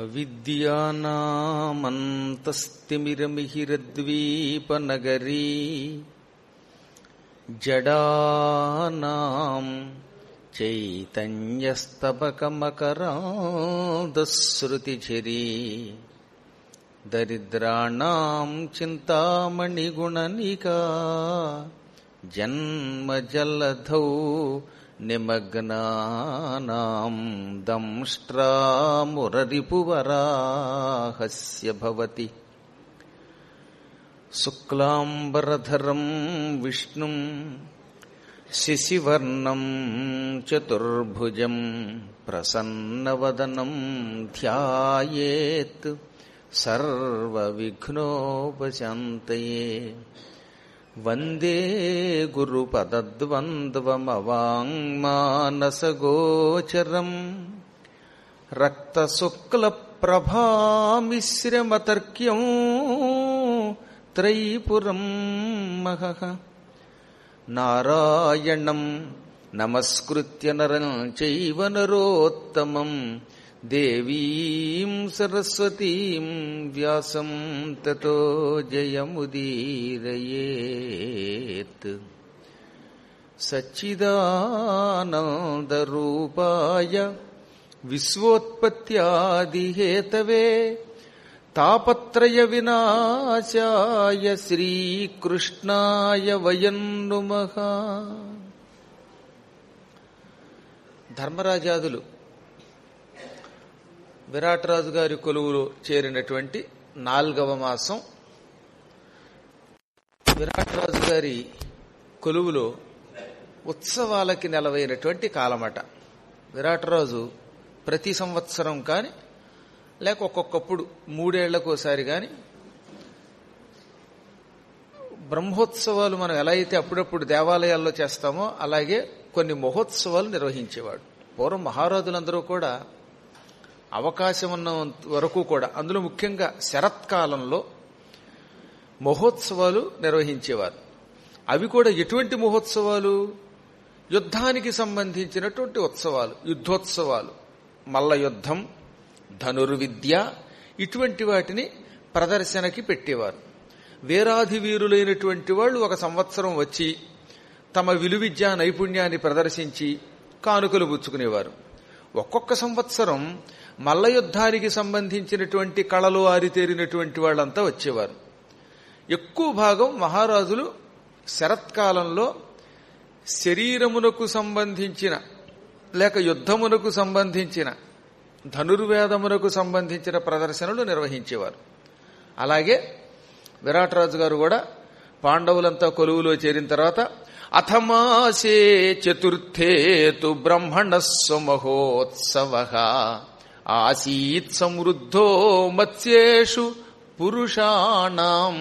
అవిద్యానామంతస్తిమిరమిహిరద్వీపనగరీ జడానాం చైతన్యస్తబకమకరాదశ్రుతిఝరీ దరిద్రాణం చింతామణిగుణనికా జన్మజలధౌ నిమగ్నానాం దంష్ట్రామురరిపువరాహస్య భవతి శుక్లాంబరధరం విష్ణుం శశివర్ణం చతుర్భుజం ప్రసన్నవదనం ధ్యాయేత్ సర్వవిఘ్నోపశాంతయే వందే గురుపదద్వంద్వమవాङ्మానసగోచరం రక్తశుక్లప్రభామిశ్రమతర్క్యం త్రైపురం మహః నారాయణం నమస్కృత్య నరం చైవ నరోత్తమం దేవీం సరస్వతీం వ్యాసం తతో జయముదీరయేత్ సచ్చిదానందరూపాయ విశ్వోత్పత్యాదిహేతవే తాపత్రయ వినాశాయ శ్రీకృష్ణాయ వయం నుమః ధర్మరాజాదులు విరాటరాజు గారి కొలువులో చేరినటువంటి నాల్గవ మాసం విరాటరాజు గారి కొలువులో ఉత్సవాలకి నెలవైనటువంటి కాలమట విరాటరాజు ప్రతి సంవత్సరం కాని లేక ఒక్కొక్కప్పుడు మూడేళ్లకోసారి కాని బ్రహ్మోత్సవాలు మనం ఎలా అయితే అప్పుడప్పుడు దేవాలయాల్లో చేస్తామో అలాగే కొన్ని మహోత్సవాలు నిర్వహించేవాడు పూర్వం మహారాజులందరూ కూడా అవకాశం ఉన్న వరకు కూడా అందులో ముఖ్యంగా శరత్కాలంలో మహోత్సవాలు నిర్వహించేవారు అవి కూడా ఎటువంటి మహోత్సవాలు యుద్ధానికి సంబంధించినటువంటి ఉత్సవాలు యుద్ధోత్సవాలు మల్ల యుద్ధం ధనుర్విద్య ఇటువంటి వాటిని ప్రదర్శనకి పెట్టేవారు వీరాధి వీరులైనటువంటి వాళ్ళు ఒక సంవత్సరం వచ్చి తమ విలువిద్యా నైపుణ్యాన్ని ప్రదర్శించి కానుకలు పుచ్చుకునేవారు ఒక్కొక్క సంవత్సరం మల్ల యుద్ధానికి సంబంధించినటువంటి కళలు ఆరితేరినటువంటి వాళ్ళంతా వచ్చేవారు ఎక్కువ భాగం మహారాజులు శరత్కాలంలో శరీరమునకు సంబంధించిన లేక యుద్ధమునకు సంబంధించిన ధనుర్వేదమునకు సంబంధించిన ప్రదర్శనలు నిర్వహించేవారు అలాగే విరాటరాజు గారు కూడా పాండవులంతా కొలువులో చేరిన తర్వాత అథమాసే చతుర్థేతు బ్రహ్మణస్వ మహోత్సవ ఆసీత్ సమృద్ధో మత్స్యేషు పురుషాణం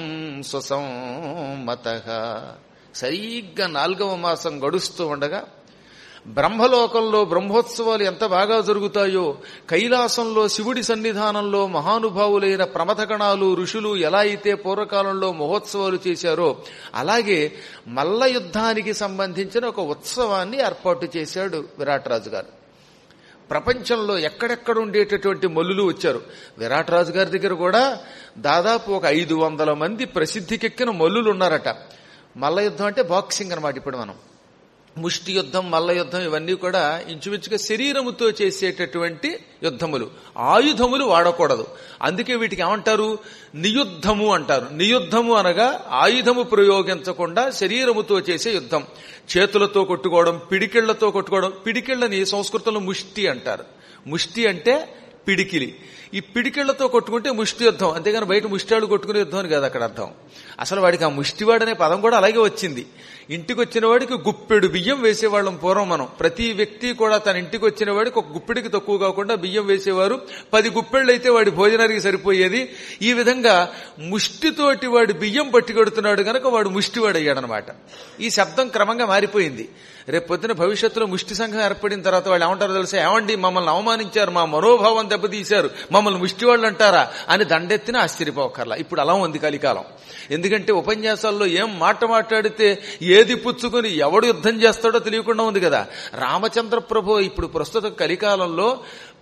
సుసంమత సరిగ్గా నాలుగవ మాసం గడుస్తూ ఉండగా బ్రహ్మలోకంలో బ్రహ్మోత్సవాలు ఎంత బాగా జరుగుతాయో కైలాసంలో శివుడి సన్నిధానంలో మహానుభావులైన ప్రమథగణాలు ఋషులు ఎలా అయితే పూర్వకాలంలో మహోత్సవాలు చేశారో అలాగే మల్ల యుద్ధానికి సంబంధించిన ఒక ఉత్సవాన్ని ఏర్పాటు చేశాడు విరాటరాజు గారు ప్రపంచంలో ఎక్కడెక్కడ ఉండేటటువంటి మల్లులు వచ్చారు విరాటరాజు గారి దగ్గర కూడా దాదాపు ఒక ఐదు వందల మంది ప్రసిద్ధికెక్కిన మల్లులు ఉన్నారట మల్ల యుద్ధం అంటే బాక్సింగ్ అనమాట ఇప్పుడు మనం ముష్టి యుద్ధం మల్ల యుద్ధం ఇవన్నీ కూడా ఇంచుమించుగా శరీరముతో చేసేటటువంటి యుద్ధములు ఆయుధములు వాడకూడదు అందుకే వీటికి ఏమంటారు నియుద్ధము అంటారు నియుద్ధము అనగా ఆయుధము ప్రయోగించకుండా శరీరముతో చేసే యుద్ధం చేతులతో కొట్టుకోవడం పిడికిళ్లతో కొట్టుకోవడం పిడికిళ్లని సంస్కృతంలో ముష్టి అంటారు ముష్టి అంటే పిడికిలి ఈ పిడికిళ్లతో కొట్టుకుంటే ముష్టి యుద్ధం అంతేగాని బయట ముష్టాళ్ళు కొట్టుకునే యుద్ధం అని కాదు అక్కడ అర్థం అసలు వాడికి ఆ ముష్టివాడనే పదం కూడా అలాగే వచ్చింది ఇంటికి వచ్చిన వాడికి గుప్పెడు బియ్యం వేసేవాళ్ళం పూర్వం మనం ప్రతి వ్యక్తి కూడా తన ఇంటికి వచ్చిన వాడికి ఒక గుప్పెడికి తక్కువ కాకుండా బియ్యం వేసేవారు పది గుప్పెళ్ళు అయితే వాడి భోజనానికి సరిపోయేది ఈ విధంగా ముష్టితోటి వాడు బియ్యం పట్టుకొడుతున్నాడు గనక వాడు ముష్టివాడు అయ్యాడనమాట ఈ శబ్దం క్రమంగా మారిపోయింది రేపు పొద్దున భవిష్యత్తులో ముష్టి సంఘం ఏర్పడిన తర్వాత వాళ్ళు ఏమంటారో తెలుసా ఏమండి మమ్మల్ని అవమానించారు మా మనోభావం దెబ్బతీశారు మమ్మల్ని ముష్టి వాళ్ళు అంటారా అని దండెత్తిన ఆశ్చర్యపోకర్లా ఇప్పుడు అలా ఉంది కలికాలం ఎందుకంటే ఉపన్యాసాల్లో ఏం మాట మాట్లాడితే ఏది పుచ్చుకుని ఎవడు యుద్ధం చేస్తాడో తెలియకుండా ఉంది కదా రామచంద్ర ప్రభు ఇప్పుడు ప్రస్తుత కలికాలంలో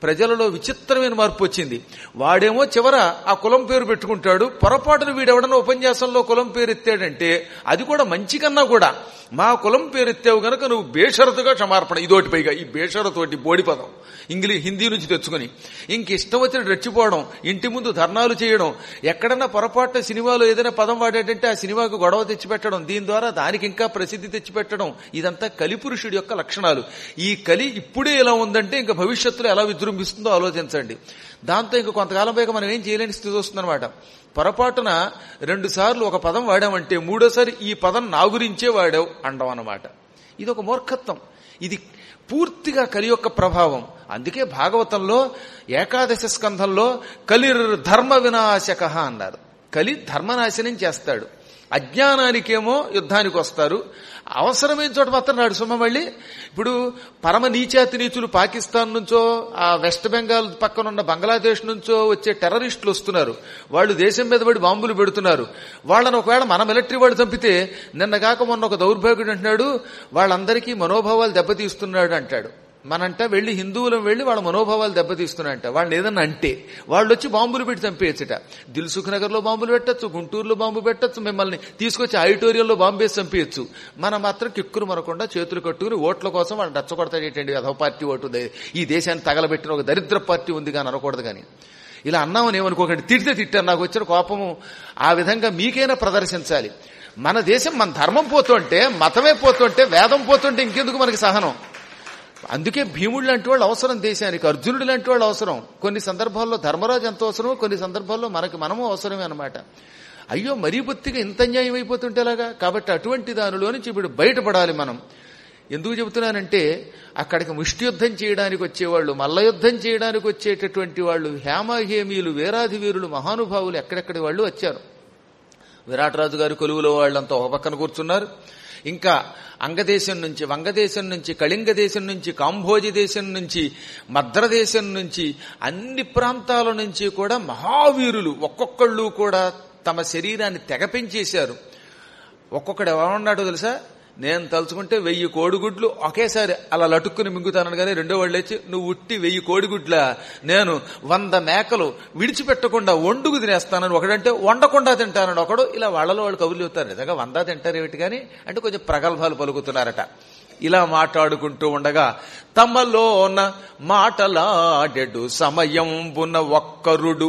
ప్రజలలో విచిత్రమైన మార్పు వచ్చింది వాడేమో చివర ఆ కులం పేరు పెట్టుకుంటాడు పొరపాటున వీడెవడన్నా ఉపన్యాసంలో కులం పేరు ఎత్తాడంటే అది కూడా మంచి కన్నా కూడా మా కులం పేరు ఎత్తావు గనక నువ్వు బేషరతుగా క్షమార్పణ ఇదోటి పైగా ఈ బేషరతోటి బోడి పదం ఇంగ్లీష్ హిందీ నుంచి తెచ్చుకుని ఇంక ఇష్టం వచ్చిన రెచ్చిపోవడం ఇంటి ముందు ధర్నాలు చేయడం ఎక్కడన్నా పొరపాటున సినిమాలో ఏదైనా పదం వాడేటంటే ఆ సినిమాకు గొడవ తెచ్చిపెట్టడం దీని ద్వారా దానికి ఇంకా ప్రసిద్ధి తెచ్చిపెట్టడం ఇదంతా కలిపురుషుడి యొక్క లక్షణాలు ఈ కలి ఇప్పుడే ఎలా ఉందంటే ఇంకా భవిష్యత్తులో ఎలా విజృంభిస్తుందో ఆలోచించండి దాంతో ఇంకా కొంతకాలం పైగా మనం ఏం చేయలేని స్థితి వస్తుందన్నమాట పొరపాటున రెండు సార్లు ఒక పదం వాడామంటే మూడోసారి ఈ పదం నా గురించే వాడావు అండం అన్నమాట ఇది ఒక మూర్ఖత్వం ఇది పూర్తిగా కలి యొక్క ప్రభావం అందుకే భాగవతంలో ఏకాదశ స్కంధంలో కలిర్ ధర్మ వినాశక అన్నారు కలి ధర్మనాశనం చేస్తాడు అజ్ఞానానికేమో యుద్ధానికి వస్తారు అవసరమైన చోట మాత్రం నాడు సుమ మళ్ళీ ఇప్పుడు పరమ నీచాతి నీచులు పాకిస్తాన్ నుంచో ఆ వెస్ట్ బెంగాల్ పక్కన ఉన్న బంగ్లాదేశ్ నుంచో వచ్చే టెర్రరిస్టులు వస్తున్నారు వాళ్ళు దేశం మీద పడి బాంబులు పెడుతున్నారు వాళ్ళని ఒకవేళ మన మిలిటరీ వాళ్ళు చంపితే నిన్న కాక మొన్న ఒక దౌర్భాగ్యుడు అంటున్నాడు వాళ్ళందరికీ మనోభావాలు దెబ్బతీస్తున్నాడు అంటాడు మనంట వెళ్లి హిందువులం వెళ్లి వాళ్ళ మనోభావాలు దెబ్బతీస్తున్నాయంట వాళ్ళని ఏదన్నా అంటే వాళ్ళు వచ్చి బాంబులు పెట్టి చంపేయచ్చుట దిల్సుఖ్ నగర్ లో బాంబులు పెట్టచ్చు గుంటూరులో బాంబు పెట్టచ్చు మిమ్మల్ని తీసుకొచ్చి ఆడిటోరియంలో బాంబు వేసి చంపేయచ్చు మనం మాత్రం కిక్కురు మనకుండా చేతులు కట్టుకుని ఓట్ల కోసం వాళ్ళని రచ్చగొడతాడేటండి అధో పార్టీ ఓటు ఉంది. ఈ దేశాన్ని తగలబెట్టిన ఒక దరిద్ర పార్టీ ఉంది కానీ అనకూడదు కానీ ఇలా అన్నామని ఏమనుకోకండి తిడితే తిట్టారు నాకు వచ్చిన కోపము ఆ విధంగా మీకైనా ప్రదర్శించాలి మన దేశం మన ధర్మం పోతుంటే మతమే పోతుంటే వేదం పోతుంటే ఇంకెందుకు మనకి సహనం అందుకే భీముడు లాంటి వాళ్ళు అవసరం దేశానికి అర్జునుడు లాంటి వాళ్ళు అవసరం కొన్ని సందర్భాల్లో ధర్మరాజు ఎంత అవసరమో కొన్ని సందర్భాల్లో మనకి మనము అవసరమే అనమాట అయ్యో మరీ బొత్తిగా ఇంత అన్యాయం అయిపోతుంటేలాగా కాబట్టి అటువంటి దానిలో నుంచి ఇప్పుడు బయటపడాలి మనం ఎందుకు చెబుతున్నానంటే అక్కడికి ముష్టి యుద్ధం చేయడానికి వచ్చేవాళ్ళు మల్ల యుద్ధం చేయడానికి వచ్చేటటువంటి వాళ్ళు హేమహేమీలు వీరాధి వీరులు మహానుభావులు ఎక్కడెక్కడి వాళ్ళు వచ్చారు విరాటరాజు గారి కొలువులో వాళ్ళంతా ఒక పక్కన కూర్చున్నారు ఇంకా అంగదేశం నుంచి వంగదేశం నుంచి కళింగ దేశం నుంచి కాంభోజి దేశం నుంచి మద్రదేశం నుంచి అన్ని ప్రాంతాల నుంచి కూడా మహావీరులు ఒక్కొక్కళ్ళు కూడా తమ శరీరాన్ని తెగ పెంచేశారు ఒక్కొక్కడు ఎవరున్నాడో తెలుసా నేను తలుచుకుంటే వెయ్యి కోడిగుడ్లు ఒకేసారి అలా లటుక్కుని మింగుతానని కానీ రెండో వాళ్ళు వచ్చి నువ్వు ఉట్టి వెయ్యి కోడిగుడ్ల నేను వంద మేకలు విడిచిపెట్టకుండా వండుకు తినేస్తానని ఒకడంటే వండకుండా తింటానని ఒకడు ఇలా వాళ్ళలో వాళ్ళు కబుర్లు చెబుతారు నిజంగా వంద తింటారు ఏమిటి కానీ అంటే కొంచెం ప్రగల్భాలు పలుకుతున్నారట ఇలా మాట్లాడుకుంటూ ఉండగా తమలోన మాటలాడెడు సమయంబున ఒక్కరుడు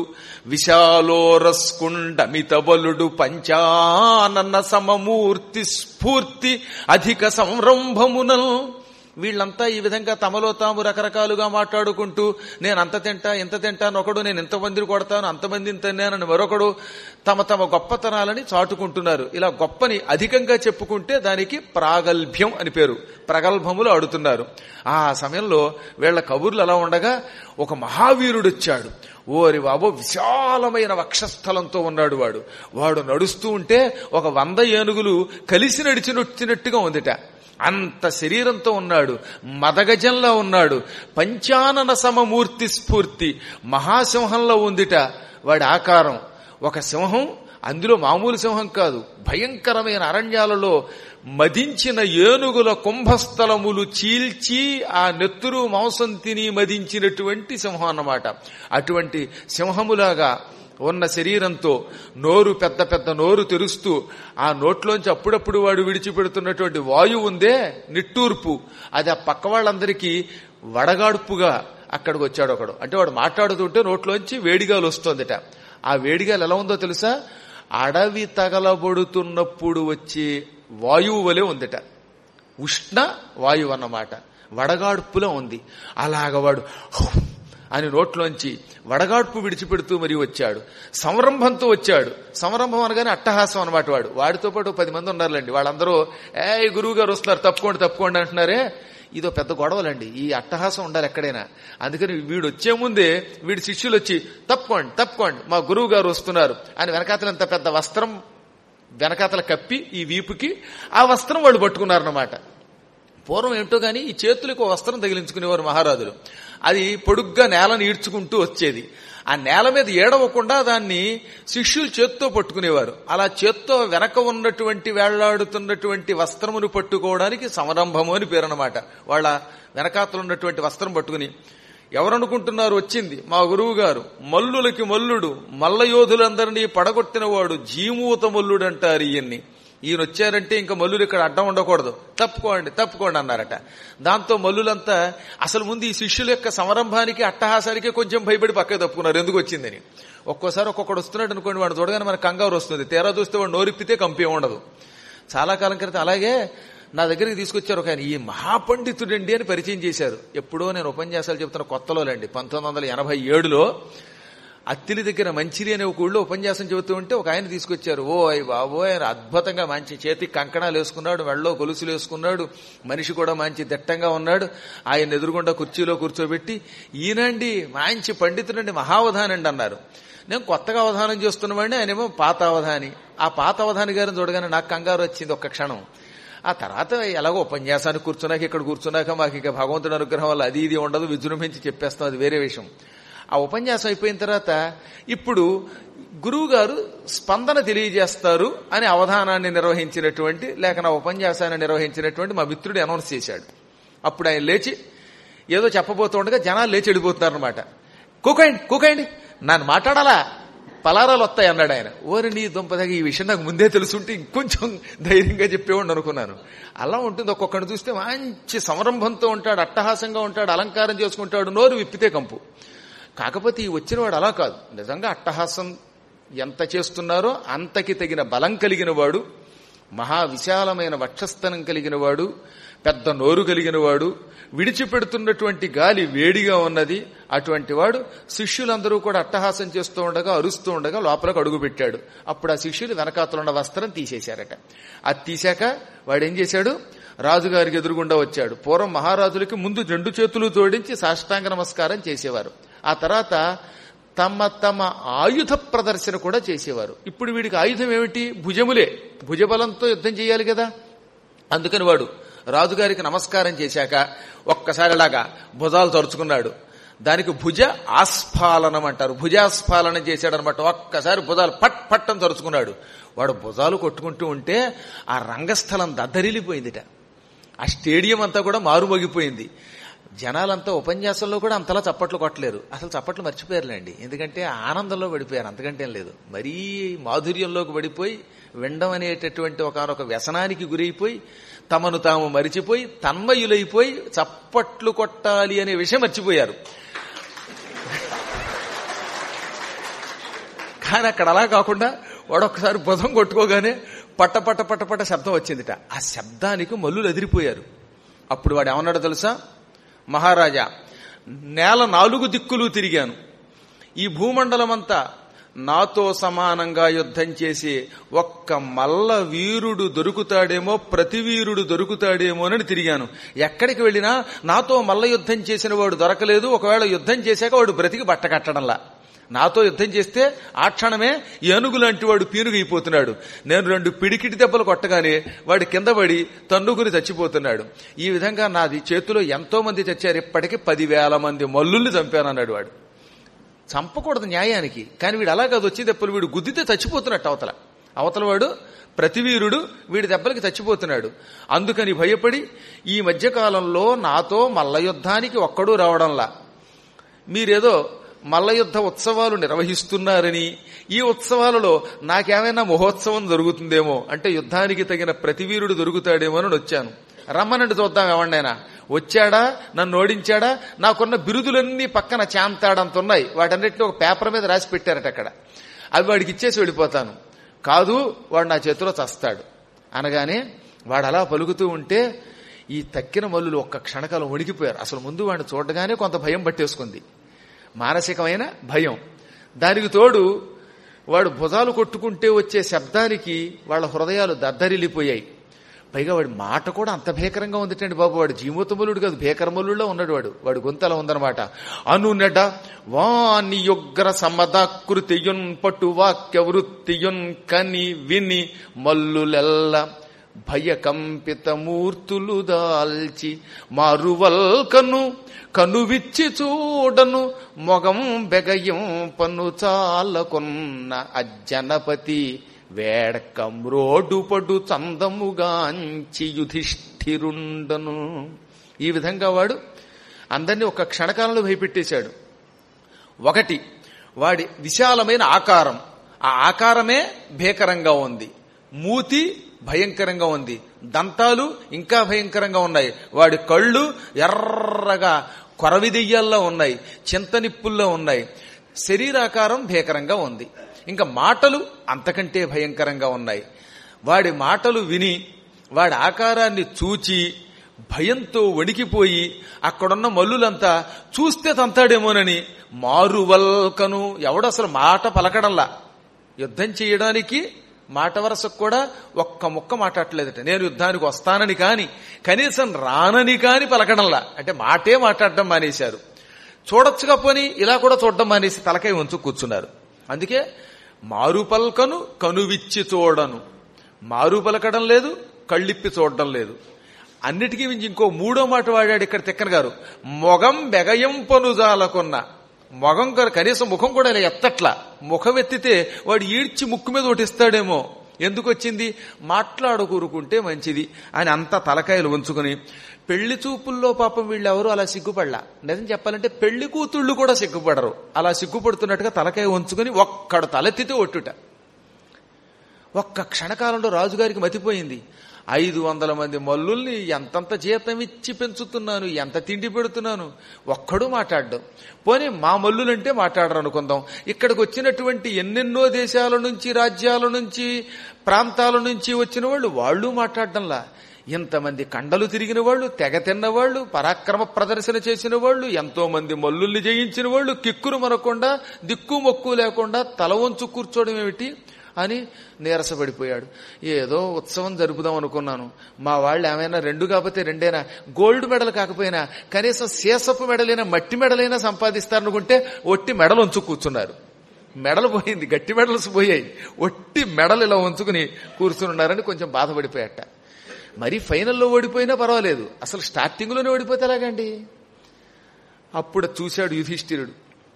విశాలోరస్కుండమితబలుడు పంచానన్న సమమూర్తి స్ఫూర్తి అధిక సంరంభమునల్ వీళ్ళంతా ఈ విధంగా తమలో తాము రకరకాలుగా మాట్లాడుకుంటూ నేను అంత తింటా ఇంత తింటాను ఒకడు నేను ఇంతమందిని కొడతాను అంతమందిని తిన్నానని మరొకడు తమ తమ గొప్పతనాలని చాటుకుంటున్నారు ఇలా గొప్పని అధికంగా చెప్పుకుంటే దానికి ప్రాగల్భ్యం అని పేరు ప్రగల్భములు ఆడుతున్నారు ఆ సమయంలో వీళ్ళ కబుర్లు అలా ఉండగా ఒక మహావీరుడు వచ్చాడు ఓరి బాబో విశాలమైన వక్షస్థలంతో ఉన్నాడు వాడు వాడు నడుస్తూ ఉంటే ఒక వంద ఏనుగులు కలిసి నడిచినొచ్చినట్టుగా ఉందిట అంత శరీరంతో ఉన్నాడు మదగజంలో ఉన్నాడు పంచానన సమమూర్తి స్ఫూర్తి మహాసింహంలో ఉందిట వాడి ఆకారం ఒక సింహం అందులో మామూలు సింహం కాదు భయంకరమైన అరణ్యాలలో మదించిన ఏనుగుల కుంభస్థలములు చీల్చి ఆ నెత్తురు మాంసం తిని మదించినటువంటి సింహం అన్నమాట అటువంటి సింహములాగా ఉన్న శరీరంతో నోరు పెద్ద పెద్ద నోరు తెరుస్తూ ఆ నోట్లోంచి అప్పుడప్పుడు వాడు విడిచిపెడుతున్నటువంటి వాయువు ఉందే నిట్టూర్పు అది ఆ పక్క వాళ్ళందరికీ వడగాడుపుగా అక్కడికి వచ్చాడు ఒకడు అంటే వాడు మాట్లాడుతుంటే నోట్లోంచి వేడిగాలు వస్తోందిట ఆ వేడిగాలు ఎలా ఉందో తెలుసా అడవి తగలబడుతున్నప్పుడు వచ్చే వాయువు వలె ఉందిట ఉష్ణ వాయువు అన్నమాట వడగాడుపులో ఉంది అలాగ వాడు అని నోట్లోంచి వడగాడ్పు విడిచిపెడుతూ మరి వచ్చాడు సంరంభంతో వచ్చాడు సంరంభం అనగానే అట్టహాసం అనమాట వాడు వాడితో పాటు పది మంది ఉన్నారులేండి వాళ్ళందరూ ఏ గురువు గారు వస్తున్నారు తప్పుకోండి తప్పుకోండి అంటున్నారే ఇదో పెద్ద గొడవలండి ఈ అట్టహాసం ఉండాలి ఎక్కడైనా అందుకని వీడు వచ్చే ముందే వీడి శిష్యులు వచ్చి తప్పుకోండి తప్పుకోండి మా గురువు గారు వస్తున్నారు అని వెనకాతలంత పెద్ద వస్త్రం వెనకాతల కప్పి ఈ వీపుకి ఆ వస్త్రం వాళ్ళు పట్టుకున్నారన్నమాట పూర్వం ఏంటో గాని ఈ చేతులకు ఒక వస్త్రం తగిలించుకునేవారు మహారాజులు అది పొడుగ్గా నేలను ఈడ్చుకుంటూ వచ్చేది ఆ నేల మీద ఏడవకుండా దాన్ని శిష్యులు చేత్తో పట్టుకునేవారు అలా చేత్తో వెనక ఉన్నటువంటి వేళ్లాడుతున్నటువంటి వస్త్రమును పట్టుకోవడానికి సంరంభము అని పేరు అనమాట వాళ్ళ వెనకాతలు ఉన్నటువంటి వస్త్రం పట్టుకుని ఎవరనుకుంటున్నారు వచ్చింది మా గురువు గారు మల్లులకి మల్లుడు మల్లయోధులందరినీ పడగొట్టినవాడు జీమూత మల్లుడు అంటారు ఈయన్ని ఈయన వచ్చారంటే ఇంకా మల్లులు ఇక్కడ అడ్డం ఉండకూడదు తప్పుకోండి తప్పుకోండి అన్నారట దాంతో మల్లులంతా అసలు ముందు ఈ శిష్యుల యొక్క సంరంభానికి అట్టహాసానికి కొంచెం భయపడి పక్క తప్పుకున్నారు ఎందుకు వచ్చిందని ఒక్కోసారి ఒక్కొక్కడు వస్తున్నాడు అనుకోండి వాడు చూడగానే మన కంగారు వస్తుంది తేరా చూస్తే వాడు నోరిప్పితే కంపే ఉండదు చాలా కాలం క్రితం అలాగే నా దగ్గరికి తీసుకొచ్చారు ఒక ఆయన ఈ మహాపండితుడండి అని పరిచయం చేశారు ఎప్పుడో నేను ఉపన్యాసాలు చెప్తున్న కొత్తలోలేండి పంతొమ్మిది వందల ఎనభై ఏడులో అత్తిలి దగ్గర మంచిరి అనే ఒక ఊళ్ళో ఉపన్యాసం చెబుతూ ఉంటే ఒక ఆయన తీసుకొచ్చారు ఓ అయ్య బాబో ఆయన అద్భుతంగా మంచి చేతికి కంకణాలు వేసుకున్నాడు మెళ్ళలో గొలుసులు వేసుకున్నాడు మనిషి కూడా మంచి దిట్టంగా ఉన్నాడు ఆయన ఎదురుగుండా కుర్చీలో కూర్చోబెట్టి ఈయనండి మంచి పండితుడండి మహావధానండి అన్నారు నేను కొత్తగా అవధానం చేస్తున్నవాడిని ఆయనేమో పాత అవధాని ఆ పాత అవధాని గారిని చూడగానే నాకు కంగారు వచ్చింది ఒక్క క్షణం ఆ తర్వాత ఎలాగో ఉపన్యాసానికి కూర్చున్నాక ఇక్కడ కూర్చున్నాక మాకు ఇక భగవంతుడి అనుగ్రహం వల్ల అది ఇది ఉండదు విజృంభించి చెప్పేస్తాం అది వేరే విషయం ఆ ఉపన్యాసం అయిపోయిన తర్వాత ఇప్పుడు గురువు గారు స్పందన తెలియజేస్తారు అని అవధానాన్ని నిర్వహించినటువంటి లేక నా ఉపన్యాసాన్ని నిర్వహించినటువంటి మా మిత్రుడు అనౌన్స్ చేశాడు అప్పుడు ఆయన లేచి ఏదో చెప్పబోతుండగా జనాలు లేచి వెళ్ళిపోతున్నారు అనమాట కూకండి కూకండి నన్ను మాట్లాడాలా పలారాలు వస్తాయి అన్నాడు ఆయన ఓరి నీ దుంపదగ ఈ విషయం నాకు ముందే తెలుసుంటే ఇంకొంచెం ధైర్యంగా చెప్పేవాడిని అనుకున్నాను అలా ఉంటుంది ఒక్కొక్కడిని చూస్తే మంచి సంరంభంతో ఉంటాడు అట్టహాసంగా ఉంటాడు అలంకారం చేసుకుంటాడు నోరు విప్పితే కంపు కాకపోతే ఈ వచ్చినవాడు అలా కాదు నిజంగా అట్టహాసం ఎంత చేస్తున్నారో అంతకి తగిన బలం కలిగిన వాడు మహా విశాలమైన వక్షస్థనం కలిగిన వాడు పెద్ద నోరు కలిగిన వాడు విడిచిపెడుతున్నటువంటి గాలి వేడిగా ఉన్నది అటువంటి వాడు శిష్యులందరూ కూడా అట్టహాసం చేస్తూ ఉండగా అరుస్తూ ఉండగా లోపలకు అడుగు పెట్టాడు అప్పుడు ఆ శిష్యులు వెనకాతలున్న వస్త్రం తీసేశారట అది తీశాక వాడు ఏం చేశాడు రాజుగారికి ఎదురుగుండా వచ్చాడు పూర్వం మహారాజులకి ముందు రెండు చేతులు జోడించి సాష్టాంగ నమస్కారం చేసేవారు ఆ తర్వాత తమ తమ ఆయుధ ప్రదర్శన కూడా చేసేవారు ఇప్పుడు వీడికి ఆయుధం ఏమిటి భుజములే భుజబలంతో యుద్ధం చేయాలి కదా అందుకని వాడు రాజుగారికి నమస్కారం చేశాక ఒక్కసారిలాగా భుజాలు తరుచుకున్నాడు దానికి భుజ ఆస్ఫాలనం అంటారు భుజాస్ఫాలనం చేశాడనమాట ఒక్కసారి భుజాలు పట్ పట్టం తరుచుకున్నాడు వాడు భుజాలు కొట్టుకుంటూ ఉంటే ఆ రంగస్థలం దద్దరిల్లిపోయిందిట ఆ స్టేడియం అంతా కూడా మారుమోగిపోయింది జనాలంతా ఉపన్యాసంలో కూడా అంతలా చప్పట్లు కొట్టలేరు అసలు చప్పట్లు మర్చిపోయారులేండి ఎందుకంటే ఆనందంలో పడిపోయారు అంతకంటే లేదు మరీ మాధుర్యంలోకి పడిపోయి వినడం అనేటటువంటి ఒకనొక వ్యసనానికి గురైపోయి తమను తాము మరిచిపోయి తన్మయులైపోయి చప్పట్లు కొట్టాలి అనే విషయం మర్చిపోయారు కానీ అక్కడ అలా కాకుండా వాడు ఒక్కసారి బుధం కొట్టుకోగానే పట్ట పట్ట పట్ట పట్ట శబ్దం వచ్చిందిట ఆ శబ్దానికి మల్లులు ఎదిరిపోయారు అప్పుడు వాడు ఏమన్నాడో తెలుసా మహారాజా నేల నాలుగు దిక్కులు తిరిగాను ఈ భూమండలమంతా నాతో సమానంగా యుద్ధం చేసి ఒక్క మల్ల వీరుడు దొరుకుతాడేమో ప్రతి వీరుడు దొరుకుతాడేమో అని తిరిగాను ఎక్కడికి వెళ్ళినా నాతో మల్ల యుద్ధం చేసిన వాడు దొరకలేదు ఒకవేళ యుద్ధం చేశాక వాడు బ్రతికి బట్ట కట్టడంలా నాతో యుద్ధం చేస్తే ఆ క్షణమే ఏనుగు లాంటి వాడు పీనుగైపోతున్నాడు నేను రెండు పిడికిటి దెబ్బలు కొట్టగానే వాడు కింద పడి తన్నుకుని చచ్చిపోతున్నాడు ఈ విధంగా నాది చేతిలో ఎంతో మంది చచ్చారు ఇప్పటికీ పదివేల మంది మల్లుల్ని చంపానన్నాడు వాడు చంపకూడదు న్యాయానికి కానీ వీడు అలా కాదు వచ్చే దెబ్బలు వీడు గుద్దితే చచ్చిపోతున్నట్టు అవతల అవతల వాడు ప్రతివీరుడు వీడి దెబ్బలకి చచ్చిపోతున్నాడు అందుకని భయపడి ఈ మధ్యకాలంలో నాతో మల్ల యుద్ధానికి ఒక్కడూ రావడంలా మీరేదో మల్లయుద్ధ ఉత్సవాలు నిర్వహిస్తున్నారని ఈ ఉత్సవాలలో నాకేమైనా మహోత్సవం జరుగుతుందేమో అంటే యుద్ధానికి తగిన ప్రతివీరుడు దొరుకుతాడేమో అని వచ్చాను రమ్మనండి చూద్దాం ఎవరినైనా వచ్చాడా నన్ను ఓడించాడా నాకున్న బిరుదులన్నీ పక్కన చాంతాడంత ఉన్నాయి వాటన్నిటిని ఒక పేపర్ మీద రాసి పెట్టారట అక్కడ అవి వాడికి ఇచ్చేసి వెళ్ళిపోతాను కాదు వాడు నా చేతిలో చస్తాడు అనగానే వాడు అలా పలుకుతూ ఉంటే ఈ తక్కిన మల్లులు ఒక్క క్షణకాలం వణికిపోయారు అసలు ముందు వాడిని చూడగానే కొంత భయం పట్టేసుకుంది మానసికమైన భయం దానికి తోడు వాడు భుజాలు కొట్టుకుంటే వచ్చే శబ్దానికి వాళ్ళ హృదయాలు దద్దరిల్లిపోయాయి పైగా వాడి మాట కూడా అంత భీకరంగా ఉందిటండి బాబు వాడు జీమూతములుడు కాదు భీకరములులో ఉన్నాడు వాడు వాడు గొంతలా ఉందనమాట అనునెడ వాని యొగ్ర సమదాకృతియున్ పటు వాక్య వృత్తియున్ కని విని మల్లులెల్ల భయకంపిత మూర్తులు దాల్చి మారువల్కను కనువిచ్చి చూడను మొగం బెగయం పన్ను చాలకొన్న అజ్జనపతి వేడకమ్రోడు పడు చందముగాంచి యుధిష్ఠిరుండను ఈ విధంగా వాడు అందరినీ ఒక క్షణకాలంలో భయపెట్టేశాడు ఒకటి వాడి విశాలమైన ఆకారం ఆ ఆకారమే భీకరంగా ఉంది మూతి భయంకరంగా ఉంది దంతాలు ఇంకా భయంకరంగా ఉన్నాయి వాడి కళ్ళు ఎర్రగా కొరవి దెయ్యాల్లో ఉన్నాయి చింతనిప్పుల్లో ఉన్నాయి శరీరాకారం భీకరంగా ఉంది ఇంకా మాటలు అంతకంటే భయంకరంగా ఉన్నాయి వాడి మాటలు విని వాడి ఆకారాన్ని చూచి భయంతో వణికిపోయి అక్కడున్న మల్లులంతా చూస్తే తంతాడేమోనని మారువల్కను ఎవడు అసలు మాట పలకడంలా యుద్ధం చేయడానికి మాట వరసకు కూడా ఒక్క ముక్క మాట్లాడలేదట నేను యుద్ధానికి వస్తానని కాని కనీసం రానని కాని పలకడంలా అంటే మాటే మాట్లాడడం మానేశారు చూడొచ్చుగా పోని ఇలా కూడా చూడడం మానేసి తలకై ఉంచు కూర్చున్నారు అందుకే మారు పల్కను కనువిచ్చి చూడను మారు పలకడం లేదు కళ్ళిప్పి చూడడం లేదు అన్నిటికీ మించి ఇంకో మూడో మాట వాడాడు ఇక్కడ తిక్కన గారు మొగం బెగయంపను జాలకున్న మొగం గారు కనీసం ముఖం కూడా ఇలా ఎత్తట్లా ముఖం ఎత్తితే వాడు ఈడ్చి ముక్కు మీద ఒకటి ఇస్తాడేమో ఎందుకు వచ్చింది మాట్లాడుకూరుకుంటే మంచిది అని అంత తలకాయలు ఉంచుకుని పెళ్లి చూపుల్లో పాపం వీళ్ళు ఎవరు అలా సిగ్గుపడలా నిజం చెప్పాలంటే పెళ్లి కూతుళ్ళు కూడా సిగ్గుపడరు అలా సిగ్గుపడుతున్నట్టుగా తలకాయ ఉంచుకుని ఒక్కడు తలెత్తితే ఒట్టుట ఒక్క క్షణకాలంలో రాజుగారికి మతిపోయింది ఐదు వందల మంది మల్లుల్ని ఎంతంత జీతం ఇచ్చి పెంచుతున్నాను ఎంత తిండి పెడుతున్నాను ఒక్కడు మాట్లాడడం పోనీ మా మల్లులంటే మాట్లాడరు అనుకుందాం ఇక్కడికి వచ్చినటువంటి ఎన్నెన్నో దేశాల నుంచి రాజ్యాల నుంచి ప్రాంతాల నుంచి వచ్చిన వాళ్ళు వాళ్ళు మాట్లాడడంలా ఇంతమంది కండలు తిరిగిన వాళ్ళు తెగ తిన్నవాళ్ళు పరాక్రమ ప్రదర్శన చేసిన వాళ్ళు ఎంతో మంది మల్లుల్ని జయించిన వాళ్ళు కిక్కురు మనకుండా దిక్కు మొక్కు లేకుండా తల వంచు కూర్చోవడం ఏమిటి అని నీరసపడిపోయాడు ఏదో ఉత్సవం జరుపుదాం అనుకున్నాను మా వాళ్ళు ఏమైనా రెండు కాకపోతే రెండేనా గోల్డ్ మెడల్ కాకపోయినా కనీసం సీసపు మెడలైనా మట్టి మెడలైనా సంపాదిస్తారనుకుంటే ఒట్టి మెడలు ఉంచు కూర్చున్నారు మెడలు పోయింది గట్టి మెడల్స్ పోయాయి ఒట్టి మెడలు ఇలా ఉంచుకుని కూర్చుని ఉన్నారని కొంచెం బాధపడిపోయాట మరి ఫైనల్లో ఓడిపోయినా పర్వాలేదు అసలు స్టార్టింగ్లోనే ఓడిపోతే ఎలాగండి అప్పుడు చూశాడు యుధిష్ఠిరుడు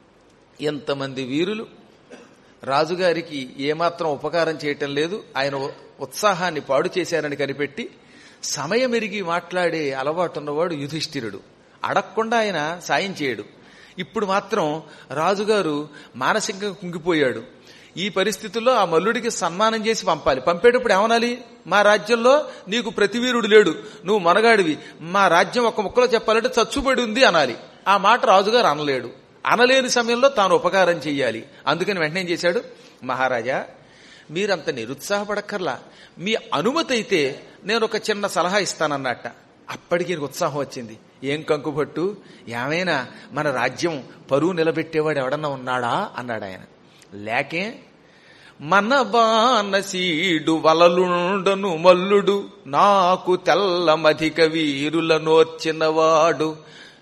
ఎంతమంది వీరులు రాజుగారికి ఏమాత్రం ఉపకారం చేయటం లేదు ఆయన ఉత్సాహాన్ని పాడు చేశారని కనిపెట్టి సమయం ఎరిగి మాట్లాడే అలవాటున్నవాడు యుధిష్ఠిరుడు అడగకుండా ఆయన సాయం చేయడు ఇప్పుడు మాత్రం రాజుగారు మానసికంగా కుంగిపోయాడు ఈ పరిస్థితుల్లో ఆ మల్లుడికి సన్మానం చేసి పంపాలి పంపేటప్పుడు ఏమనాలి మా రాజ్యంలో నీకు ప్రతివీరుడు లేడు నువ్వు మనగాడివి మా రాజ్యం ఒక ముక్కలో చెప్పాలంటే చచ్చుబడి ఉంది అనాలి ఆ మాట రాజుగారు అనలేడు అనలేని సమయంలో తాను ఉపకారం చెయ్యాలి అందుకని వెంటనే ఏం చేశాడు మహారాజా మీరంత నిరుత్సాహపడక్కర్లా మీ అనుమతి అయితే నేను ఒక చిన్న సలహా ఇస్తానన్నట్ట అప్పటికి ఈయనకు ఉత్సాహం వచ్చింది ఏం కంకుపట్టు ఏమైనా మన రాజ్యం పరువు నిలబెట్టేవాడు ఎవడన్నా ఉన్నాడా అన్నాడు ఆయన లేకే మన బానసీడు వలలుండను మల్లుడు నాకు తెల్లమధిక వీరుల నోర్చినవాడు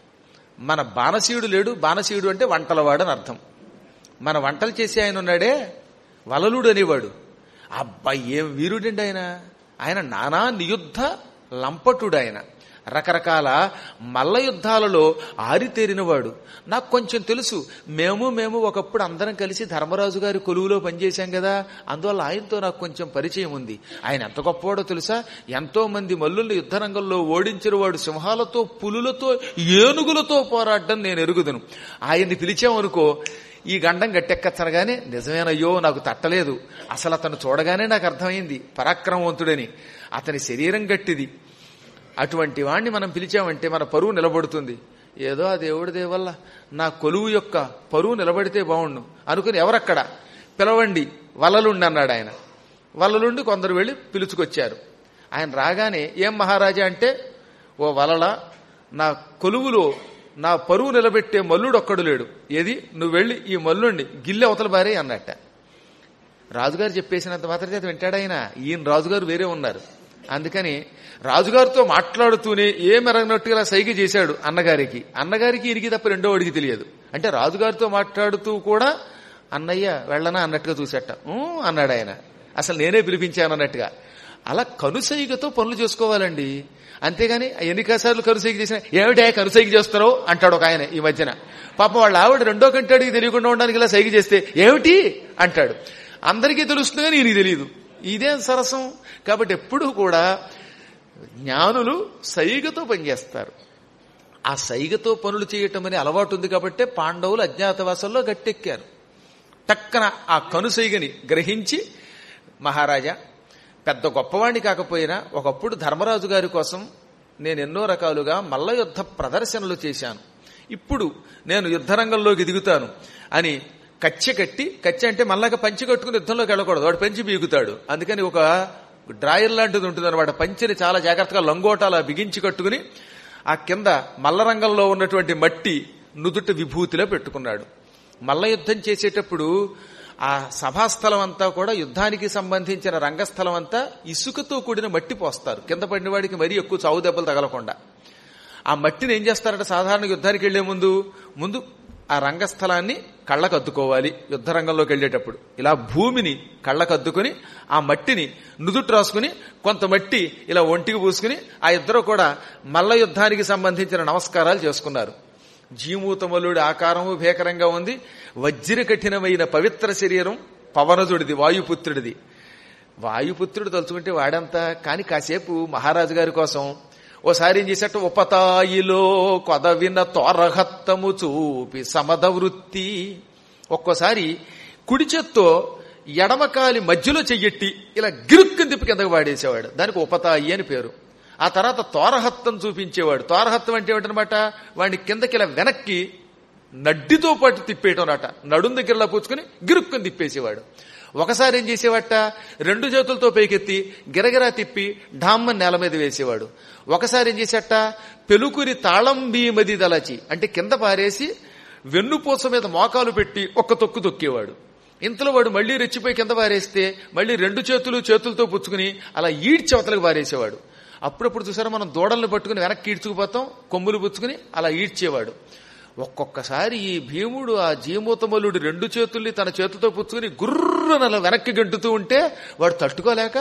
మన బానసీయుడు లేడు బానసీయుడు అంటే వంటలవాడు అని అర్థం మన వంటలు చేసే ఆయన ఉన్నాడే వలలుడు అనేవాడు అబ్బాయి ఏం వీరుడండి ఆయన ఆయన నానా నియుద్ధ లంపటుడు ఆయన రకరకాల మల్ల యుద్ధాలలో ఆరితేరినవాడు నాకు కొంచెం తెలుసు మేము మేము ఒకప్పుడు అందరం కలిసి ధర్మరాజు గారి కొలువులో పనిచేశాం కదా అందువల్ల ఆయనతో నాకు కొంచెం పరిచయం ఉంది ఆయన ఎంత గొప్పవాడో తెలుసా ఎంతో మంది మల్లుల్ని యుద్ధరంగంలో ఓడించిన వాడు సింహాలతో పులులతో ఏనుగులతో పోరాడడం నేను ఎరుగుదను ఆయన్ని పిలిచామనుకో ఈ గండం గట్టెక్కచ్చనగానే నిజమేనయ్యో నాకు తట్టలేదు అసలు అతను చూడగానే నాకు అర్థమైంది పరాక్రమవంతుడని అతని శరీరం గట్టిది అటువంటి వాణ్ణి మనం పిలిచామంటే మన పరువు నిలబడుతుంది ఏదో ఆ దేవుడి దేవల్ల నా కొలువు యొక్క పరువు నిలబడితే బాగుండు అనుకుని ఎవరక్కడ పిలవండి వలలుండి అన్నాడు ఆయన వలలుండి కొందరు వెళ్ళి పిలుచుకొచ్చారు ఆయన రాగానే ఏం మహారాజా అంటే ఓ వలల నా కొలువులో నా పరువు నిలబెట్టే మల్లుడు ఒక్కడు లేడు ఏది నువ్వు వెళ్ళి ఈ మల్లుండి గిల్లె అవతల బారే అన్నట్ట రాజుగారు చెప్పేసినంత మాత్రం చేత వింటాడాయన ఈయన రాజుగారు వేరే ఉన్నారు అందుకని రాజుగారితో మాట్లాడుతూనే ఏ మెరగనట్టుగా సైగ చేశాడు అన్నగారికి అన్నగారికి ఇరికి తప్ప రెండో వాడికి తెలియదు అంటే రాజుగారితో మాట్లాడుతూ కూడా అన్నయ్య వెళ్ళనా అన్నట్టుగా చూసేట "ఊ" అన్నాడు ఆయన అసలు నేనే పిలిపించాను అన్నట్టుగా అలా కనుసైగతో పనులు చేసుకోవాలండి అంతేగాని ఎన్నికసార్లు కనుసైగ చేసిన ఏమిటా కనుసైగ చేస్తున్నావు అంటాడు ఒక ఆయన ఈ మధ్యన పాపం వాళ్ళ ఆవిడ రెండో కంటాడికి తెలియకుండా ఉండడానికి ఇలా సైగ చేస్తే ఏమిటి అంటాడు అందరికీ తెలుస్తుంది కానీ ఈయనకి తెలియదు ఇదేం సరసం కాబట్టి ఎప్పుడూ కూడా జ్ఞానులు సైగతో పనిచేస్తారు ఆ సైగతో పనులు చేయటం అనే అలవాటు ఉంది కాబట్టి పాండవులు అజ్ఞాతవాసంలో గట్టెక్కారు టక్కన ఆ కనుసైగని గ్రహించి మహారాజా పెద్ద గొప్పవాణ్ణి కాకపోయినా ఒకప్పుడు ధర్మరాజు గారి కోసం నేను ఎన్నో రకాలుగా మల్ల యుద్ధ ప్రదర్శనలు చేశాను ఇప్పుడు నేను యుద్ధరంగంలోకి దిగుతాను అని కచ్చె కట్టి కచ్చె అంటే మళ్ళాగా పంచి కట్టుకుని యుద్ధంలోకి వెళ్ళకూడదు వాడు పంచి బీగుతాడు అందుకని ఒక డ్రాయర్ లాంటిది ఉంటుంది అనమాట పంచిని చాలా జాగ్రత్తగా లంగోటాలా బిగించి కట్టుకుని ఆ కింద మల్లరంగంలో ఉన్నటువంటి మట్టి నుదుట విభూతిలో పెట్టుకున్నాడు మల్ల యుద్ధం చేసేటప్పుడు ఆ సభాస్థలం అంతా కూడా యుద్ధానికి సంబంధించిన రంగస్థలం అంతా ఇసుకతో కూడిన మట్టి పోస్తారు కింద పడిన వాడికి మరీ ఎక్కువ చావు దెబ్బలు తగలకుండా ఆ మట్టిని ఏం చేస్తారంటే సాధారణ యుద్ధానికి వెళ్లే ముందు ముందు ఆ రంగస్థలాన్ని కళ్ళకు అద్దుకోవాలి యుద్ధ రంగంలోకి వెళ్ళేటప్పుడు ఇలా భూమిని కళ్ళకు అద్దుకుని ఆ మట్టిని నుదుటి రాసుకుని కొంత మట్టి ఇలా ఒంటికి పూసుకుని ఆ ఇద్దరు కూడా మల్ల యుద్ధానికి సంబంధించిన నమస్కారాలు చేసుకున్నారు జీమూతమలుడి ఆకారము భీకరంగా ఉంది వజ్ర కఠినమైన పవిత్ర శరీరం పవనజుడిది వాయుపుత్రుడిది వాయుపుత్రుడు తలుచుకుంటే వాడంతా కాని కాసేపు మహారాజు గారి కోసం ఓసారి ఏం చేసేట్టు ఉపతాయిలో కొదవిన తోరహత్తము చూపి సమద వృత్తి ఒక్కోసారి కుడి చేత్తో ఎడమకాలి మధ్యలో చెయ్యెట్టి ఇలా గిరుక్కుని తిప్పి కిందకు వాడేసేవాడు దానికి ఉపతాయి అని పేరు ఆ తర్వాత తోరహత్తం చూపించేవాడు తోరహత్తం అంటే ఏమిటనమాట వాడిని కిందకి ఇలా వెనక్కి నడ్డితో పాటు తిప్పేయటం రాట నడుం దగ్గరలా పూచుకుని గిరుక్కుని తిప్పేసేవాడు ఒకసారి ఏం చేసేవాట రెండు చేతులతో పైకెత్తి గిరగిరా తిప్పి ఢామ్మని నేల మీద వేసేవాడు ఒకసారి ఏం చేసేట పెలుకురి తాళం బీమది దలచి అంటే కింద పారేసి వెన్నుపూస మీద మోకాలు పెట్టి ఒక్క తొక్కు తొక్కేవాడు ఇంతలో వాడు మళ్లీ రెచ్చిపోయి కింద పారేస్తే మళ్లీ రెండు చేతులు చేతులతో పుచ్చుకుని అలా ఈడ్చి అవతలకు పారేసేవాడు అప్పుడప్పుడు చూసారా మనం దూడల్ని పట్టుకుని వెనక్కి ఈడ్చుకుపోతాం కొమ్ములు పుచ్చుకుని అలా ఈడ్చేవాడు ఒక్కొక్కసారి ఈ భీముడు ఆ జీమూతమలుడు రెండు చేతుల్ని తన చేతులతో పుచ్చుకుని గుర్రన అలా వెనక్కి గంటుతూ ఉంటే వాడు తట్టుకోలేక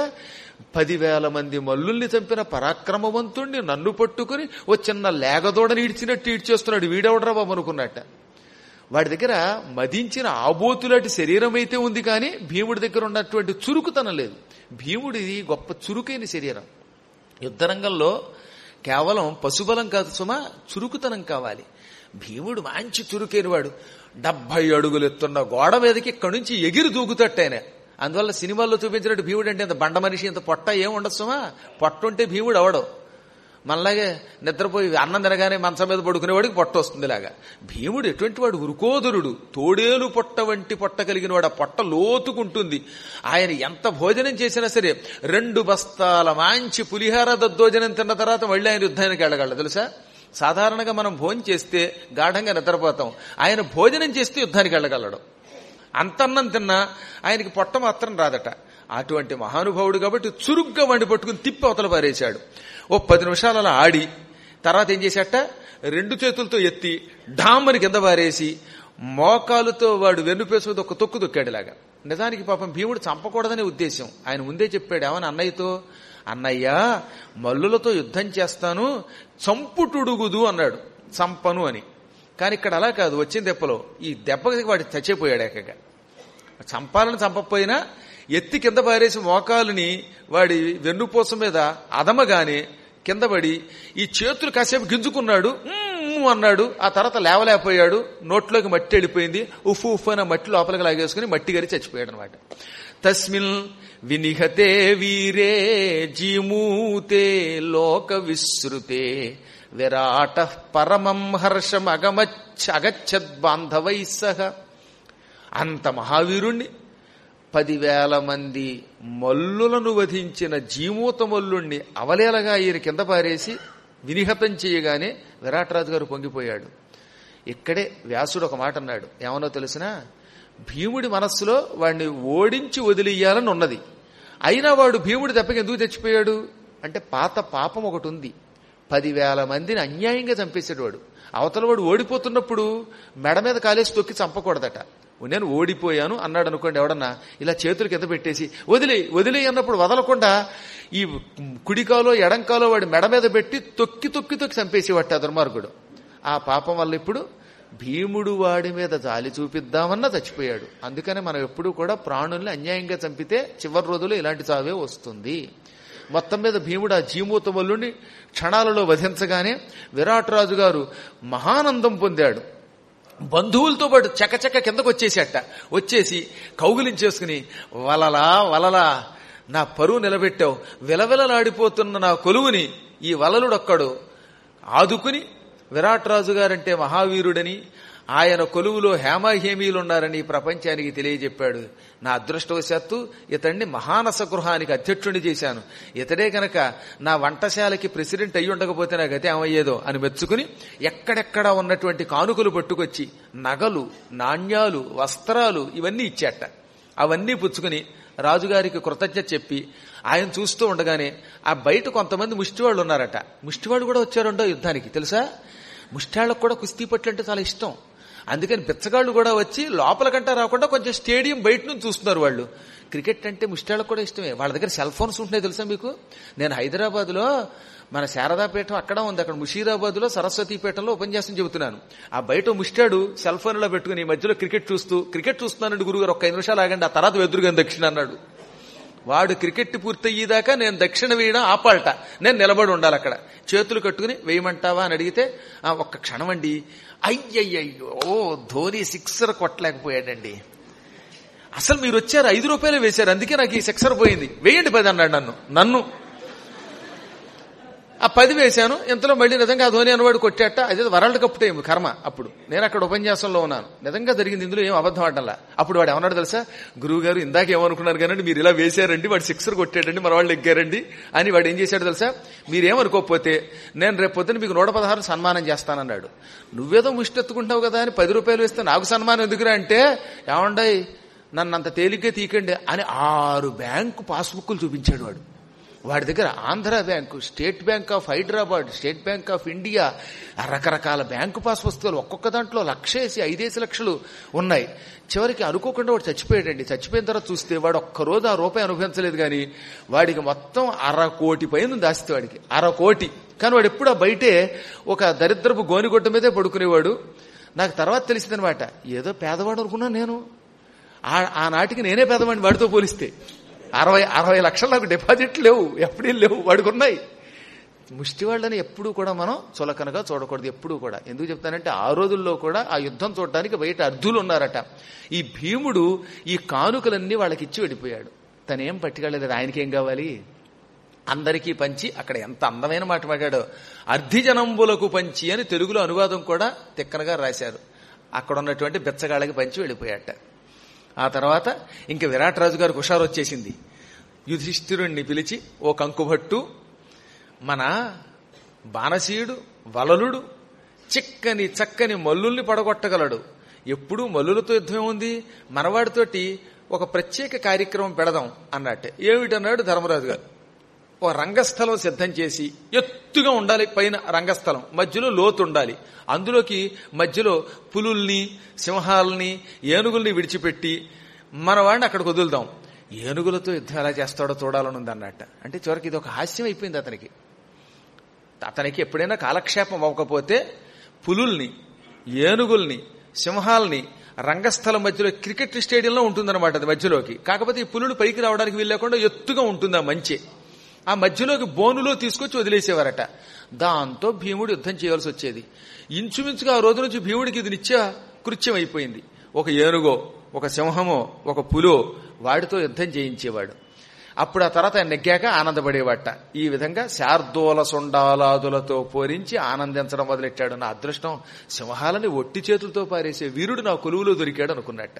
పదివేల మంది మల్లుల్ని చంపిన పరాక్రమవంతుణ్ణి నన్ను పట్టుకుని ఓ చిన్న లేగదోడని ఈడ్చినట్టు ఈడ్చేస్తున్నాడు వీడెవడరా బాబు అనుకున్నట్ట వాడి దగ్గర మదించిన ఆబోతులాంటి శరీరం అయితే ఉంది కానీ భీముడి దగ్గర ఉన్నటువంటి చురుకుతనం లేదు భీముడిది గొప్ప చురుకైన శరీరం యుద్ధరంగంలో కేవలం పశుబలం కాదు సుమా చురుకుతనం కావాలి భీముడు మంచి చురుకైన వాడు డెబ్బై అడుగులు ఎత్తున్న గోడ మీదకి ఇక్కడి నుంచి ఎగిరి దూకుతట్టు ఆయన అందువల్ల సినిమాల్లో చూపించినట్టు భీముడు అంటే ఇంత బండ మనిషి ఇంత పొట్ట ఏం ఉండదు సుమా పొట్ట ఉంటే భీముడు అవడం మనలాగే నిద్రపోయి అన్నం తినగానే మంచం మీద పడుకునేవాడికి పొట్ట వస్తుంది ఇలాగా భీముడు ఎటువంటి వాడు ఉరుకోదురుడు తోడేలు పొట్ట వంటి పొట్ట కలిగిన వాడు ఆ పొట్ట లోతుకుంటుంది ఆయన ఎంత భోజనం చేసినా సరే రెండు బస్తాల మంచి పులిహార దద్దోజనం తిన్న తర్వాత మళ్ళీ ఆయన యుద్ధానికి వెళ్ళగలడు తెలుసా సాధారణంగా మనం భోజనం చేస్తే గాఢంగా నిద్రపోతాం ఆయన భోజనం చేస్తే యుద్ధానికి వెళ్ళగలడు అంతన్నం తిన్నా ఆయనకి పొట్ట మాత్రం రాదట అటువంటి మహానుభావుడు కాబట్టి చురుగ్గా వండి పట్టుకుని తిప్పి అవతల పారేశాడు ఓ పది నిమిషాలు అలా ఆడి తర్వాత ఏం చేశాట రెండు చేతులతో ఎత్తి ఢామ్మని కింద పారేసి మోకాలుతో వాడు వెన్నుపేసు మీద ఒక తొక్కు తొక్కాడు ఇలాగా నిజానికి పాపం భీముడు చంపకూడదనే ఉద్దేశం ఆయన ముందే చెప్పాడు ఏమని అన్నయ్యతో అన్నయ్య మల్లులతో యుద్ధం చేస్తాను చంపుటుడుగుదు అన్నాడు చంపను అని కానీ ఇక్కడ అలా కాదు వచ్చిన దెబ్బలో ఈ దెబ్బకి వాడు చచ్చిపోయాడు ఏకగా చంపాలని చంపకపోయినా ఎత్తి కింద పారేసి మోకాలుని వాడి వెన్నుపూస మీద అదమగానే కింద పడి ఈ చేతులు కాసేపు గింజుకున్నాడు "మ్మ్" అన్నాడు ఆ తర్వాత లేవలేకపోయాడు నోట్లోకి మట్టి వెళ్ళిపోయింది ఉఫ్ ఉఫ్ అని ఆ మట్టి లోపలికి లాగేసుకుని మట్టి గరి చచ్చిపోయాడు అనమాట తస్మిన్ వినిహతే వీరే జీమూతే లోక విశ్రుతే విరాట పరమం హర్షం అగమచ్చ అగచ్చద్ బాంధవై సహ అంత మహావీరుణ్ణి పదివేల మంది మల్లులను వధించిన జీమూత మల్లుణ్ణి అవలేలగా ఈయన కింద పారేసి వినిహతం చేయగానే విరాటరాజు గారు పొంగిపోయాడు ఇక్కడే వ్యాసుడు ఒక మాట అన్నాడు ఏమనో తెలిసినా భీముడి మనస్సులో వాడిని ఓడించి వదిలియ్యాలని ఉన్నది అయినా వాడు భీముడి దెబ్బకి ఎందుకు తెచ్చిపోయాడు అంటే పాత పాపం ఒకటి ఉంది పదివేల మందిని అన్యాయంగా చంపేసాడు వాడు అవతల వాడు ఓడిపోతున్నప్పుడు మెడ మీద కాలేసి తొక్కి చంపకూడదట నేను ఓడిపోయాను అన్నాడు అనుకోండి ఎవడన్నా ఇలా చేతులు కింద పెట్టేసి వదిలే వదిలే అన్నప్పుడు వదలకుండా ఈ కుడికాలో ఎడంకాలో వాడి మెడ మీద పెట్టి తొక్కి తొక్కి తొక్కి చంపేసేవాట ఆ దుర్మార్గుడు ఆ పాపం వల్ల ఇప్పుడు భీముడు వాడి మీద జాలి చూపిద్దామన్నా చచ్చిపోయాడు అందుకనే మనం ఎప్పుడూ కూడా ప్రాణుల్ని అన్యాయంగా చంపితే చివరి రోజులు ఇలాంటి చావే వస్తుంది మొత్తం మీద భీముడు ఆ జీమూత మల్లుని క్షణాలలో వధించగానే విరాట్ రాజు గారు మహానందం పొందాడు బంధువులతో పాటు చకచక కిందకు వచ్చేసేట వచ్చేసి కౌగులించేసుకుని వలలా వలలా నా పరువు నిలబెట్టావు విలవిలలాడిపోతున్న నా కొలువుని ఈ వలలుడొక్కడు ఆదుకుని విరాట్ రాజు గారంటే మహావీరుడని ఆయన కొలువులో హేమహేమీలున్నారని ప్రపంచానికి తెలియజెప్పాడు నా అదృష్టవశాత్తు ఇతన్ని మహానస గృహానికి అధ్యక్షుడిని చేశాను ఇతడే గనక నా వంటశాలకి ప్రెసిడెంట్ అయ్యి ఉండకపోతే నా గతి ఏమయ్యేదో అని మెచ్చుకుని ఎక్కడెక్కడ ఉన్నటువంటి కానుకలు పట్టుకొచ్చి నగలు నాణ్యాలు వస్త్రాలు ఇవన్నీ ఇచ్చాట అవన్నీ పుచ్చుకుని రాజుగారికి కృతజ్ఞత చెప్పి ఆయన చూస్తూ ఉండగానే ఆ బయట కొంతమంది ముష్టివాళ్ళు ఉన్నారట ముష్టివాళ్ళు కూడా వచ్చారండో యుద్ధానికి తెలుసా ముష్టాళ్ళకు కూడా కుస్తీ పట్లు అంటే చాలా ఇష్టం అందుకని బిచ్చగాళ్ళు కూడా వచ్చి లోపల కంటే రాకుండా కొంచెం స్టేడియం బయట నుంచి చూస్తున్నారు వాళ్ళు క్రికెట్ అంటే ముష్టాళ్ళకు కూడా ఇష్టమే వాళ్ళ దగ్గర సెల్ ఫోన్స్ ఉంటున్నాయి తెలుసా మీకు నేను హైదరాబాద్ లో మన శారదాపీఠం అక్కడ ఉంది అక్కడ ముషీరాబాద్ లో సరస్వతీపీఠంలో ఉపన్యాసం చెబుతున్నాను ఆ బయట ముష్టాడు సెల్ ఫోన్ లో పెట్టుకుని ఈ మధ్యలో క్రికెట్ చూస్తూ క్రికెట్ చూస్తున్నానండి గురుగారు ఒక్క ఐదు నిమిషాలు ఆగండి ఆ తర్వాత వెదురుగా దక్షిణ అన్నాడు వాడు క్రికెట్ పూర్తయ్యేదాకా నేను దక్షిణ వేయడం ఆపాలట నేను నిలబడి ఉండాలి అక్కడ చేతులు కట్టుకుని వేయమంటావా అని అడిగితే "ఆ, ఒక్క క్షణం అండి అయ్యయ్యో ధోని సిక్సర్ కొట్టలేకపోయాడండి అసలు మీరు వచ్చారు ఐదు రూపాయలు వేశారు అందుకే నాకు ఈ సిక్సర్ పోయింది వేయండి పది అన్నాడు నన్ను నన్ను ఆ పది వేశాను ఇంతలో మళ్ళీ నిజంగా ఆ ధోని అనవాడు కొట్టాట అదే వరల్డ్ కప్ టైం కర్మ అప్పుడు నేను అక్కడ ఉపన్యాసంలో ఉన్నాను నిజంగా జరిగింది ఇందులో ఏం అబద్ధం ఆడలా అప్పుడు వాడు ఏమన్నాడు తెలుసా గురువు గారు ఇందాక ఏమనుకున్నారు కానీ మీరు ఇలా వేశారండి వాడు సిక్సర్ కొట్టాడండి మన వాళ్ళు ఎగ్గారండి అని వాడు ఏం చేశాడు తెలుసా మీరేమనుకోకపోతే నేను రేపు పొద్దున మీకు నూట పదహారు సన్మానం చేస్తానన్నాడు నువ్వేదో ముష్టెత్తుకుంటావు కదా అని పది రూపాయలు వేస్తే నాకు సన్మానం ఎందుకురా అంటే ఏమండాయి నన్ను అంత తేలిగ్గా తీకండి అని ఆరు బ్యాంకు పాస్బుక్లు చూపించాడు వాడు వాడి దగ్గర Andhra bank State Bank of Hyderabad State Bank of India ఆ రకరకాల బ్యాంకు పాస్ పుస్తకాలు ఒక్కొక్క దాంట్లో లక్షేసి ఐదేసి లక్షలు ఉన్నాయి చివరికి అనుకోకుండా వాడు చచ్చిపోయాడండి చచ్చిపోయిన తర్వాత చూస్తే వాడు ఒక్కరోజు ఆ రూపాయి అనుభవించలేదు కానీ వాడికి మొత్తం అర కోటి పైన దాస్తే వాడికి అర కోటి కానీ వాడు ఎప్పుడు ఆ బయటే ఒక దరిద్రపు గోనిగొడ్డ మీదే పడుకునేవాడు నాకు తర్వాత తెలిసిందనమాట ఏదో పేదవాడు అనుకున్నా నేను ఆ- ఆనాటికి నేనే పేదవాడిని వాడితో పోలిస్తే అరవై అరవై లక్షలు నాకు డిపాజిట్లు లేవు ఎప్పుడూ లేవు వాడికి ఉన్నాయి ముష్టి వాళ్ళని ఎప్పుడూ కూడా మనం చులకనగా చూడకూడదు ఎప్పుడూ కూడా ఎందుకు చెప్తానంటే ఆ రోజుల్లో కూడా ఆ యుద్ధం చూడటానికి బయట అర్ధులు ఉన్నారట ఈ భీముడు ఈ కానుకలన్నీ వాళ్ళకి ఇచ్చి వెళ్ళిపోయాడు తనేం పట్టుకెళ్ళలేదు ఆయనకేం కావాలి అందరికీ పంచి అక్కడ ఎంత అందమైన మాట మాట్లాడో అర్ధిజనంబులకు పంచి అని తెలుగులో అనువాదం కూడా తిక్కనగా రాశారు అక్కడ ఉన్నటువంటి బెచ్చగాళ్ళకి పంచి వెళ్ళిపోయాట ఆ తర్వాత ఇంక విరాట్ రాజు గారికి హుషారు వచ్చేసింది యుధిష్ఠిరుణ్ణి పిలిచి ఓ కంకుభట్టు మన బాణసీయుడు వలలుడు చిక్కని చక్కని మల్లుల్ని పడగొట్టగలడు ఎప్పుడూ మల్లులతో యుద్ధం ఉంది మనవాడితోటి ఒక ప్రత్యేక కార్యక్రమం పెడదాం అన్నట్టే ఏమిటన్నాడు ధర్మరాజు గారు ఓ రంగస్థలం సిద్ధం చేసి ఎత్తుగా ఉండాలి పైన రంగస్థలం మధ్యలో లోతు ఉండాలి అందులోకి మధ్యలో పులుల్ని సింహాలని ఏనుగుల్ని విడిచిపెట్టి మన వాడిని అక్కడికి వదులుదాం ఏనుగులతో యుద్ధం ఎలా చేస్తాడో చూడాలని ఉంది అన్నట్ట అంటే చివరికి ఇది ఒక హాస్యం అయిపోయింది అతనికి అతనికి ఎప్పుడైనా కాలక్షేపం అవ్వకపోతే పులుల్ని ఏనుగుల్ని సింహాల్ని రంగస్థలం మధ్యలో క్రికెట్ స్టేడియంలో ఉంటుందన్నమాట అది మధ్యలోకి కాకపోతే ఈ పులులు పైకి రావడానికి వీల్లేకుండా ఎత్తుగా ఉంటుంది ఆ మంచి ఆ మధ్యలోకి బోనులో తీసుకొచ్చి వదిలేసేవారట దాంతో భీముడు యుద్ధం చేయాల్సి వచ్చేది ఇంచుమించుగా ఆ రోజు నుంచి భీముడికి ఇది నిత్య కృత్యం అయిపోయింది ఒక ఏనుగో ఒక సింహమో ఒక పులో వాడితో యుద్ధం చేయించేవాడు అప్పుడు ఆ తర్వాత ఆయన నెగ్గాక ఆనందపడేవాట ఈ విధంగా శార్దూల సొండాలాదులతో పోరించి ఆనందించడం మొదలెట్టాడు నా అదృష్టం సింహాలని ఒట్టి చేతులతో పారేసే వీరుడు నా కొలువులో దొరికాడు అనుకున్నట్ట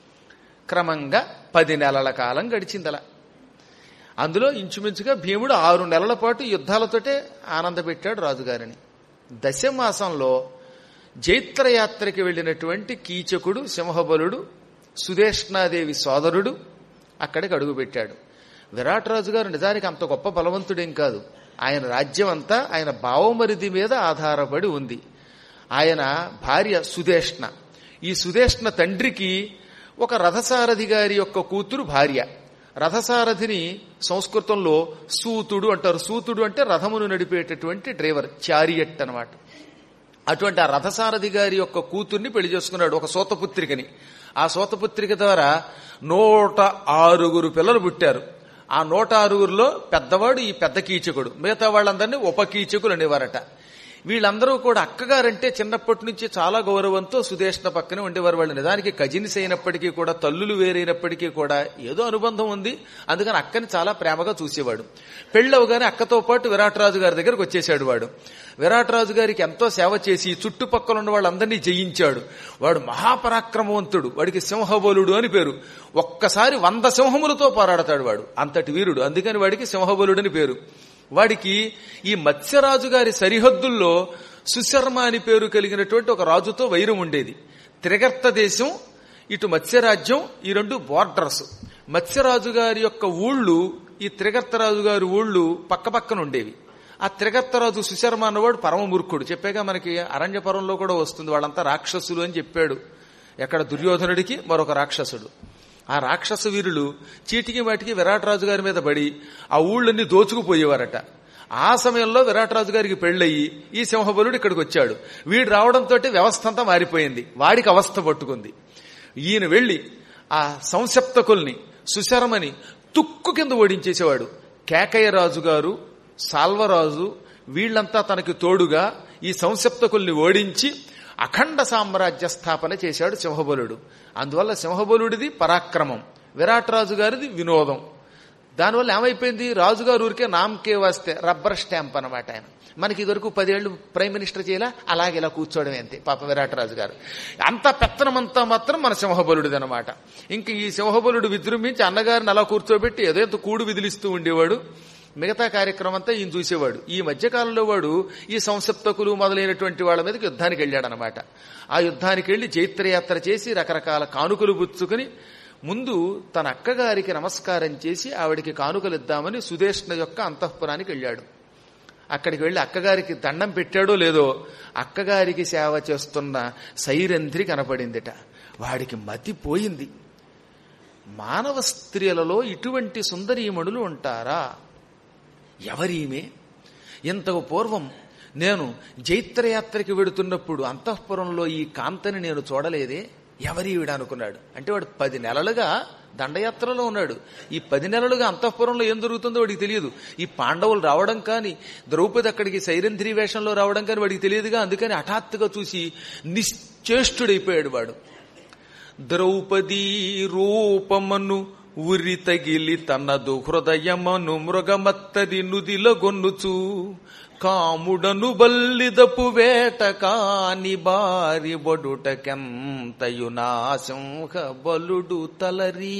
క్రమంగా పది నెలల కాలం గడిచిందలా అందులో ఇంచుమించుగా భీముడు ఆరు నెలల పాటు యుద్ధాలతోటే ఆనందపెట్టాడు రాజుగారిని దశమాసంలో జైత్రయాత్రకి వెళ్ళినటువంటి కీచకుడు సింహబలుడు సుదేష్ణాదేవి సోదరుడు అక్కడికి అడుగుపెట్టాడు విరాట్ రాజు గారు నిజానికి అంత గొప్ప బలవంతుడేం కాదు ఆయన రాజ్యం అంతా ఆయన బావమరిది మీద ఆధారపడి ఉంది ఆయన భార్య సుదేష్ణ ఈ సుదేష్ణ తండ్రికి ఒక రథసారథి గారి యొక్క కూతురు భార్య రథసారథిని సంస్కృతంలో సూతుడు అంటారు సూతుడు అంటే రథమును నడిపేటటువంటి డ్రైవర్ చారియట్ అన్నమాట అటువంటి ఆ రథసారథి గారి యొక్క కూతుర్ని పెళ్లి చేసుకున్నాడు ఒక సోతపుత్రికని ఆ సోతపుత్రిక ద్వారా నూట ఆరుగురు పిల్లలు పుట్టారు ఆ నూట ఆరుగురిలో పెద్దవాడు ఈ పెద్ద కీచకుడు మిగతా వాళ్ళందరినీ ఉపకీచకులు అనేవారట వీళ్ళందరూ కూడా అక్కగారంటే చిన్నప్పటి నుంచి చాలా గౌరవంతో సుదేష్ణ పక్కనే ఉండేవారు వాళ్ళు నిజానికి కజిన్స్ అయినప్పటికీ కూడా తల్లులు వేరైనప్పటికీ కూడా ఏదో అనుబంధం ఉంది అందుకని అక్కని చాలా ప్రేమగా చూసేవాడు పెళ్ళవగానే అక్కతో పాటు విరాటరాజు గారి దగ్గరకు వచ్చేసాడు వాడు విరాటరాజు గారికి ఎంతో సేవ చేసి చుట్టుపక్కల ఉన్న వాళ్ళందరినీ జయించాడు వాడు మహాపరాక్రమవంతుడు వాడికి సింహబలుడు అని పేరు ఒక్కసారి వంద సింహములతో పోరాడతాడు వాడు అంతటి వీరుడు అందుకని వాడికి సింహబలుడు అని పేరు వాడికి ఈ మత్స్యరాజు గారి సరిహద్దుల్లో సుశర్మ అని పేరు కలిగినటువంటి ఒక రాజుతో వైరం ఉండేది త్రిగర్త దేశం ఇటు మత్స్యరాజ్యం ఈ రెండు బోర్డర్స్ మత్స్యరాజు గారి యొక్క ఊళ్ళు ఈ త్రిగర్తరాజు గారి ఊళ్ళు పక్క పక్కన ఉండేవి ఆ త్రిగర్తరాజు సుశర్మ అన్నవాడు పరమ మూర్ఖుడు చెప్పాక మనకి అరణ్యపరంలో కూడా వస్తుంది వాళ్ళంతా రాక్షసులు అని చెప్పాడు ఎక్కడ దుర్యోధనుడికి మరొక రాక్షసుడు ఆ రాక్షస వీరులు చీటికి వాటికి విరాటరాజు గారి మీద పడి ఆ ఊళ్ళన్నీ దోచుకుపోయేవారట ఆ సమయంలో విరాటరాజు గారికి పెళ్ళయి ఈ సింహబలుడు ఇక్కడికి వచ్చాడు వీడు రావడంతో వ్యవస్థ అంతా మారిపోయింది వాడికి అవస్థ పట్టుకుంది ఈయన వెళ్లి ఆ సంసప్తకుల్ని సుశరమని తుక్కు కింద ఓడించేసేవాడు కేకయ్య రాజు గారు సాల్వరాజు వీళ్లంతా తనకి తోడుగా ఈ సంసప్తకుల్ని ఓడించి అఖండ సామ్రాజ్య స్థాపన చేశాడు సింహబలుడు అందువల్ల సింహబలుడిది పరాక్రమం విరాటరాజు గారిది వినోదం దానివల్ల ఏమైపోయింది రాజుగారు ఊరికే నామకే వస్తే రబ్బర్ స్టాంప్ అనమాట ఆయన మనకి ఇదివరకు పదేళ్లు ప్రైమ్ మినిస్టర్ చేయాలా అలాగే ఇలా కూర్చోవడం అంతే పాప విరాటరాజు గారు అంత పెత్తనమంతా మాత్రం మన సింహబలుడిది అనమాట ఇంక ఈ సింహబలుడు విజృంభించి అన్నగారిని అలా కూర్చోబెట్టి ఏదో ఇంత కూడు విదిలిస్తూ ఉండేవాడు మిగతా కార్యక్రమం అంతా ఈయన చూసేవాడు ఈ మధ్యకాలంలో వాడు ఈ సంసప్తకులు మొదలైనటువంటి వాళ్ళ మీదకి యుద్ధానికి వెళ్ళాడనమాట ఆ యుద్ధానికి వెళ్లి జైత్రయాత్ర చేసి రకరకాల కానుకలు పుచ్చుకుని ముందు తన అక్కగారికి నమస్కారం చేసి ఆవిడికి కానుకలు ఇద్దామని సుదేష్ణ యొక్క అంతఃపురానికి వెళ్ళాడు అక్కడికి వెళ్లి అక్కగారికి దండం పెట్టాడో లేదో అక్కగారికి సేవ చేస్తున్న సైరంధ్రి కనపడిందిట వాడికి మతి పోయింది మానవ స్త్రీలలో ఇటువంటి సుందరీమణులు ఉంటారా ఎవరీమే ఇంతకు పూర్వం నేను జైత్రయాత్రకి వెడుతున్నప్పుడు అంతఃపురంలో ఈ కాంతని నేను చూడలేదే ఎవరీవిడ అనుకున్నాడు అంటే వాడు పది నెలలుగా దండయాత్రలో ఉన్నాడు ఈ పది నెలలుగా అంతఃపురంలో ఏం జరుగుతుందో వాడికి తెలియదు ఈ పాండవులు రావడం కానీ ద్రౌపది అక్కడికి సైరంధ్రి వేషంలో రావడం కానీ వాడికి తెలియదుగా అందుకని హఠాత్తుగా చూసి నిశ్చేష్టుడైపోయాడు వాడు ద్రౌపదీ రూపమను ఉరి తగిలి తనదు హృదయమను మృగమత్తది నుదిల గొన్నుచు కాముడను బల్లిదపు వేట కాని బారి బొడుటకెంతయు నాశంహ బలుడు తలరి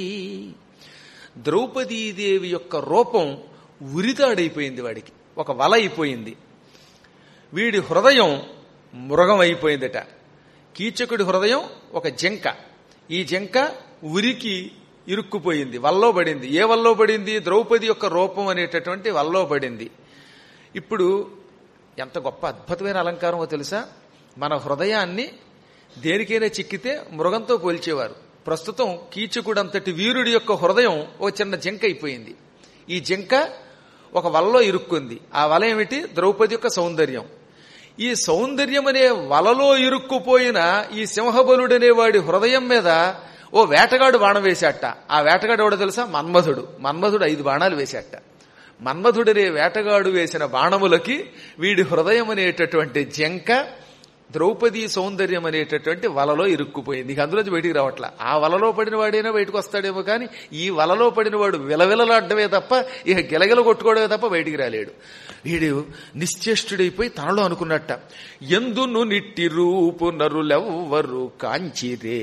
ద్రౌపదీదేవి యొక్క రూపం ఉరితాడైపోయింది వాడికి ఒక వల అయిపోయింది వీడి హృదయం మృగం అయిపోయిందట కీచకుడి హృదయం ఒక జింక ఈ జింక ఉరికి ఇరుక్కుపోయింది వల్లో పడింది ఏ వల్లో పడింది ద్రౌపది యొక్క రూపం అనేటటువంటి వల్లో పడింది ఇప్పుడు ఎంత గొప్ప అద్భుతమైన అలంకారమో తెలుసా మన హృదయాన్ని దేనికైనా చిక్కితే మృగంతో పోల్చేవారు ప్రస్తుతం కీచకుడంతటి వీరుడి యొక్క హృదయం ఒక చిన్న జింక అయిపోయింది ఈ జింక ఒక వలలో ఇరుక్కుంది ఆ వల ఏమిటి ద్రౌపది యొక్క సౌందర్యం ఈ సౌందర్యం అనే వలలో ఇరుక్కుపోయిన ఈ సింహబలుడనే వాడి హృదయం మీద ఓ వేటగాడు బాణం వేశాట ఆ వేటగాడు ఎవడో తెలుసా మన్మధుడు మన్మధుడు ఐదు బాణాలు వేశాట మన్మధుడనే వేటగాడు వేసిన బాణములకి వీడి హృదయం అనేటటువంటి జంక ద్రౌపది సౌందర్యం అనేటటువంటి వలలో ఇరుక్కుపోయింది ఇక అందులోంచి బయటికి రావట్లా ఆ వలలో పడిన వాడైనా బయటకు వస్తాడేమో కానీ ఈ వలలో పడిన వాడు విలవిలలాడమే తప్ప ఇక గిలగిల కొట్టుకోవడమే తప్ప బయటికి రాలేడు వీడు నిశ్చేష్టుడైపోయి తనలో అనుకున్నట్ట ఎందును నిట్టి రూపు నరులెవ్వరు కాంచిరే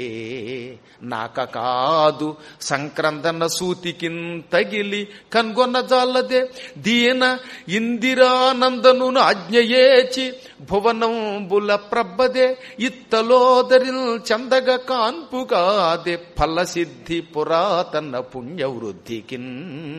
నాక కాదు సంక్రందన సూతికిన్ తగిలి కన్గొన్న జాలదే దీన ఇందిరానందను ఆజ్ఞయేచి భువనంబుల ప్రబ్బదే ఇత్తలోదరిల్ చందగ కాన్పు కాదే ఫలసిద్ధి పురాతన పుణ్యవృద్ధికిన్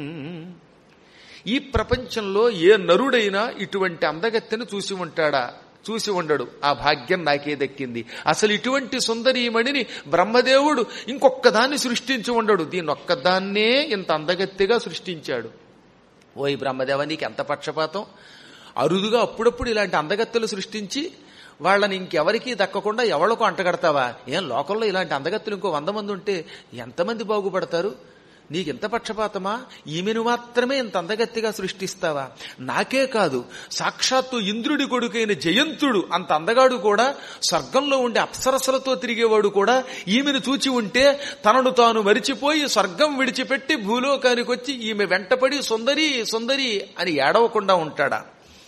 ఈ ప్రపంచంలో ఏ నరుడైనా ఇటువంటి అందగత్తెను చూసి ఉంటాడా చూసి ఉండడు ఆ భాగ్యం నాకే దక్కింది అసలు ఇటువంటి సుందరీమణిని బ్రహ్మదేవుడు ఇంకొక్కదాన్ని సృష్టించి ఉండడు దీన్ని ఒక్కదాన్నే ఇంత అందగత్తెగా సృష్టించాడు ఓయ్ బ్రహ్మదేవ నీకు ఎంత పక్షపాతం అరుదుగా అప్పుడప్పుడు ఇలాంటి అందగత్తెలు సృష్టించి వాళ్ళని ఇంకెవరికీ దక్కకుండా ఎవరికో అంటగడతావా ఏం లోకంలో ఇలాంటి అందగత్తెలు ఇంకో వంద మంది ఉంటే ఎంతమంది బాగుపడతారు నీకింత పక్షపాతమా ఈమెను మాత్రమే ఇంత అందగత్తిగా సృష్టిస్తావా నాకే కాదు సాక్షాత్తు ఇంద్రుడి కొడుకైన జయంతుడు అంత అందగాడు కూడా స్వర్గంలో ఉండే అప్సరసలతో తిరిగేవాడు కూడా ఈమెను చూచి ఉంటే తనను తాను మరిచిపోయి స్వర్గం విడిచిపెట్టి భూలోకానికి వచ్చి ఈమె వెంటపడి సుందరి సుందరి అని ఏడవకుండా ఉంటాడా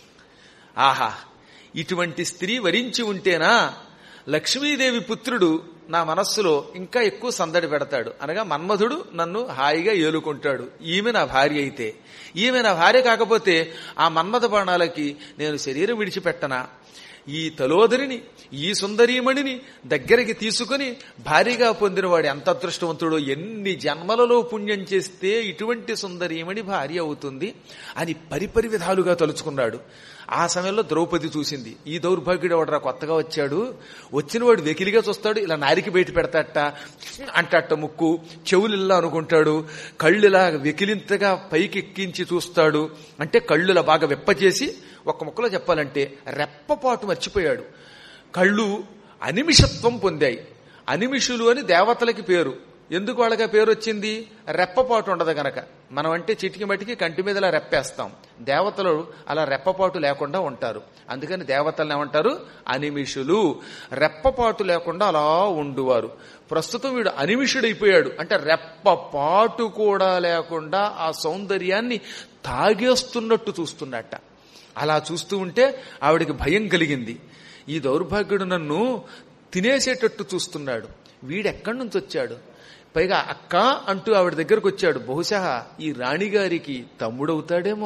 ఆహా ఇటువంటి స్త్రీ వరించి ఉంటేనా లక్ష్మీదేవి పుత్రుడు నా మనస్సులో ఇంకా ఎక్కువ సందడి పెడతాడు అనగా మన్మధుడు నన్ను హాయిగా ఏలుకుంటాడు ఈమె నా భార్య అయితే ఈమె నా భార్య కాకపోతే ఆ మన్మథ బాణాలకి నేను శరీరం విడిచిపెట్టనా ఈ తలోదరిని ఈ సుందరీమణిని దగ్గరికి తీసుకుని భారీగా పొందినవాడు ఎంత అదృష్టవంతుడో ఎన్ని జన్మలలో పుణ్యం చేస్తే ఇటువంటి సుందరీమణి భార్య అవుతుంది అని పరిపరి విధాలుగా తలుచుకున్నాడు ఆ సమయంలో ద్రౌపది చూసింది ఈ దౌర్భాగ్యుడు ఎవడరా కొత్తగా వచ్చాడు వచ్చినవాడు వెకిలిగా చూస్తాడు ఇలా నారికి బయట పెడతాట అంటట ముక్కు చెవులు ఇలా అనుకుంటాడు కళ్ళు ఇలా వెకిలింతగా పైకి ఎక్కించి చూస్తాడు అంటే కళ్ళు ఇలా బాగా వెప్పచేసి ఒక్క ముక్కలో చెప్పాలంటే రెప్పపాటు మర్చిపోయాడు కళ్ళు అనిమిషత్వం పొందాయి అనిమిషులు అని దేవతలకి పేరు ఎందుకు వాళ్ళకి ఆ పేరు వచ్చింది రెప్పపాటు ఉండదు గనక మనం అంటే చిటికి మటికి కంటి మీద ఇలా రెప్పేస్తాం దేవతలు అలా రెప్పపాటు లేకుండా ఉంటారు అందుకని దేవతలను ఏమంటారు అనిమిషులు రెప్పపాటు లేకుండా అలా ఉండువారు ప్రస్తుతం వీడు అనిమిషుడైపోయాడు అంటే రెప్పపాటు కూడా లేకుండా ఆ సౌందర్యాన్ని తాగేస్తున్నట్టు చూస్తున్నట్ట అలా చూస్తూ ఉంటే ఆవిడికి భయం కలిగింది ఈ దౌర్భాగ్యుడు నన్ను తినేసేటట్టు చూస్తున్నాడు వీడెక్కడి నుంచి వచ్చాడు పైగా అక్క అంటూ ఆవిడ దగ్గరకు వచ్చాడు బహుశా ఈ రాణిగారికి తమ్ముడవుతాడేమో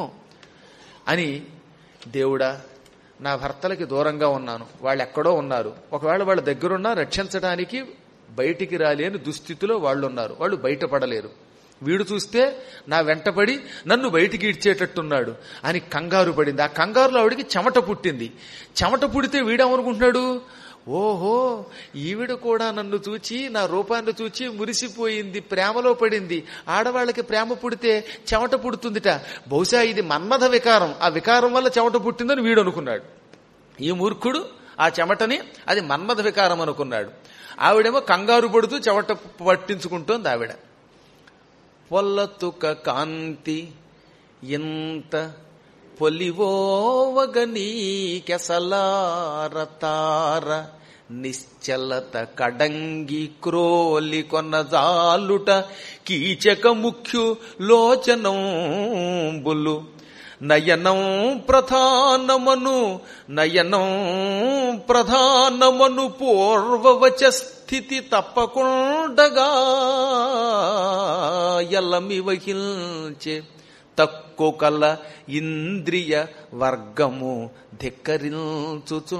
అని దేవుడా నా భర్తలకి దూరంగా ఉన్నాను వాళ్ళు ఎక్కడో ఉన్నారు ఒకవేళ వాళ్ళ దగ్గరున్నా రక్షించడానికి బయటికి రాలేని దుస్థితిలో వాళ్ళు ఉన్నారు వాళ్ళు బయటపడలేరు వీడు చూస్తే నా వెంటపడి నన్ను బయటికి ఇడ్చేటట్టున్నాడు అని కంగారు పడింది ఆ కంగారులో ఆవిడికి చెమట పుట్టింది చెమట పుడితే వీడేమనుకుంటున్నాడు ఓహో ఈవిడ కూడా నన్ను చూచి నా రూపాన్ని చూచి మురిసిపోయింది ప్రేమలో పడింది ఆడవాళ్ళకి ప్రేమ పుడితే చెమట పుడుతుందిట బహుశా ఇది మన్మథ వికారం ఆ వికారం వల్ల చెమట పుట్టిందని వీడు అనుకున్నాడు ఈ మూర్ఖుడు ఆ చెమటని అది మన్మథ వికారం అనుకున్నాడు ఆవిడేమో కంగారు పడుతూ చెమట పట్టించుకుంటోంది ఆవిడ పొల్లతుక కాంతి ఇంత పొలివోవగనీ కెసలారతార నిశ్చలత కడంగి క్రోలి కొనజాలుట కీచక ముఖ్యు లోచనంబులు నయనం ప్రధానమను నయనం ప్రధానమను పూర్వవచ స్థితి తప్పకుండగా ఎల్లమి వహిల్చే తక్కువ కల ఇంద్రియ వర్గము ధిక్కరించుచు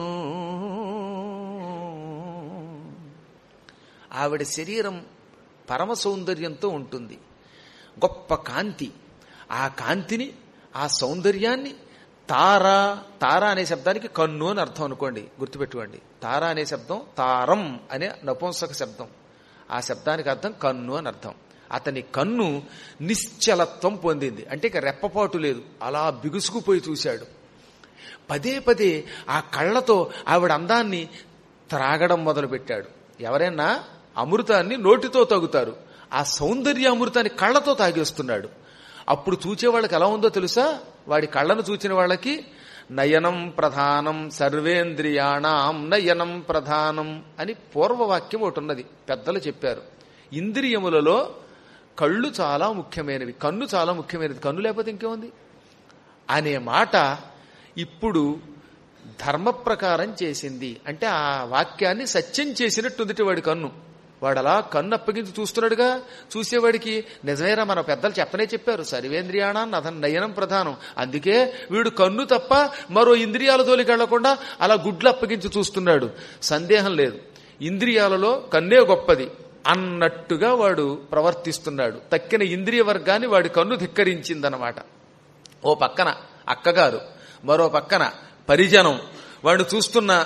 ఆవిడ శరీరం పరమ సౌందర్యంతో ఉంటుంది గొప్ప కాంతి ఆ కాంతిని ఆ సౌందర్యాన్ని తార తార అనే శబ్దానికి కన్ను అని అర్థం అనుకోండి గుర్తుపెట్టుకోండి తార అనే శబ్దం తారం అనే నపుంసక శబ్దం ఆ శబ్దానికి అర్థం కన్ను అని అర్థం అతని కన్ను నిశ్చలత్వం పొందింది అంటే ఇక రెప్పపాటు లేదు అలా బిగుసుకుపోయి చూశాడు పదే పదే ఆ కళ్ళతో ఆవిడ అందాన్ని త్రాగడం మొదలుపెట్టాడు ఎవరైనా అమృతాన్ని నోటితో తాగుతారు ఆ సౌందర్య అమృతాన్ని కళ్ళతో తాగేస్తున్నాడు అప్పుడు చూచే వాళ్ళకి ఎలా ఉందో తెలుసా వాడి కళ్ళను చూచిన వాళ్ళకి నయనం ప్రధానం సర్వేంద్రియాణం నయనం ప్రధానం అని పూర్వవాక్యం ఒకటి ఉన్నది పెద్దలు చెప్పారు ఇంద్రియములలో కళ్ళు చాలా ముఖ్యమైనవి కన్ను చాలా ముఖ్యమైనది కన్ను లేకపోతే ఇంకేముంది అనే మాట ఇప్పుడు ధర్మ ప్రకారం చేసింది అంటే ఆ వాక్యాన్ని సత్యం చేసినట్టుంది వాడి కన్ను వాడు అలా కన్ను అప్పగించి చూస్తున్నాడుగా చూసేవాడికి నిజమేరా మన పెద్దలు చెప్పనే చెప్పారు సర్వేంద్రియాణాన్ని అతను నయనం ప్రధానం అందుకే వీడు కన్ను తప్ప మరో ఇంద్రియాల తోలికి వెళ్లకుండా అలా గుడ్లు అప్పగించి చూస్తున్నాడు సందేహం లేదు ఇంద్రియాలలో కన్నే గొప్పది అన్నట్టుగా వాడు ప్రవర్తిస్తున్నాడు తక్కిన ఇంద్రియ వర్గాన్ని వాడి కన్ను ధిక్కరించిందనమాట ఓ పక్కన అక్కగారు మరో పక్కన పరిజనం వాడు చూస్తున్న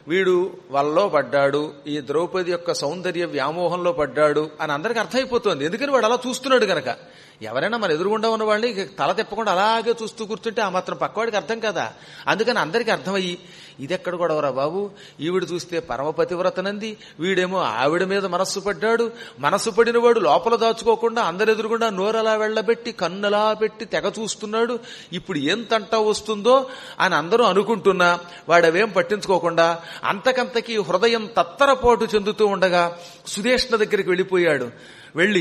వీడు వల్లో పడ్డాడు ఈ ద్రౌపది యొక్క సౌందర్య వ్యామోహంలో పడ్డాడు అని అందరికి అర్థమైపోతుంది ఎందుకని వాడు అలా చూస్తున్నాడు గనక ఎవరైనా మన ఎదురుగుండా ఉన్న వాళ్ళని ఇక తల తిప్పకుండా అలాగే చూస్తూ కూర్చుంటే ఆ మాత్రం పక్కవాడికి అర్థం కదా అందుకని అందరికీ అర్థమయ్యి ఇదెక్కడ గొడవరా బాబు ఈవిడ చూస్తే పరమపతివ్రతనంది వీడేమో ఆవిడ మీద మనస్సు పడ్డాడు మనస్సు పడిన వాడు లోపల దాచుకోకుండా అందరి ఎదురుగుండా నోరలా వెళ్ళబెట్టి కన్నులా పెట్టి తెగ చూస్తున్నాడు ఇప్పుడు ఏం తంట వస్తుందో అని అందరూ అనుకుంటున్నా వాడవేం పట్టించుకోకుండా అంతకంతకి హృదయం తత్తరపోటు చెందుతూ ఉండగా సుదేష్ణ దగ్గరికి వెళ్ళిపోయాడు వెళ్ళి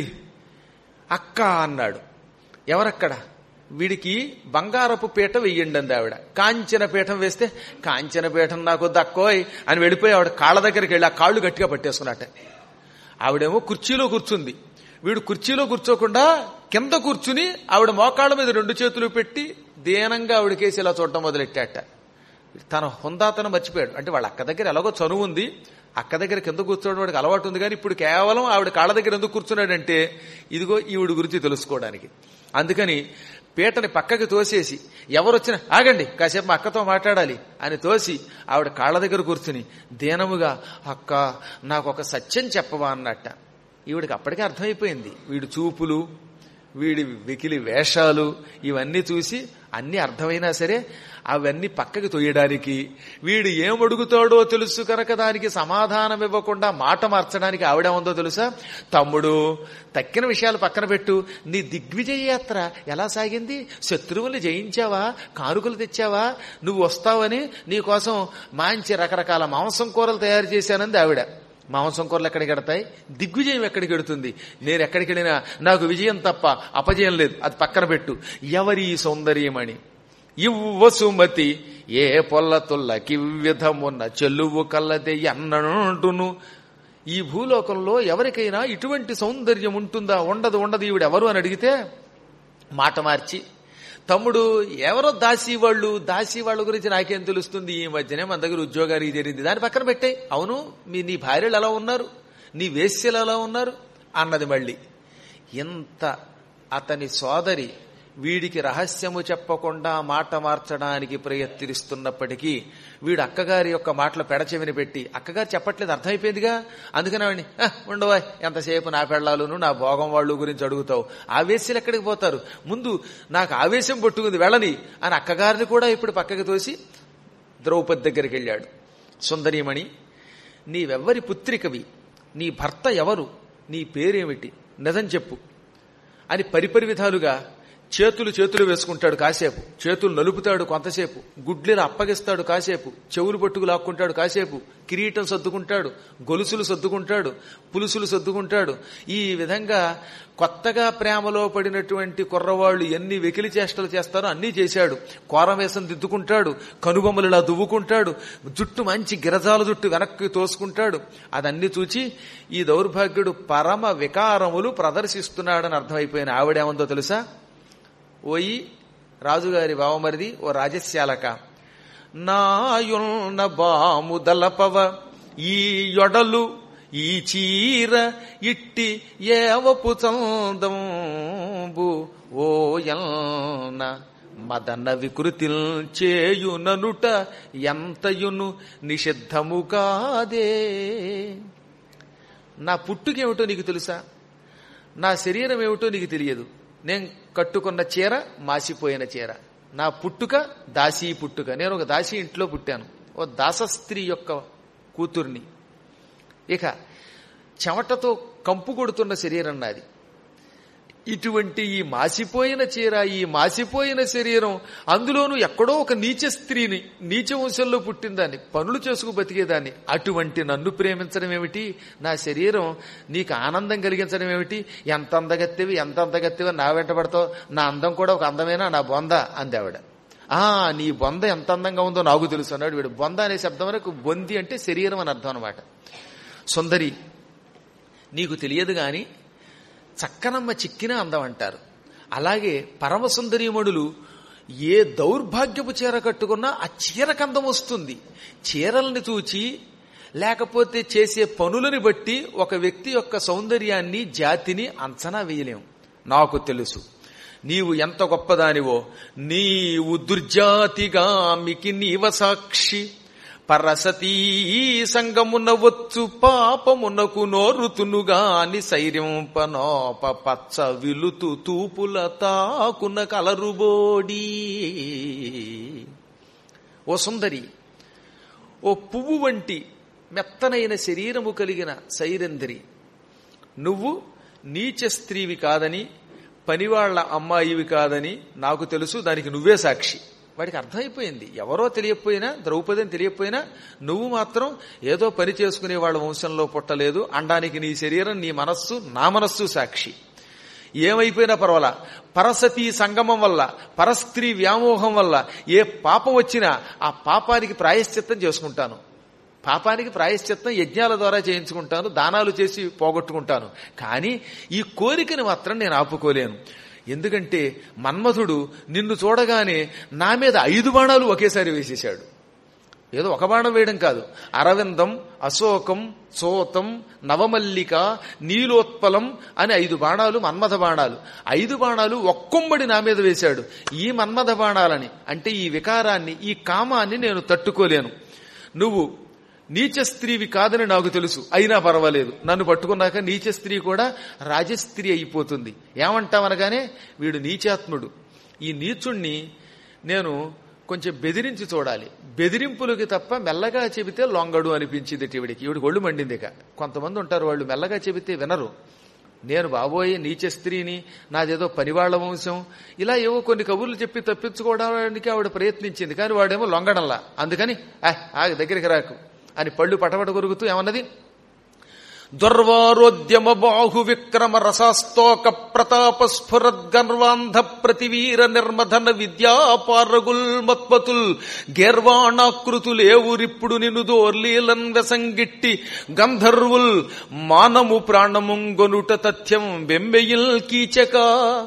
అక్క అన్నాడు ఎవరక్కడ వీడికి బంగారపు పీట వెయ్యండి అంది ఆవిడ కాంచన పీఠం వేస్తే కాంచన పీఠం నాకు దక్కోయ్ అని వెళ్ళిపోయి ఆవిడ కాళ్ళ దగ్గరికి వెళ్ళి ఆ కాళ్ళు గట్టిగా పట్టేసుకున్నట్ట ఆవిడేమో కుర్చీలో కూర్చుంది వీడు కుర్చీలో కూర్చోకుండా కింద కూర్చుని ఆవిడ మోకాళ్ళ మీద రెండు చేతులు పెట్టి దీనంగా ఆవిడకేసి ఇలా చూడటం మొదలెట్టాట తన హుందాతనం మర్చిపోయాడు అంటే వాళ్ళ అక్క దగ్గర ఎలాగో చనువు ఉంది అక్క దగ్గర కింద కూర్చోవడం వాడికి అలవాటు ఉంది కానీ ఇప్పుడు కేవలం ఆవిడ కాళ్ళ దగ్గర ఎందుకు కూర్చున్నాడంటే ఇదిగో ఈవిడ గురించి తెలుసుకోవడానికి అందుకని పీటని పక్కకి తోసేసి ఎవరొచ్చినా ఆగండి కాసేపు మా అక్కతో మాట్లాడాలి అని తోసి ఆవిడ కాళ్ళ దగ్గర కూర్చుని దీనముగా అక్క నాకు ఒక సత్యం చెప్పవా అన్నట్ట ఈవిడికి అప్పటికే అర్థమైపోయింది వీడి చూపులు వీడి వెకిలి వేషాలు ఇవన్నీ చూసి అన్ని అర్థమైనా సరే అవన్నీ పక్కకి తొయ్యడానికి వీడు ఏమడుగుతాడో తెలుసు కనుక దానికి సమాధానం ఇవ్వకుండా మాట మార్చడానికి ఆవిడ ఉందో తెలుసా తమ్ముడు తక్కిన విషయాలు పక్కన పెట్టు నీ దిగ్విజయ యాత్ర ఎలా సాగింది శత్రువుల్ని జయించావా కానుకలు తెచ్చావా నువ్వు వస్తావని నీ కోసం మంచి రకరకాల మాంసం కూరలు తయారు చేశానంది ఆవిడ మాంసం కూరలు ఎక్కడికి ఎడతాయి దిగ్విజయం ఎక్కడికి ఎడుతుంది నేను ఎక్కడికి వెళ్ళినా నాకు విజయం తప్ప అపజయం లేదు అది పక్కన పెట్టు ఎవరి ఈ సౌందర్యమణి ఇవ్వ సుమతి ఏ పొల్ల తొల్లకి విధమున్న చెల్లువు కల్లదే అన్నంటును ఈ భూలోకంలో ఎవరికైనా ఇటువంటి సౌందర్యం ఉంటుందా ఉండదు ఉండదు ఈవిడ ఎవరు అని అడిగితే మాట మార్చి తమ్ముడు ఎవరో దాసి వాళ్ళు దాసి వాళ్ళ గురించి నాకేం తెలుస్తుంది ఈ మధ్యనే మన దగ్గర ఉద్యోగానికి చేరింది దాని పక్కన పెట్టాయి అవును మీ నీ భార్యలు ఎలా ఉన్నారు నీ వేశ్యలు ఎలా ఉన్నారు అన్నది మళ్ళీ ఇంత అతని సోదరి వీడికి రహస్యము చెప్పకుండా మాట మార్చడానికి ప్రయత్నిస్తున్నప్పటికీ వీడు అక్కగారి యొక్క మాటలు పెడచెవిని పెట్టి అక్కగారు చెప్పట్లేదు అర్థమైపోయిందిగా అందుకని ఆవిడ్ని "ఆ, ఉండవా ఎంతసేపు నా పెళ్ళాలును నా భోగం వాళ్ళు గురించి అడుగుతావు ఆవేశాలు ఎక్కడికి పోతారు ముందు నాకు ఆవేశం పట్టుకుంది వెళ్ళని అని అక్కగారిని కూడా ఇప్పుడు పక్కకి తోసి ద్రౌపది దగ్గరికి వెళ్ళాడు సుందరీమణి నీవెవ్వరి పుత్రికవి నీ భర్త ఎవరు నీ పేరేమిటి నిజం చెప్పు అని పరిపరి విధాలుగా చేతులు చేతులు వేసుకుంటాడు కాసేపు చేతులు నలుపుతాడు కొంతసేపు గుడ్లిని అప్పగిస్తాడు కాసేపు చెవులు పట్టుకు లాక్కుంటాడు కాసేపు కిరీటం సర్దుకుంటాడు గొలుసులు సర్దుకుంటాడు పులుసులు సర్దుకుంటాడు ఈ విధంగా కొత్తగా ప్రేమలో పడినటువంటి కుర్రవాళ్లు ఎన్ని వెకిలి చేష్టలు చేస్తారో అన్నీ చేశాడు కోరమేసం దిద్దుకుంటాడు కనుబొమ్మలు ఇలా దువ్వుకుంటాడు జుట్టు మంచి గిరజాల జుట్టు వెనక్కి తోసుకుంటాడు అదన్నీ చూచి ఈ దౌర్భాగ్యుడు పరమ వికారములు ప్రదర్శిస్తున్నాడని అర్థమైపోయిన ఆవిడేమందో తెలుసా ఓయి రాజుగారి బావమరిది ఓ రాజశ్యాలక నాయున్న బాముదలపవ ఈ యొడలు ఈ చీర ఇట్టి ఏవపు చందంబు ఓయల్న మదన వికృతిల్ చేయుననుట ఎంతయును నిషిద్ధము కాదే నా పుట్టుకేమిటో నీకు తెలుసా నా శరీరం ఏమిటో నీకు తెలియదు నేను కట్టుకున్న చీర మాసిపోయిన చీర నా పుట్టుక దాసీ పుట్టుక నేను ఒక దాసీ ఇంట్లో పుట్టాను ఓ దాసస్త్రీ యొక్క కూతుర్ని ఇక చెమటతో కంపు కొడుతున్న శరీరం నాది ఇటువంటి ఈ మాసిపోయిన చీర ఈ మాసిపోయిన శరీరం అందులోనూ ఎక్కడో ఒక నీచ స్త్రీని నీచ వంశంలో పుట్టిందాన్ని పనులు చేసుకు బతికేదాన్ని అటువంటి నన్ను ప్రేమించడం ఏమిటి నా శరీరం నీకు ఆనందం కలిగించడం ఏమిటి ఎంత అందగత్తెవి ఎంత అందగత్తెవి నా వెంట పడతావు నా అందం కూడా ఒక అందమేనా నా బొంద అంది ఆవిడ ఆ నీ బొంద ఎంత అందంగా ఉందో నాకు తెలుసు అన్నాడు వీడు బొంద అనే శబ్దం వరకు బొంది అంటే శరీరం అని అర్థం అనమాట సుందరి నీకు తెలియదు గాని చక్కనమ్మ చిక్కిన అందం అంటారు అలాగే పరమసుందరీమణులు ఏ దౌర్భాగ్యపు చీర కట్టుకున్నా ఆ చీరకు అందం వస్తుంది చీరల్ని చూచి లేకపోతే చేసే పనులని బట్టి ఒక వ్యక్తి యొక్క సౌందర్యాన్ని జాతిని అంచనా వేయలేం నాకు తెలుసు నీవు ఎంత గొప్పదానివో నీవు దుర్జాతిగా మికి నీవ సాక్షి పరసతీ సంగమున వచ్చు పాపమునకు నోరుతునుగాని సైర్యంపనోప పచ్చ విలుతు తూపుల తాకున కలరుబోడి ఓ సుందరి ఓ పువ్వు వంటి మెత్తనైన శరీరము కలిగిన సైరంధ్రి నువ్వు నీచ స్త్రీవి కాదని పనివాళ్ల అమ్మాయివి కాదని నాకు తెలుసు దానికి నువ్వే సాక్షి వాడికి అర్థమైపోయింది ఎవరో తెలియకపోయినా ద్రౌపది అని తెలియకపోయినా నువ్వు మాత్రం ఏదో పని చేసుకునే వాళ్ళ వంశంలో పుట్టలేదు అండానికి నీ శరీరం నీ మనస్సు నా మనస్సు సాక్షి ఏమైపోయినా పర్వాలా పరసతీ సంగమం వల్ల పరస్త్రీ వ్యామోహం వల్ల ఏ పాపం వచ్చినా ఆ పాపానికి ప్రాయశ్చిత్తం చేసుకుంటాను పాపానికి ప్రాయశ్చిత్తం యజ్ఞాల ద్వారా చేయించుకుంటాను దానాలు చేసి పోగొట్టుకుంటాను కానీ ఈ కోరికని మాత్రం నేను ఆపుకోలేను ఎందుకంటే మన్మధుడు నిన్ను చూడగానే నా మీద ఐదు బాణాలు ఒకేసారి వేసేశాడు ఏదో ఒక బాణం వేయడం కాదు అరవిందం అశోకం సోతం నవమల్లిక నీలోత్పలం అని ఐదు బాణాలు మన్మథ బాణాలు ఐదు బాణాలు ఒక్కొమ్మడి నా మీద వేశాడు ఈ మన్మథ బాణాలని అంటే ఈ వికారాన్ని ఈ కామాన్ని నేను తట్టుకోలేను నువ్వు నీచ స్త్రీవి కాదని నాకు తెలుసు అయినా పర్వాలేదు నన్ను పట్టుకున్నాక నీచ స్త్రీ కూడా రాజస్త్రీ అయిపోతుంది ఏమంటామనగానే వీడు నీచాత్ముడు ఈ నీచుణ్ణి నేను కొంచెం బెదిరించి చూడాలి బెదిరింపులకి తప్ప మెల్లగా చెబితే లొంగడు అనిపించింది ఈవిడికి ఈవిడికి ఒళ్ళు మండింది ఇక కొంతమంది ఉంటారు వాళ్ళు మెల్లగా చెబితే వినరు నేను బాబోయే నీచ స్త్రీని నాదేదో పనివాళ్ల వంశం ఇలా ఏవో కొన్ని కబుర్లు చెప్పి తప్పించుకోవడానికి ఆవిడ ప్రయత్నించింది కానీ వాడేమో లొంగడంలా అందుకని ఆ దగ్గరికి రాకు అని పళ్ళు పటపట కొరుకుతూ ఏమన్నది దుర్వారోద్యమ బాహు విక్రమ రసాస్తోక ప్రతాప స్ఫురద్గర్వాంధ ప్రతివీర నిర్మధన విద్యాపారగుల్ మత్పతుల్ గేర్వాణాకృతులేవురిప్పుడు నిన్ను దోర్లీలన్ వెసంగిట్టి గంధర్వుల్ మానము ప్రాణముంగొనుట తథ్యం వెంబెయిల్ కీచక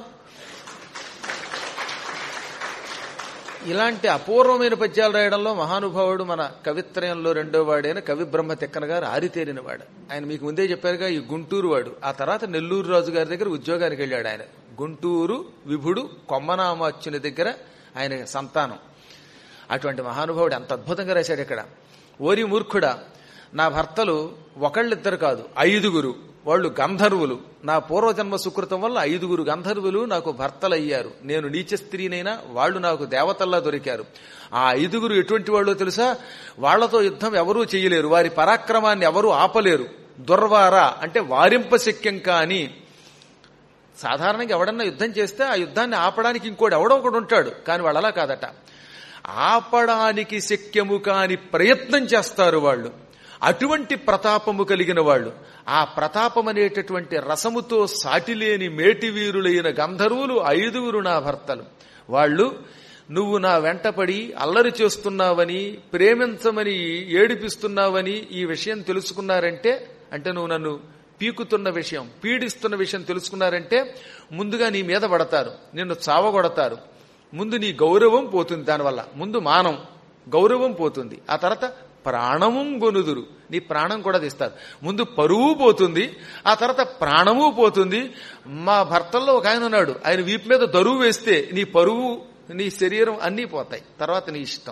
ఇలాంటి అపూర్వమైన పద్యాలు రాయడంలో మహానుభావుడు మన కవిత్రయంలో రెండో వాడైన కవి బ్రహ్మ తిక్కన గారు ఆరితేరిన వాడు ఆయన మీకు ముందే చెప్పారుగా ఈ గుంటూరు వాడు ఆ తర్వాత నెల్లూరు రాజు గారి దగ్గర ఉద్యోగానికి వెళ్ళాడు ఆయన గుంటూరు విభుడు కొమ్మనామాచ్యుని దగ్గర ఆయన సంతానం అటువంటి మహానుభావుడు ఎంత అద్భుతంగా రాశాడు ఇక్కడ ఓరి మూర్ఖుడా నా భర్తలు ఒకళ్ళిద్దరు కాదు ఐదుగురు వాళ్ళు గంధర్వులు నా పూర్వజన్మ సుకృతం వల్ల ఐదుగురు గంధర్వులు నాకు భర్తలయ్యారు నేను నీచ స్త్రీనైనా వాళ్ళు నాకు దేవతల్లా దొరికారు ఆ ఐదుగురు ఎటువంటి వాళ్ళో తెలుసా వాళ్లతో యుద్ధం ఎవరూ చేయలేరు వారి పరాక్రమాన్ని ఎవరూ ఆపలేరు దుర్వార అంటే వారింపశక్యం కాని సాధారణంగా ఎవడన్నా యుద్ధం చేస్తే ఆ యుద్ధాన్ని ఆపడానికి ఇంకోటి ఎవడో ఒకడు ఉంటాడు కానీ వాళ్ళు అలా కాదట ఆపడానికి శక్యము కాని ప్రయత్నం చేస్తారు వాళ్ళు అటువంటి ప్రతాపము కలిగిన వాళ్ళు ఆ ప్రతాపం అనేటటువంటి రసముతో సాటిలేని మేటివీరులైన గంధర్వులు ఐదుగురు నా భర్తలు వాళ్ళు నువ్వు నా వెంటపడి అల్లరి చేస్తున్నావని ప్రేమించమని ఏడిపిస్తున్నావని ఈ విషయం తెలుసుకున్నారంటే అంటే నువ్వు నన్ను పీకుతున్న విషయం పీడిస్తున్న విషయం తెలుసుకున్నారంటే ముందుగా నీ మీద పడతారు నిన్ను చావగొడతారు ముందు నీ గౌరవం పోతుంది దానివల్ల ముందు మానం గౌరవం పోతుంది ఆ తర్వాత ప్రాణము గొనుదురు నీ ప్రాణం కూడా తీస్తారు ముందు పరువు పోతుంది ఆ తర్వాత ప్రాణము పోతుంది మా భర్తల్లో ఒక ఆయన ఉన్నాడు ఆయన వీపు మీద దరువు వేస్తే నీ పరువు నీ శరీరం అన్నీ పోతాయి తర్వాత నీ ఇష్టం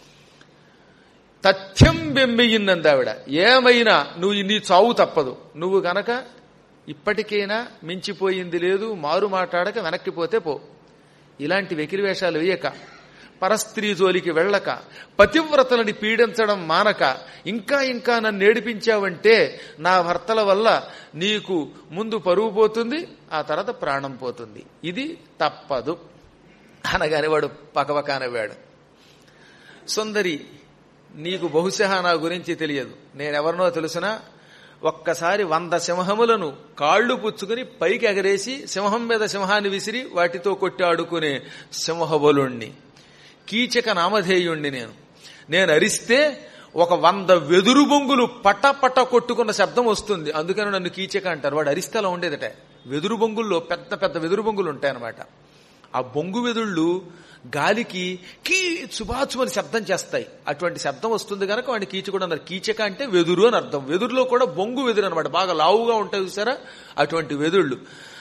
తథ్యం బెమ్మెయ్యిందంది ఆవిడ ఏమైనా నువ్వు నీ చావు తప్పదు నువ్వు గనక ఇప్పటికైనా మించిపోయింది లేదు మారు మాట్లాడక వెనక్కిపోతే పో ఇలాంటి వెకిలి వేషాలు వేయక పరస్త్రీ జోలికి వెళ్ళక పతివ్రతలని పీడించడం మానక ఇంకా ఇంకా నన్ను ఏడిపించావంటే నా భర్తల వల్ల నీకు ముందు పరువు పోతుంది ఆ తర్వాత ప్రాణం పోతుంది ఇది తప్పదు అనగానే వాడు పకపక నవ్వాడు సుందరి నీకు బహుశా నా గురించి తెలియదు నేనెవరినో తెలుసునా ఒక్కసారి వంద సింహములను కాళ్లు పుచ్చుకుని పైకి ఎగరేసి సింహం మీద సింహాన్ని విసిరి వాటితో కొట్టి ఆడుకునే సింహబలుణ్ణి కీచక నామధేయుణ్ణి నేను నేను అరిస్తే ఒక వంద వెదురు బొంగులు పట పట కొట్టుకున్న శబ్దం వస్తుంది అందుకని నన్ను కీచక అంటారు వాడు అరిస్తే అలా ఉండేదట వెదురు బొంగుల్లో పెద్ద పెద్ద వెదురు బొంగులు ఉంటాయన్నమాట ఆ బొంగు వెదుళ్ళు గాలికి కీ చుబాచుమని శబ్దం చేస్తాయి అటువంటి శబ్దం వస్తుంది కనుక వాడిని కీచకుడు అన్నారు కీచక అంటే వెదురు అని అర్థం వెదురులో కూడా బొంగు వెదురు అనమాట బాగా లావుగా ఉంటాయి చూసారా అటువంటి వెదుళ్ళు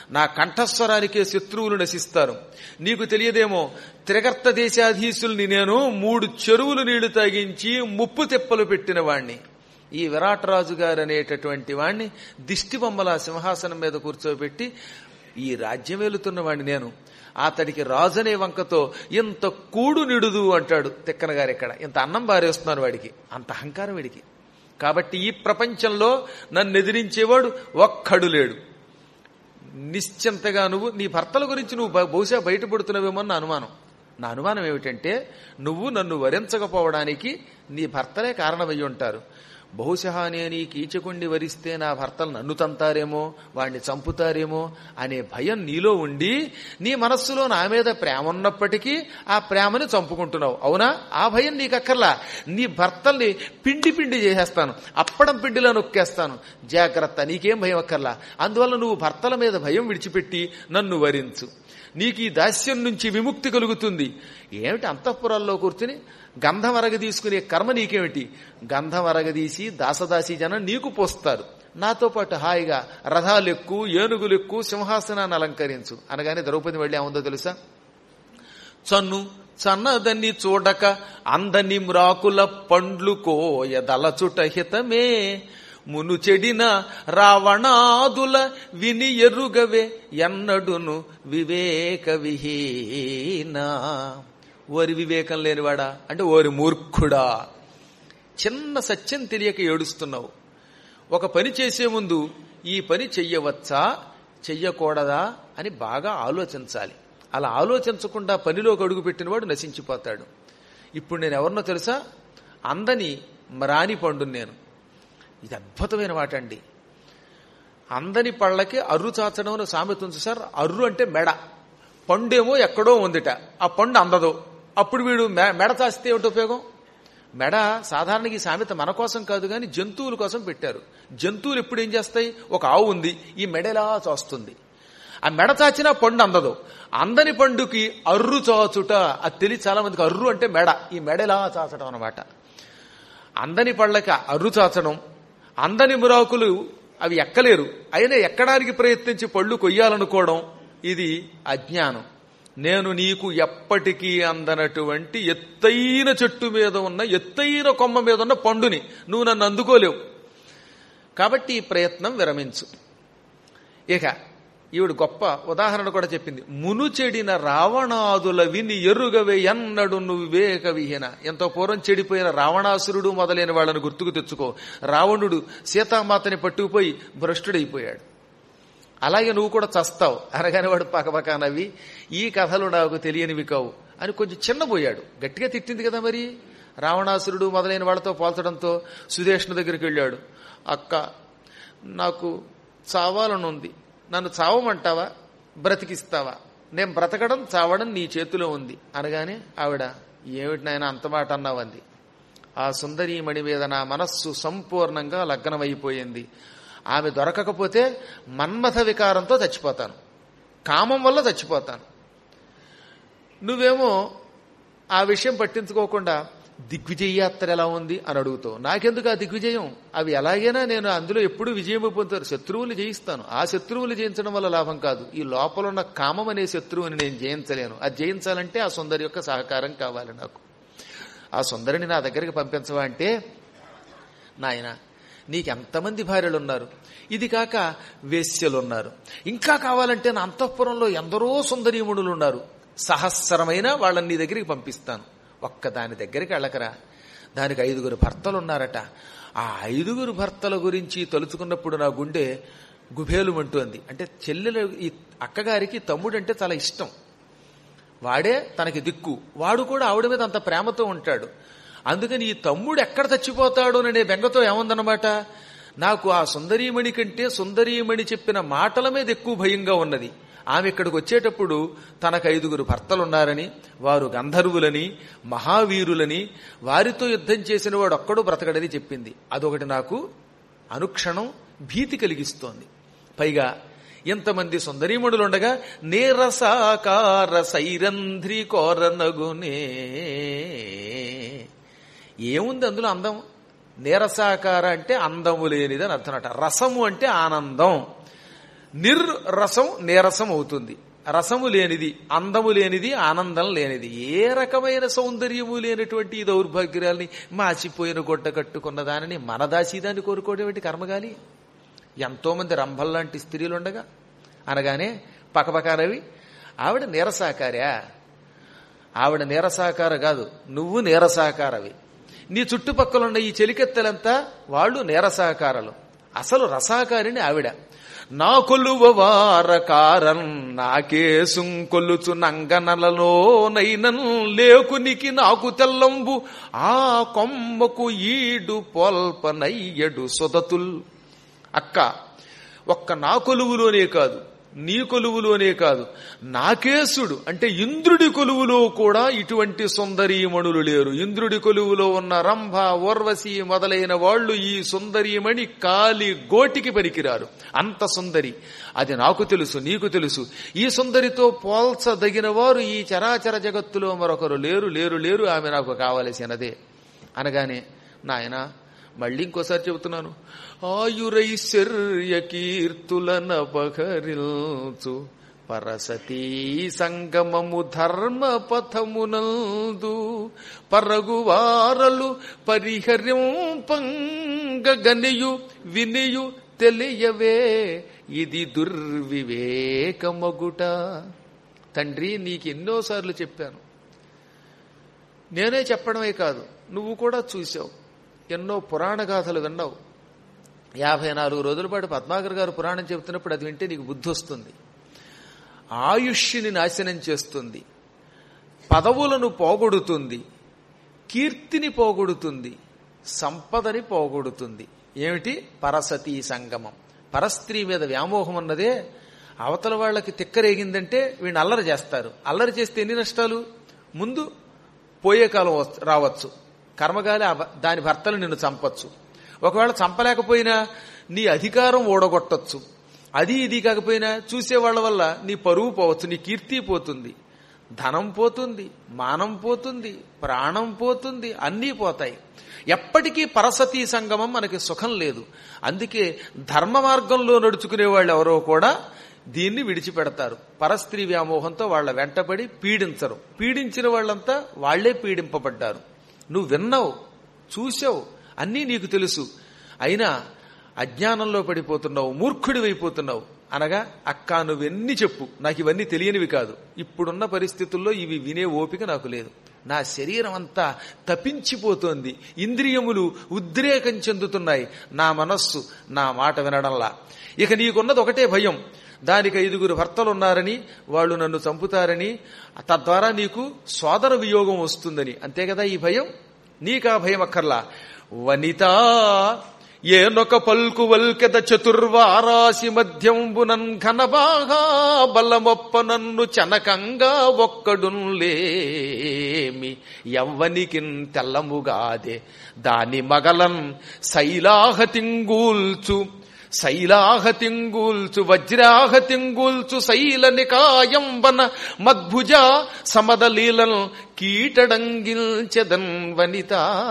నా కంఠస్వరానికే శత్రువులు నశిస్తారు నీకు తెలియదేమో త్రిగర్త దేశాధీశుల్ని నేను మూడు చెరువులు నీళ్లు తాగించి ముప్పు తెప్పలు పెట్టిన వాణ్ణి ఈ విరాటరాజు గారు అనేటటువంటి వాణ్ణి దిష్టి బొమ్మల సింహాసనం మీద కూర్చోబెట్టి ఈ రాజ్యం వెళుతున్న వాణ్ణి నేను అతడికి రాజనే వంకతో ఇంత కూడు నిడుదు అంటాడు తిక్కన గారు ఇక్కడ ఇంత అన్నం బారేస్తున్నాను వాడికి అంత అహంకారం వీడికి కాబట్టి ఈ ప్రపంచంలో నన్ను ఎదిరించేవాడు ఒక్కడు లేడు నిశ్చింతగా నువ్వు నీ భర్తల గురించి నువ్వు బ- బహుశా బయటపడుతున్నావేమో నా అనుమానం నా అనుమానం ఏమిటంటే నువ్వు నన్ను వరించకపోవడానికి నీ భర్తలే కారణమయ్యి ఉంటారు బహుశా నేను ఈ కీచకుండి వరిస్తే నా భర్తలు నన్ను తంతారేమో వాణ్ణి చంపుతారేమో అనే భయం నీలో ఉండి నీ మనస్సులో నా మీద ప్రేమ ఉన్నప్పటికీ ఆ ప్రేమని చంపుకుంటున్నావు అవునా ఆ భయం నీకు అక్కర్లా నీ భర్తల్ని పిండి పిండి చేసేస్తాను అప్పడం పిండిలో నొక్కేస్తాను జాగ్రత్త నీకేం భయం అక్కర్లా అందువల్ల నువ్వు భర్తల మీద భయం విడిచిపెట్టి నన్ను వరించు నీకు ఈ దాస్యం నుంచి విముక్తి కలుగుతుంది ఏమిటి అంతఃపురాల్లో కూర్చుని గంధం అరగదీసుకునే కర్మ నీకేమిటి గంధం అరగదీసి దాసదాసి జనం నీకు పోస్తారు నాతో పాటు హాయిగా రథాలెక్కు ఏనుగులెక్కు సింహాసనాన్ని అలంకరించు అనగానే ద్రౌపది వెళ్ళి ఏముందో తెలుసా చన్ను చన్నదని చూడక అందని మ్రాకుల పండ్లు కోయదలచుట హితమే మును చెడిన రావణాదుల విని ఎరుగవే ఎన్నడును వివేక విహీనా ఓరి వివేకం లేనివాడా అంటే ఓరి మూర్ఖుడా చిన్న సత్యం తెలియక ఏడుస్తున్నావు ఒక పని చేసే ముందు ఈ పని చెయ్యవచ్చా చెయ్యకూడదా అని బాగా ఆలోచించాలి అలా ఆలోచించకుండా పనిలోకి అడుగుపెట్టినవాడు నశించిపోతాడు ఇప్పుడు నేను ఎవరినో తెలుసా అందని మ్రాని పండు నేను ఇది అద్భుతమైన మాట అండి అందని పళ్ళకి అర్రు చాచడం అని సామెత ఉంది సార్ అర్రు అంటే మెడ పండేమో ఎక్కడో ఉందిట ఆ పండు అందదు అప్పుడు వీడు మె- మెడ చాస్తే ఏమిటి ఉపయోగం మెడ సాధారణంగా ఈ సామెత మన కోసం కాదు కానీ జంతువుల కోసం పెట్టారు జంతువులు ఎప్పుడు ఏం చేస్తాయి ఒక ఆవు ఉంది ఈ మెడలా చాస్తుంది ఆ మెడ చాచినా పండు అందదు అందని పండుకి అర్రు చాచుట అది తెలిసి చాలా మందికి అర్రు అంటే మెడ ఈ మెడలా చాచడం అన్నమాట అందని పళ్ళకి అర్రు చాచడం అందని మురాకులు అవి ఎక్కలేరు అయినా ఎక్కడానికి ప్రయత్నించి పళ్ళు కొయ్యాలనుకోవడం ఇది అజ్ఞానం నేను నీకు ఎప్పటికీ అందనటువంటి ఎత్తైన చెట్టు మీద ఉన్న ఎత్తైన కొమ్మ మీద ఉన్న పండుని నువ్వు నన్ను అందుకోలేవు కాబట్టి ఈ ప్రయత్నం విరమించు ఇక ఈవిడ గొప్ప ఉదాహరణ కూడా చెప్పింది మును చెడిన రావణాదుల విని ఎరుగవే ఎన్నడు నువ్వు వివేక విహీన ఎంతో పూర్వం చెడిపోయిన రావణాసురుడు మొదలైన వాళ్ళని గుర్తుకు తెచ్చుకో రావణుడు సీతామాతని పట్టుకుపోయి భ్రష్టుడైపోయాడు అలాగే నువ్వు కూడా చస్తావు అనగానే వాడు పకపక నవ్వి ఈ కథలు నాకు తెలియనివి కావు అని కొంచెం చిన్నపోయాడు గట్టిగా తిట్టింది కదా మరి రావణాసురుడు మొదలైన వాళ్ళతో పోల్చడంతో సుదేష్ణ దగ్గరికి వెళ్ళాడు అక్క నాకు చావాలని ఉంది నన్ను చావమంటావా బ్రతికిస్తావా నేను బ్రతకడం చావడం నీ చేతిలో ఉంది అనగానే ఆవిడ ఏమిటి నాయన అంత మాట అన్నావంది ఆ సుందరీమణి మీద నా మనస్సు సంపూర్ణంగా లగ్నమైపోయింది ఆమె దొరకకపోతే మన్మథ వికారంతో చచ్చిపోతాను కామం వల్ల చచ్చిపోతాను నువ్వేమో ఆ విషయం పట్టించుకోకుండా దిగ్విజయ యాత్ర ఎలా ఉంది అని అడుగుతావు నాకెందుకు ఆ దిగ్విజయం అవి ఎలాగైనా నేను అందులో ఎప్పుడు విజయం పొందుతారు శత్రువులు జయిస్తాను ఆ శత్రువులు జయించడం వల్ల లాభం కాదు ఈ లోపల ఉన్న కామం అనే శత్రువుని నేను జయించలేను అది జయించాలంటే ఆ సుందరి యొక్క సహకారం కావాలి నాకు ఆ సుందరిని నా దగ్గరికి పంపించవా అంటే నాయన నీకెంతమంది భార్యలు ఉన్నారు ఇది కాక వేశ్యలున్నారు ఇంకా కావాలంటే నా అంతఃపురంలో ఎందరో సుందరీముడులు ఉన్నారు సహస్రమైన వాళ్ళని నీ దగ్గరికి పంపిస్తాను ఒక్క దాని దగ్గరికి వెళ్ళకరా దానికి ఐదుగురు భర్తలు ఉన్నారట ఆ ఐదుగురు భర్తల గురించి తలుచుకున్నప్పుడు నా గుండె గుబేలుమంటోంది అంటే చెల్లెలు ఈ అక్కగారికి తమ్ముడు అంటే చాలా ఇష్టం వాడే తనకి దిక్కు వాడు కూడా ఆవిడ మీద అంత ప్రేమతో ఉంటాడు అందుకని ఈ తమ్ముడు ఎక్కడ చచ్చిపోతాడు అనే బెంగతో ఏముందన్నమాట నాకు ఆ సుందరీమణి కంటే సుందరీమణి చెప్పిన మాటల మీద ఎక్కువ భయంగా ఉన్నది ఆమె ఇక్కడికి వచ్చేటప్పుడు తనకు ఐదుగురు భర్తలున్నారని వారు గంధర్వులని మహావీరులని వారితో యుద్ధం చేసిన వాడు ఒక్కడు బ్రతకడని చెప్పింది అదొకటి నాకు అనుక్షణం భీతి కలిగిస్తోంది పైగా ఇంతమంది సుందరీమణులుండగా నీరసాకార సైరంధ్రి కోరనగునే ఏముంది అందులో అందం నీరసాకార అంటే అందము లేనిదని అర్థమట రసము అంటే ఆనందం నిర్రసం నీరసం అవుతుంది రసము లేనిది అందము లేనిది ఆనందం లేనిది ఏ రకమైన సౌందర్యము లేనటువంటి ఈ దౌర్భాగ్యాల్ని మాసిపోయిన గుడ్డ కట్టుకున్న దానిని మన దాసీదాన్ని కోరుకోవడం కర్మగాలి ఎంతో మంది రంభల్లాంటి స్త్రీలు ఉండగా అనగానే పకపకారవి ఆవిడ నీరసాకార్యా ఆవిడ నీరసాకార కాదు నువ్వు నీరసాకారవి నీ చుట్టుపక్కల ఉన్న ఈ చెలికెత్తలంతా వాళ్ళు నీరసాకారలు అసలు రసాకారిని ఆవిడ నా కొలువ వారకారం నాకేసుం కొలుచు నంగనలలో నైనన్ లేకునికి నాకు తెల్లంబు ఆ కొమ్మకు ఈడు పోల్పనయ్యడు సుదతుల్ అక్క ఒక్క నా కొలువులోనే కాదు నీ కొలువులోనే కాదు నాకేసుడు అంటే ఇంద్రుడి కొలువులో కూడా ఇటువంటి సుందరీమణులు లేరు ఇంద్రుడి కొలువులో ఉన్న రంభ ఓర్వశి మొదలైన వాళ్ళు ఈ సుందరీమణి కాలి గోటికి పనికిరారు అంత సుందరి అది నాకు తెలుసు నీకు తెలుసు ఈ సుందరితో పోల్చదగిన వారు ఈ చరాచర జగత్తులో మరొకరు లేరు లేరు లేరు ఆమె నాకు కావలసినదే అనగానే నాయనా మళ్ళీ ఇంకోసారి చెబుతున్నాను ఆయురైశ్వర్య కీర్తులన బహరిల్చు పరసతీ సంగమము ధర్మ పథమునందు పరగువారలు పరిహరింపంగనియు వినియు తెలియవే ఇది దుర్వివేకమగుట తండ్రి నీకు ఎన్నోసార్లు చెప్పాను నేనే చెప్పడమే కాదు నువ్వు కూడా చూశావు ఎన్నో పురాణ గాథలు విన్నావు యాభై నాలుగు రోజుల పాటు పద్మాకర్ గారు పురాణం చెబుతున్నప్పుడు అది వింటే నీకు బుద్ధి వస్తుంది ఆయుష్ని నాశనం చేస్తుంది పదవులను పోగొడుతుంది కీర్తిని పోగొడుతుంది సంపదని పోగొడుతుంది ఏమిటి పరసతీ సంగమం పరస్త్రీ మీద వ్యామోహం అన్నదే అవతల వాళ్ళకి తిక్కరేగిందంటే వీడిని అల్లరి చేస్తారు అల్లరి చేస్తే ఎన్ని నష్టాలు ముందు పోయే కాలం వస్తు- రావచ్చు కర్మగాలి ఆ భ- దాని భర్తలు నిన్ను చంపొచ్చు ఒకవేళ చంపలేకపోయినా నీ అధికారం ఓడగొట్టొచ్చు అది ఇది కాకపోయినా చూసేవాళ్ల వల్ల నీ పరువు పోవచ్చు నీ కీర్తి పోతుంది ధనం పోతుంది మానం పోతుంది ప్రాణం పోతుంది అన్నీ పోతాయి ఎప్పటికీ పరసతీ సంగమం మనకి సుఖం లేదు అందుకే ధర్మ మార్గంలో నడుచుకునే వాళ్ళు ఎవరో కూడా దీన్ని విడిచిపెడతారు పరస్త్రీ వ్యామోహంతో వాళ్ళ వెంటబడి పీడించరు పీడించిన వాళ్ళంతా వాళ్లే పీడింపబడ్డారు నువ్వు విన్నావు చూసావు అన్నీ నీకు తెలుసు అయినా అజ్ఞానంలో పడిపోతున్నావు మూర్ఖుడివైపోతున్నావు అనగా అక్క నువ్వెన్ని చెప్పు నాకు ఇవన్నీ తెలియనివి కాదు ఇప్పుడున్న పరిస్థితుల్లో ఇవి వినే ఓపిక నాకు లేదు నా శరీరం అంతా తపించిపోతోంది ఇంద్రియములు ఉద్రేకం చెందుతున్నాయి నా మనస్సు నా మాట వినడంలా ఇక నీకున్నది ఒకటే భయం దానికి ఐదుగురు భర్తలున్నారని వాళ్ళు నన్ను చంపుతారని తద్వారా నీకు సోదర వియోగం వస్తుందని అంతే కదా ఈ భయం నీకా భయం అక్కర్లా వనిత ఏనొక పల్కు వల్కెద చతుర్వారాసి మధ్యంబునన్ ఘనబాగా బలమొప్ప నన్ను చనకంగా ఒక్కడున్లేమి ఎవ్వనికిన్ తెల్లముగాదే దాని మగలన్ శైలాహతింగూల్చు శైలాహతింగూల్చు వజ్రాహతింగూల్చు శైల నికాయంబన మద్భుజ సమదలీలను కీటడంగిల్చెదన్ వనిత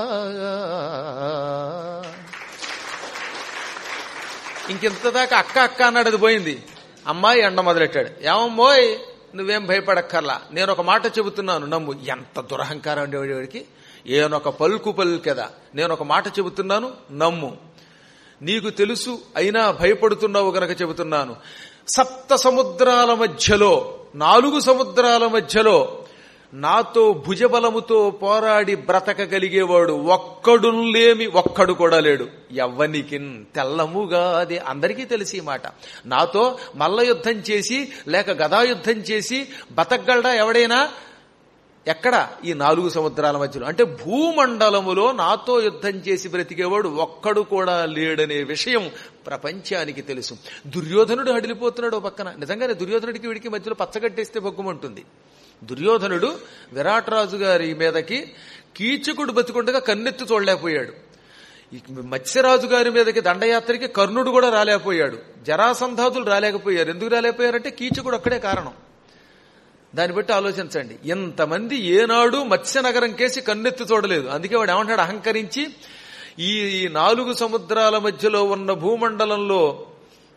ఇంకెంతదాకా అక్క అక్క అన్నాడు అది పోయింది అమ్మాయి ఎండ మొదలెట్టాడు ఏమమ్మోయ్ నువ్వేం భయపడక్కర్లా నేను ఒక మాట చెబుతున్నాను నమ్ము ఎంత దురహంకారం ఉండేవాడికి ఏనొక పలుకు పలుకెదా నేను ఒక మాట చెబుతున్నాను నమ్ము నీకు తెలుసు అయినా భయపడుతున్నావు గనక చెబుతున్నాను సప్త సముద్రాల మధ్యలో నాలుగు సముద్రాల మధ్యలో నాతో భుజబలముతో పోరాడి బ్రతకగలిగేవాడు ఒక్కడులేమి ఒక్కడు కూడా లేడు ఎవ్వనికి తెల్లముగా అదే అందరికీ తెలిసి ఈ మాట నాతో మల్ల యుద్ధం చేసి లేక గదాయుద్ధం చేసి బతకగలడా ఎవడైనా ఎక్కడ ఈ నాలుగు సముద్రాల మధ్యలో అంటే భూమండలములో నాతో యుద్ధం చేసి బ్రతికేవాడు ఒక్కడు కూడా లేడనే విషయం ప్రపంచానికి తెలుసు దుర్యోధనుడు హడిలిపోతున్నాడు ఓ పక్కన నిజంగానే దుర్యోధనుడికి వీడికి మధ్యలో పచ్చగట్టేస్తే బొగ్గుమంటుంది దుర్యోధనుడు విరాట్ రాజు గారి మీదకి కీచకుడు బతికుండగా కన్నెత్తి చూడలేకపోయాడు ఈ మత్స్యరాజు గారి మీదకి దండయాత్రకి కర్ణుడు కూడా రాలేకపోయాడు జరాసంధాతులు రాలేకపోయారు ఎందుకు రాలేకపోయారంటే కీచకుడు ఒక్కడే కారణం దాన్ని బట్టి ఆలోచించండి ఇంతమంది ఏనాడు మత్స్యనగరం కేసి కన్నెత్తి చూడలేదు అందుకే వాడు ఏమంటాడు అహంకరించి ఈ నాలుగు సముద్రాల మధ్యలో ఉన్న భూమండలంలో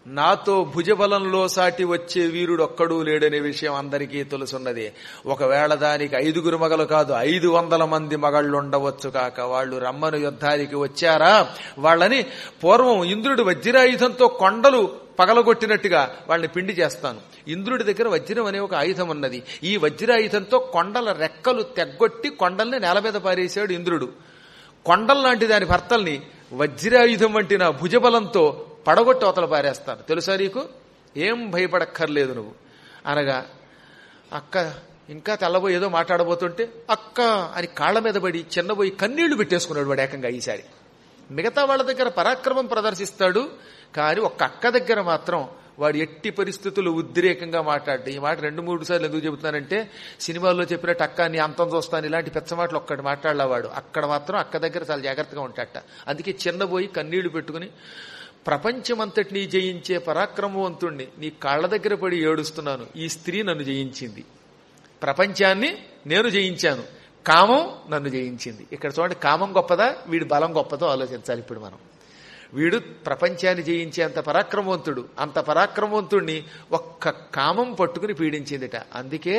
నాతో భుజబలంలో సాటి వచ్చే వీరుడు ఒక్కడూ లేడనే విషయం అందరికీ తెలుసున్నది ఒకవేళ దానికి ఐదుగురు మగలు కాదు ఐదు వందల మంది మగళ్ళు ఉండవచ్చు కాక వాళ్ళు రమ్మను యుద్ధానికి వచ్చారా వాళ్ళని పూర్వం ఇంద్రుడు వజ్రాయుధంతో కొండలు పగలగొట్టినట్టుగా వాళ్ళని పిండి చేస్తాను ఇంద్రుడి దగ్గర వజ్రం అనే ఒక ఆయుధం ఉన్నది ఈ వజ్రాయుధంతో కొండల రెక్కలు తెగ్గొట్టి కొండల్ని నేల మీద పారేశాడు ఇంద్రుడు కొండల్లాంటి దాని భర్తల్ని వజ్రాయుధం వంటి నా భుజబలంతో పడగొట్టి అవతల పారేస్తాను తెలుసా నీకు ఏం భయపడక్కర్లేదు నువ్వు అనగా అక్క ఇంకా తెల్లబోయి ఏదో మాట్లాడబోతుంటే అక్క అని కాళ్ళ మీద పడి చిన్నబోయి కన్నీళ్లు పెట్టేసుకున్నాడు వాడు ఏకంగా ఈసారి మిగతా వాళ్ళ దగ్గర పరాక్రమం ప్రదర్శిస్తాడు కానీ ఒక్క అక్క దగ్గర మాత్రం వాడు ఎట్టి పరిస్థితులు ఉద్రేకంగా మాట్లాడు ఈ మాట రెండు మూడు సార్లు ఎందుకు చెబుతున్నానంటే సినిమాల్లో చెప్పినట్టు అక్క నీ అంతం చూస్తాను ఇలాంటి పెద్ద మాటలు ఒక్కటి మాట్లాడలేవాడు అక్కడ మాత్రం అక్క దగ్గర చాలా జాగ్రత్తగా ఉంటాడట అందుకే చిన్నబోయి కన్నీళ్లు పెట్టుకుని ప్రపంచమంతటినీ జయించే పరాక్రమవంతుణ్ణి నీ కాళ్ల దగ్గర పడి ఏడుస్తున్నాను ఈ స్త్రీ నన్ను జయించింది ప్రపంచాన్ని నేను జయించాను కామం నన్ను జయించింది ఇక్కడ చూడండి కామం గొప్పదా వీడి బలం గొప్పదో ఆలోచించాలి ఇప్పుడు మనం వీడు ప్రపంచాన్ని జయించే అంత పరాక్రమవంతుడు అంత పరాక్రమవంతుణ్ణి ఒక్క కామం పట్టుకుని పీడించిందిట అందుకే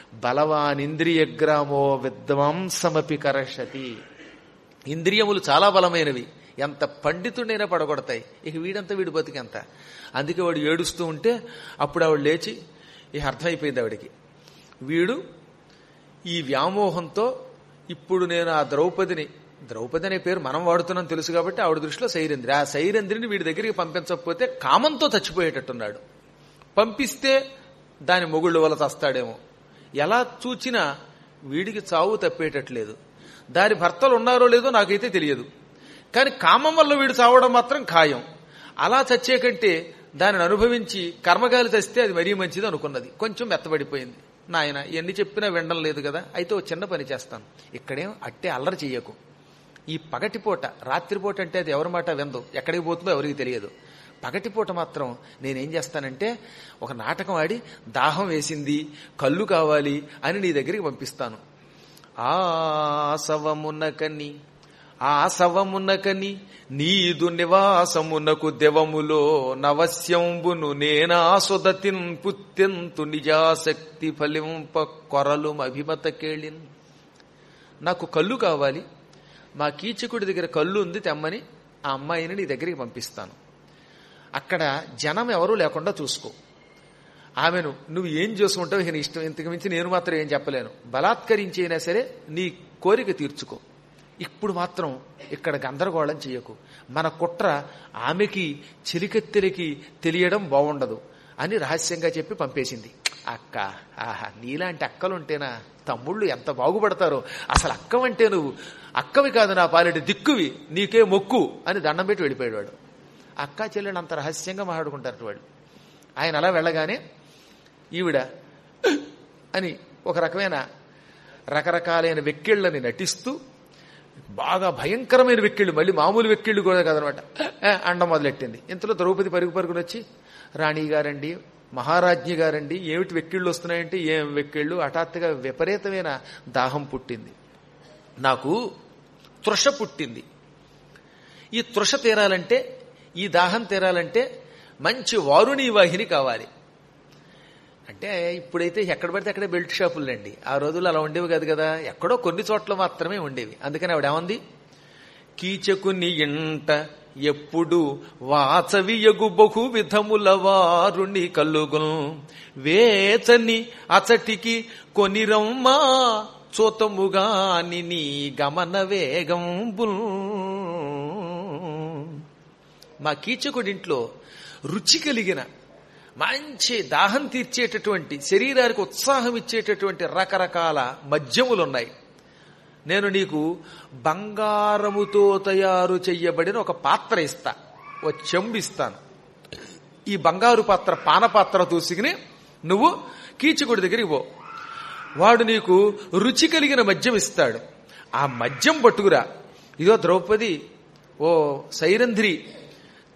బలవానింద్రియగ్రామో విద్వాంసమపి కరషతి ఇంద్రియములు చాలా బలమైనవి ఎంత పండితుడైనా పడగొడతాయి ఇక వీడంతా వీడు బతికెంత అందుకే వాడు ఏడుస్తూ ఉంటే అప్పుడు ఆవిడ లేచి ఇక అర్థమైపోయింది ఆవిడికి వీడు ఈ వ్యామోహంతో ఇప్పుడు నేను ఆ ద్రౌపదిని ద్రౌపది అనే పేరు మనం వాడుతున్నాం తెలుసు కాబట్టి ఆవిడ దృష్టిలో సైరంధ్రి ఆ సైరంధ్రిని వీడి దగ్గరికి పంపించకపోతే కామంతో చచ్చిపోయేటట్టున్నాడు పంపిస్తే దాని మొగుళ్ళు వల్ల చస్తాడేమో ఎలా చూచినా వీడికి చావు తప్పేటట్లేదు దాని భర్తలు ఉన్నారో లేదో నాకైతే తెలియదు కానీ కామం వల్ల వీడు చావడం మాత్రం ఖాయం అలా చచ్చే కంటే దానిని అనుభవించి కర్మగాలి తెస్తే అది మరీ మంచిది అనుకున్నది కొంచెం మెత్తబడిపోయింది నాయన ఎన్ని చెప్పినా వినడం లేదు కదా అయితే ఓ చిన్న పని చేస్తాను ఇక్కడేం అట్టే అల్లరి చెయ్యకు ఈ పగటిపూట రాత్రిపూట అంటే అది ఎవరి మాట విందు ఎక్కడికి పోతుందో ఎవరికి తెలియదు పగటిపూట మాత్రం నేనేం చేస్తానంటే ఒక నాటకం ఆడి దాహం వేసింది కళ్ళు కావాలి అని నీ దగ్గరికి పంపిస్తాను ఆసవమునకని ఆసవమునకని నీదు నివాసమునకు దెవములో నవస్యంబును నేనాసుదతిన్ పుత్యంతు నిజాశక్తి ఫలింప కొరలు అభిమత కేళిన్ నాకు కళ్ళు కావాలి మా కీచకుడి దగ్గర కళ్ళు ఉంది తెమ్మని ఆ అమ్మాయిని నీ దగ్గరికి పంపిస్తాను అక్కడ జనం ఎవరూ లేకుండా చూసుకో ఆమెను నువ్వు ఏం చేసుకుంటావు ఇక నీ ఇష్టం ఇంతకు మించి నేను మాత్రం ఏం చెప్పలేను బలాత్కరించైనా సరే నీ కోరిక తీర్చుకో ఇప్పుడు మాత్రం ఇక్కడ గందరగోళం చేయకు మన కుట్ర ఆమెకి చిలికెత్తెలకి తెలియడం బాగుండదు అని రహస్యంగా చెప్పి పంపేసింది అక్క ఆహా నీలాంటి అక్కలుంటేనా తమ్ముళ్ళు ఎంత బాగుపడతారో అసలు అక్కవంటే నువ్వు అక్కవి కాదు నా పాలిటి దిక్కువి నీకే మొక్కు అని దండం పెట్టి వెళ్ళిపోయాడు వాడు అక్క చెల్లెలు అంత రహస్యంగా మాట్లాడుకుంటారు వాళ్ళు ఆయన అలా వెళ్ళగానే ఈవిడ అని ఒక రకమైన రకరకాలైన వెక్కిళ్ళని నటిస్తూ బాగా భయంకరమైన వెక్కిళ్ళు మళ్ళీ మామూలు వెక్కిళ్ళు కూడా కదనమాట అండ మొదలెట్టింది ఇంతలో ద్రౌపది పరుగు పరుగుని వచ్చి రాణి గారండి మహారాజ్ఞి గారండి ఏమిటి వెక్కిళ్ళు వస్తున్నాయంటే ఏం వెక్కిళ్ళు హఠాత్తుగా విపరీతమైన దాహం పుట్టింది నాకు తృష పుట్టింది ఈ తృష తీరాలంటే ఈ దాహం తీరాలంటే మంచి వారుణి వాహిని కావాలి అంటే ఇప్పుడైతే ఎక్కడ పడితే అక్కడే బెల్ట్ షాపులండి ఆ రోజుల్లో అలా ఉండేవి కాదు కదా ఎక్కడో కొన్ని చోట్ల మాత్రమే ఉండేవి అందుకని ఆవిడ ఏమంది కీచకుని ఇంట ఎప్పుడు వాచవియగు బహు విధముల వారుని కలుగును వేచని అచటికి కొనిరమ్మా చూతముగాని నీ గమన వేగంబుల్ మా కీచకుడింట్లో రుచి కలిగిన మంచి దాహం తీర్చేటటువంటి శరీరానికి ఉత్సాహం ఇచ్చేటటువంటి రకరకాల మద్యములున్నాయి నేను నీకు బంగారముతో తయారు చెయ్యబడిన ఒక పాత్ర ఇస్తా ఓ చెంబు ఇస్తాను ఈ బంగారు పాత్ర పానపాత్ర తూసుకుని నువ్వు కీచకుడి దగ్గరికి పో వాడు నీకు రుచి కలిగిన మద్యం ఇస్తాడు ఆ మద్యం పట్టుకురా ఇదో ద్రౌపది ఓ సైరంధ్రి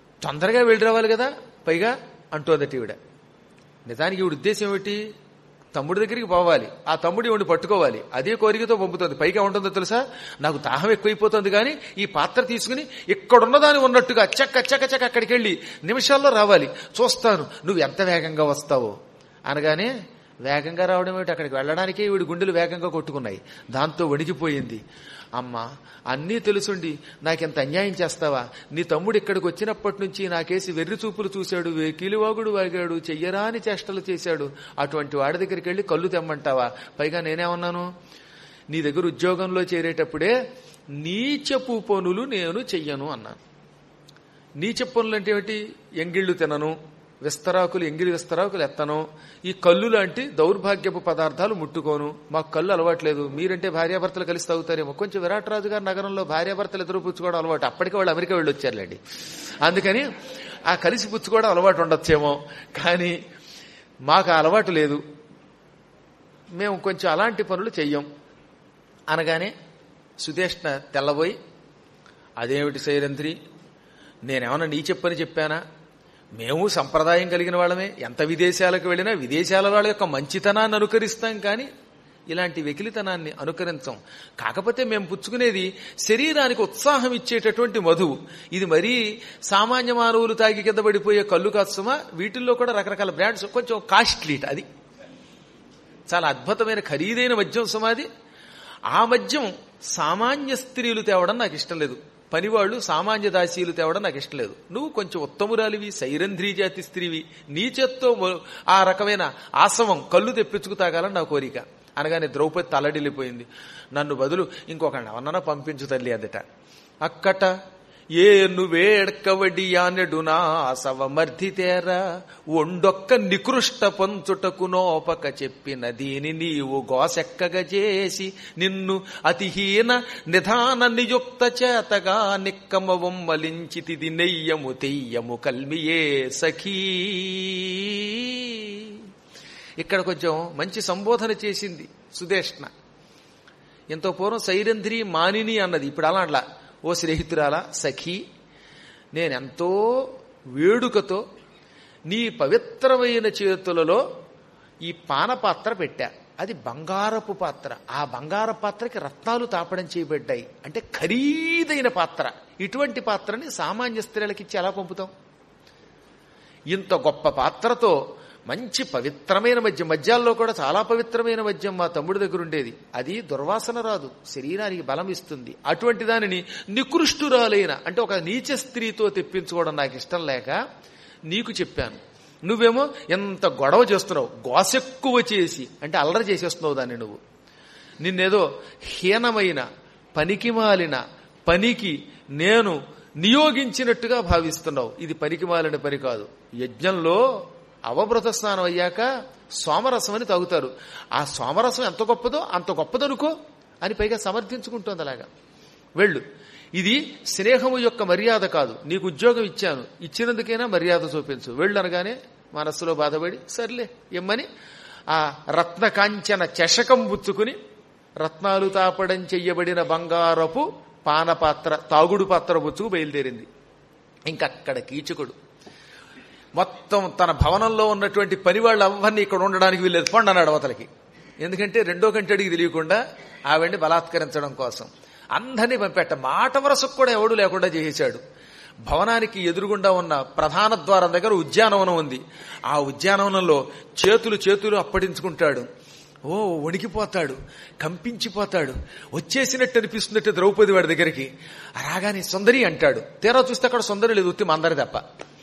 తొందరగా వెళ్ళి రావాలి కదా పైగా అంటోదట ఈవిడ నిజానికి ఈవిడ ఉద్దేశం ఏమిటి తమ్ముడి దగ్గరికి పోవాలి ఆ తమ్ముడి ఉండి పట్టుకోవాలి అదే కోరికతో పంపుతుంది పైగా ఉంటుందో తెలుసా నాకు దాహం ఎక్కువైపోతుంది కానీ ఈ పాత్ర తీసుకుని ఇక్కడున్నదాని ఉన్నట్టుగా చక్క చక్క చక్క అక్కడికి వెళ్ళి నిమిషాల్లో రావాలి చూస్తాను నువ్వు ఎంత వేగంగా వస్తావో అనగానే వేగంగా రావడం ఏమిటి అక్కడికి వెళ్ళడానికే వీడి గుండెలు వేగంగా కొట్టుకున్నాయి దాంతో వణికిపోయింది అమ్మ అన్నీ తెలుసుండి నాకెంత అన్యాయం చేస్తావా నీ తమ్ముడు ఇక్కడికి వచ్చినప్పటి నుంచి నాకేసి వెర్రి చూపులు చూశాడు కీలువాగుడు వాగాడు చెయ్యరాని చేష్టలు చేశాడు అటువంటి వాడి దగ్గరికి వెళ్ళి కళ్ళు తెమ్మంటావా పైగా నేనేమన్నాను నీ దగ్గర ఉద్యోగంలో చేరేటప్పుడే నీచపు పనులు నేను చెయ్యను అన్నాను నీచ పనులు అంటే ఏమిటి ఎంగిళ్లు తినను విస్తరాకులు ఎంగిలి విస్తరాకులు ఎత్తను ఈ కళ్ళు లాంటి దౌర్భాగ్యపు పదార్థాలు ముట్టుకోను మాకు కళ్ళు అలవాట్లేదు మీరంటే భార్యాభర్తలు కలిసి తాగుతారేమో కొంచెం విరాట్ రాజు గారి నగరంలో భార్యాభర్తలు ఎదురు పుచ్చుకోవడం అలవాటు అప్పటికే వాళ్ళు అమెరికా వెళ్ళి వచ్చారులేండి అందుకని ఆ కలిసి పుచ్చుకోవడం అలవాటు ఉండొచ్చేమో కానీ మాకు ఆ అలవాటు లేదు మేము కొంచెం అలాంటి పనులు చెయ్యం అనగానే సుదేష్ణ తెల్లబోయి అదేమిటి శైరంత్రి నేనేమన్నా నీ చెప్పని చెప్పానా మేము సంప్రదాయం కలిగిన వాళ్ళమే ఎంత విదేశాలకు వెళ్ళినా విదేశాల వాళ్ళ యొక్క మంచితనాన్ని అనుకరిస్తాం కానీ ఇలాంటి వెకిలితనాన్ని అనుకరించం కాకపోతే మేము పుచ్చుకునేది శరీరానికి ఉత్సాహం ఇచ్చేటటువంటి మధువు ఇది మరీ సామాన్య మానవులు తాగి కింద పడిపోయే కళ్ళు కాస్తమా వీటిల్లో కూడా రకరకాల బ్రాండ్స్ కొంచెం కాస్ట్లీ అది చాలా అద్భుతమైన ఖరీదైన మద్యం సమాధి ఆ మద్యం సామాన్య స్త్రీలు తేవడం నాకు ఇష్టం లేదు పనివాళ్లు సామాన్య దాసీలు తేవడం నాకు ఇష్టం లేదు నువ్వు కొంచెం ఉత్తమురాలివి సైరంధ్రీ జాతి స్త్రీవి నీ చేత్తో ఆ రకమైన ఆసవం కళ్ళు తెప్పించుకు తాగాలని నా కోరిక అనగానే ద్రౌపది తలడిల్లిపోయింది నన్ను బదులు ఇంకొకళ్ళని ఎవరన్నా పంపించు తల్లి అదట అక్కట ఏను వేడ్కవడియానెడు నా సవమర్ధితేరా ఒండొక్క నికృష్ట పంచుటకు నోపక చెప్పిన దీని నీవు గోసెక్కగ చేసి నిన్ను అతిహీన నిధాన నియుక్త చేతగా నిక్కమ వమ్మలించితిది నెయ్యము తెయ్యము కల్మియే సఖీ ఇక్కడ కొంచెం మంచి సంబోధన చేసింది సుదేష్ణ ఎంతో పూర్వం సైరంధ్రి మానిని అన్నది ఇప్పుడు అలా అట్లా ఓ స్నేహితురాల సఖీ నేనెంతో వేడుకతో నీ పవిత్రమైన చేతులలో ఈ పానపాత్ర పెట్టా అది బంగారపు పాత్ర ఆ బంగార పాత్రకి రత్నాలు తాపడం చేయబడ్డాయి అంటే ఖరీదైన పాత్ర ఇటువంటి పాత్రని సామాన్య స్త్రీలకి ఇచ్చి ఎలా పంపుతాం ఇంత గొప్ప పాత్రతో మంచి పవిత్రమైన మద్యం మద్యాల్లో కూడా చాలా పవిత్రమైన మద్యం మా తమ్ముడి దగ్గర ఉండేది అది దుర్వాసన రాదు శరీరానికి బలం ఇస్తుంది అటువంటి దానిని నికృష్టురాలైన అంటే ఒక నీచ స్త్రీతో తెప్పించుకోవడం నాకు ఇష్టం లేక నీకు చెప్పాను నువ్వేమో ఎంత గొడవ చేస్తున్నావు గోసెక్కువ చేసి అంటే అల్లరి చేసేస్తున్నావు దాన్ని నువ్వు నిన్నేదో హీనమైన పనికిమాలిన పనికి నేను నియోగించినట్టుగా భావిస్తున్నావు ఇది పనికిమాలిన పని కాదు యజ్ఞంలో అవభృత స్నానం అయ్యాక సోమరసం అని తాగుతారు ఆ సోమరసం ఎంత గొప్పదో అంత గొప్పదనుకో అని పైగా సమర్థించుకుంటోంది అలాగా వెళ్ళు ఇది స్నేహము యొక్క మర్యాద కాదు నీకు ఉద్యోగం ఇచ్చాను ఇచ్చినందుకైనా మర్యాద చూపించు వెళ్ళు అనగానే మనస్సులో బాధపడి సర్లే ఇమ్మని ఆ రత్న కాంచన చషకం పుచ్చుకుని రత్నాలు తాపడం చెయ్యబడిన బంగారపు పానపాత్ర తాగుడు పాత్ర పుచ్చుకు బయలుదేరింది ఇంకక్కడ కీచకుడు మొత్తం తన భవనంలో ఉన్నటువంటి పని వాళ్ళు ఎవరిని ఇక్కడ ఉండడానికి వీళ్ళేది పండు అన్నాడు అవతలకి ఎందుకంటే రెండో కంటడికి తెలియకుండా ఆవిడ్ని బలాత్కరించడం కోసం అందరినీ పంపెట్ట మాట వరసకు కూడా ఎవడు లేకుండా చేసేశాడు భవనానికి ఎదురుగుండా ఉన్న ప్రధాన ద్వారం దగ్గర ఉద్యానవనం ఉంది ఆ ఉద్యానవనంలో చేతులు చేతులు అప్పడించుకుంటాడు ఓ వణికిపోతాడు కంపించిపోతాడు వచ్చేసినట్టు అనిపిస్తున్నట్టు ద్రౌపది వాడి దగ్గరికి రాగానే సుందరి అంటాడు తీరా చూస్తే అక్కడ సుందరి లేదు ఉత్తి మందరి తప్ప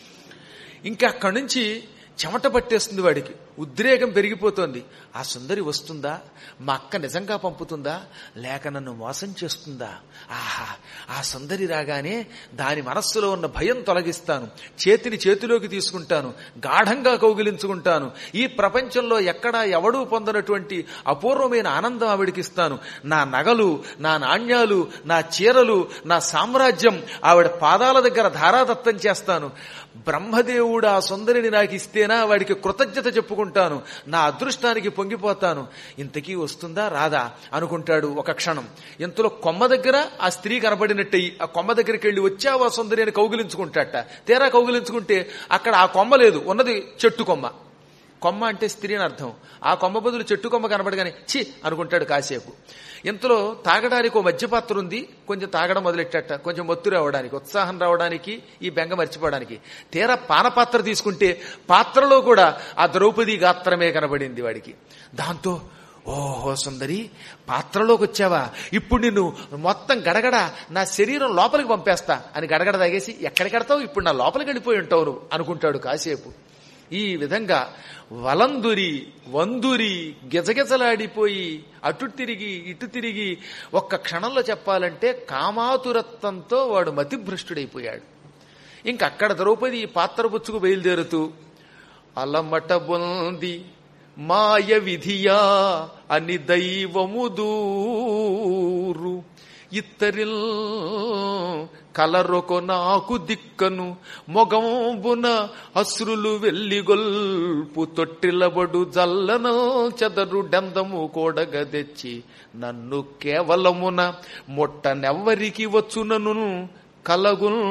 ఇంకా అక్కడి నుంచి చెమట పట్టేస్తుంది వాడికి ఉద్రేకం పెరిగిపోతోంది ఆ సుందరి వస్తుందా మా అక్క నిజంగా పంపుతుందా లేక నన్ను మోసం చేస్తుందా ఆహా ఆ సుందరి రాగానే దాని మనస్సులో ఉన్న భయం తొలగిస్తాను చేతిని చేతిలోకి తీసుకుంటాను గాఢంగా కౌగిలించుకుంటాను ఈ ప్రపంచంలో ఎక్కడా ఎవడూ పొందనటువంటి అపూర్వమైన ఆనందం ఆవిడికిస్తాను నా నగలు నా నాణ్యాలు నా చీరలు నా సామ్రాజ్యం ఆవిడ పాదాల దగ్గర ధారాదత్తం చేస్తాను బ్రహ్మదేవుడు ఆ సుందరిని నాకు ఇస్తేనా వాడికి కృతజ్ఞత చెప్పుకుంటాను నా అదృష్టానికి పొంగిపోతాను ఇంతకీ వస్తుందా రాదా అనుకుంటాడు ఒక క్షణం ఇంతలో కొమ్మ దగ్గర ఆ స్త్రీ కనబడినట్టయి ఆ కొమ్మ దగ్గరికి వెళ్ళి వచ్చావా సుందరి అని కౌగిలించుకుంటాట తీరా కౌగిలించుకుంటే అక్కడ ఆ కొమ్మ లేదు ఉన్నది చెట్టు కొమ్మ కొమ్మ అంటే స్త్రీ అని అర్థం ఆ కొమ్మ బదులు చెట్టు కొమ్మ కనబడగానే చి అనుకుంటాడు కాసేపు ఇంతలో తాగడానికి ఓ మధ్యపాత్ర ఉంది కొంచెం తాగడం మొదలెట్టట కొంచెం మొత్తు రావడానికి ఉత్సాహం రావడానికి ఈ బెంగ మర్చిపోవడానికి తీరా పానపాత్ర తీసుకుంటే పాత్రలో కూడా ఆ ద్రౌపది గాత్రమే కనబడింది వాడికి దాంతో ఓహో సుందరి పాత్రలోకి వచ్చావా ఇప్పుడు నిన్ను మొత్తం గడగడ నా శరీరం లోపలికి పంపేస్తా అని గడగడ తాగేసి ఎక్కడికెడతావు ఇప్పుడు నా లోపలికి వెళ్ళిపోయి ఉంటావు నువ్వు అనుకుంటాడు కాసేపు ఈ విధంగా వలందురి వందురి గిజగిజలాడిపోయి అటు తిరిగి ఇటు తిరిగి ఒక్క క్షణంలో చెప్పాలంటే కామాతురత్వంతో వాడు మతిభ్రష్టుడైపోయాడు ఇంకక్కడ ద్రౌపది ఈ పాత్ర పుచ్చుకు బయలుదేరుతూ అలమట బొంది మాయ విధియా అని దైవము దూరు ఇత్తరిల్ కలరొక నాకు దిక్కను మొగంబున అశ్రులు వెల్లిగొల్పు తొట్టిలబడు జల్లన చెదరు డెందము కూడగ తెచ్చి నన్ను కేవలమున మొట్టనెవ్వరికి వచ్చునను కలగున్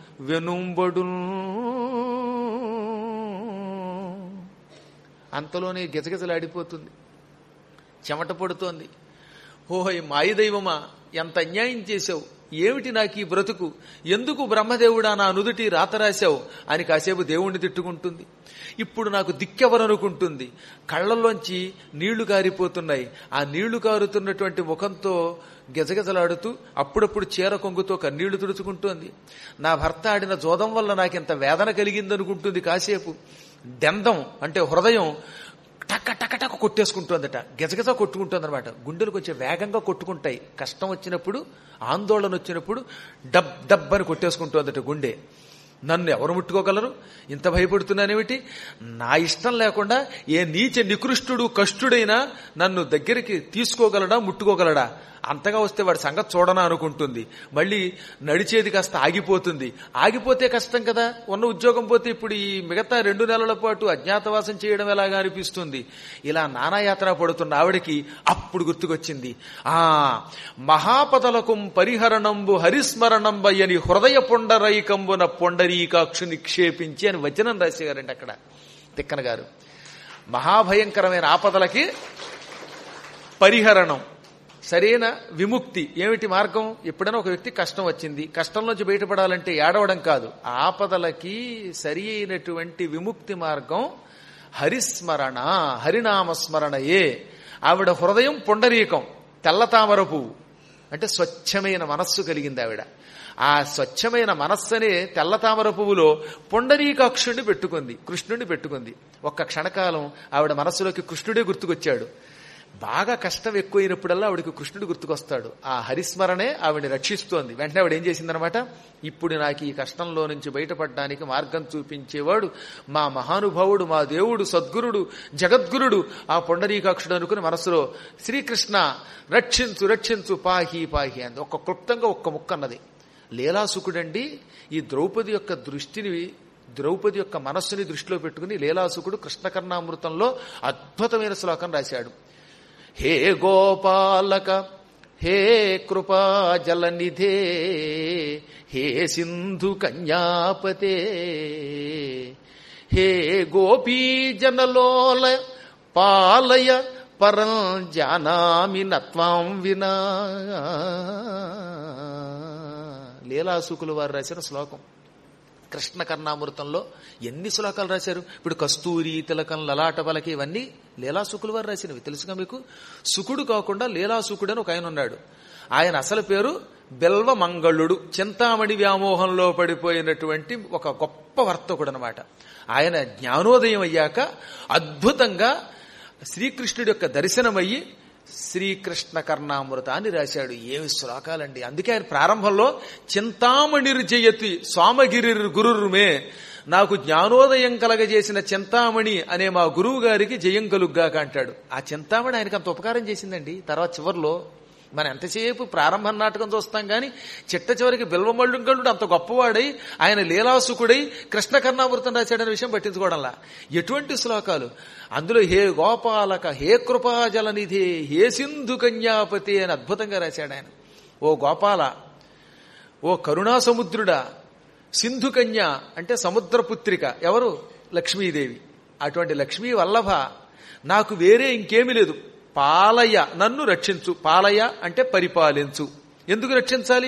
వెనుంబడును అంతలోనే గిజగిజలాడిపోతుంది చెమట పడుతోంది ఓహోయ్ మాయదైవమా ఎంత అన్యాయం చేశావు ఏమిటి నాకు ఈ బ్రతుకు ఎందుకు బ్రహ్మదేవుడా నా నుదుటి రాత రాశావు అని కాసేపు దేవుణ్ణి తిట్టుకుంటుంది ఇప్పుడు నాకు దిక్కెవరనుకుంటుంది కళ్ళల్లోంచి నీళ్లు కారిపోతున్నాయి ఆ నీళ్లు కారుతున్నటువంటి ముఖంతో గెజగెజలాడుతూ అప్పుడప్పుడు చీర కొంగుతో కన్నీళ్లు తుడుచుకుంటోంది నా భర్త ఆడిన జోదం వల్ల నాకింత వేదన కలిగిందనుకుంటుంది కాసేపు దెందం అంటే హృదయం టక్క టక్క టక్క కొట్టేసుకుంటుందట గజగజ కొట్టుకుంటుంది అనమాట గుండెలు కొంచెం వేగంగా కొట్టుకుంటాయి కష్టం వచ్చినప్పుడు ఆందోళన వచ్చినప్పుడు డబ్ డబ్ అని కొట్టేసుకుంటుందట గుండె నన్ను ఎవరు ముట్టుకోగలరు ఇంత భయపడుతున్నానేమిటి నా ఇష్టం లేకుండా ఏ నీచ నికృష్టుడు కష్టుడైనా నన్ను దగ్గరికి తీసుకోగలడా ముట్టుకోగలడా అంతగా వస్తే వాడి సంగతి చూడనా అనుకుంటుంది మళ్ళీ నడిచేది కాస్త ఆగిపోతుంది ఆగిపోతే కష్టం కదా ఉన్న ఉద్యోగం పోతే ఇప్పుడు ఈ మిగతా రెండు నెలల పాటు అజ్ఞాతవాసం చేయడం ఎలాగా అనిపిస్తుంది ఇలా నానాయాత్ర పడుతున్న ఆవిడకి అప్పుడు గుర్తుకొచ్చింది ఆ మహాపదలకుం పరిహరణంబు హరిస్మరణంబయ్యని హృదయ పొండరైకంబున పొండరీకాక్షు నిక్షేపించి అని వచనం రాసేవారండి అక్కడ తిక్కన గారు మహాభయంకరమైన ఆపదలకి పరిహరణం సరైన విముక్తి ఏమిటి మార్గం ఎప్పుడైనా ఒక వ్యక్తి కష్టం వచ్చింది కష్టంలోంచి బయటపడాలంటే ఏడవడం కాదు ఆపదలకి సరి అయినటువంటి విముక్తి మార్గం హరిస్మరణ హరినామస్మరణయే ఆవిడ హృదయం పుండరీకం తెల్ల తామర పువ్వు అంటే స్వచ్ఛమైన మనస్సు కలిగింది ఆవిడ ఆ స్వచ్ఛమైన మనస్సనే తెల్ల తామర పువ్వులో పుండరీకాక్షుడిని పెట్టుకుంది కృష్ణుడిని పెట్టుకుంది ఒక్క క్షణకాలం ఆవిడ మనస్సులోకి కృష్ణుడే గుర్తుకొచ్చాడు బాగా కష్టం ఎక్కువైనప్పుడల్లా ఆవిడకి కృష్ణుడు గుర్తుకొస్తాడు ఆ హరిస్మరణే ఆవిడని రక్షిస్తోంది వెంటనే ఆవిడ ఏం చేసిందనమాట ఇప్పుడు నాకు ఈ కష్టంలో నుంచి బయటపడడానికి మార్గం చూపించేవాడు మా మహానుభావుడు మా దేవుడు సద్గురుడు జగద్గురుడు ఆ పొండరీకాక్షుడు అనుకుని మనసులో శ్రీకృష్ణ రక్షించు రక్షించు పాహి పాహి అంది ఒక్క క్లుప్తంగా ఒక్క ముక్క అన్నది లీలాసుకుడండి ఈ ద్రౌపది యొక్క దృష్టిని ద్రౌపది యొక్క మనస్సుని దృష్టిలో పెట్టుకుని లీలాసుకుడు కృష్ణకర్ణామృతంలో అద్భుతమైన శ్లోకం రాశాడు హే గోపాలక హే కృపా జలనిధే హే సింధు కన్యాపతే హే గోపీ జనలోల పాలయ పరం జానామి నత్వాం వినా లీలాసుకులు వారు రాసిన శ్లోకం కృష్ణ కర్ణామృతంలో ఎన్ని శ్లోకాలు రాశారు ఇప్పుడు కస్తూరి తిలకం లలాట పలకి ఇవన్నీ లీలాసుకులు వారు రాసినవి తెలుసుగా మీకు సుకుడు కాకుండా లీలాసుకుడు అని ఒక ఆయన ఉన్నాడు ఆయన అసలు పేరు బెల్వ మంగళుడు చింతామణి వ్యామోహంలో పడిపోయినటువంటి ఒక గొప్ప వర్తకుడు అనమాట ఆయన జ్ఞానోదయం అయ్యాక అద్భుతంగా శ్రీకృష్ణుడి యొక్క దర్శనమయ్యి శ్రీకృష్ణ కర్ణామృతాన్ని రాశాడు ఏమి శ్లోకాలండి అందుకే ఆయన ప్రారంభంలో చింతామణిర్ జయతి స్వామగిరి గురుర్మే నాకు జ్ఞానోదయం కలగజేసిన చింతామణి అనే మా గురువు గారికి జయం కలుగ్గాక అంటాడు ఆ చింతామణి ఆయనకు అంత ఉపకారం చేసిందండి తర్వాత చివరిలో మనం ఎంతసేపు ప్రారంభ నాటకం చూస్తాం కానీ చిట్ట చివరికి బిల్వమల్లుగల్లుడు అంత గొప్పవాడై ఆయన లీలాసుకుడై కృష్ణ కర్ణామృతం రాశాడనే విషయం పట్టించుకోవడంలా ఎటువంటి శ్లోకాలు అందులో హే గోపాలక హే కృపాజలనిధి హే సింధు కన్యాపతి అని అద్భుతంగా రాశాడు ఆయన ఓ గోపాల ఓ కరుణా సముద్రుడా సింధు కన్య అంటే సముద్రపుత్రిక ఎవరు లక్ష్మీదేవి అటువంటి లక్ష్మీ వల్లభ నాకు వేరే ఇంకేమీ లేదు పాలయ నన్ను రక్షించు పాలయ అంటే పరిపాలించు ఎందుకు రక్షించాలి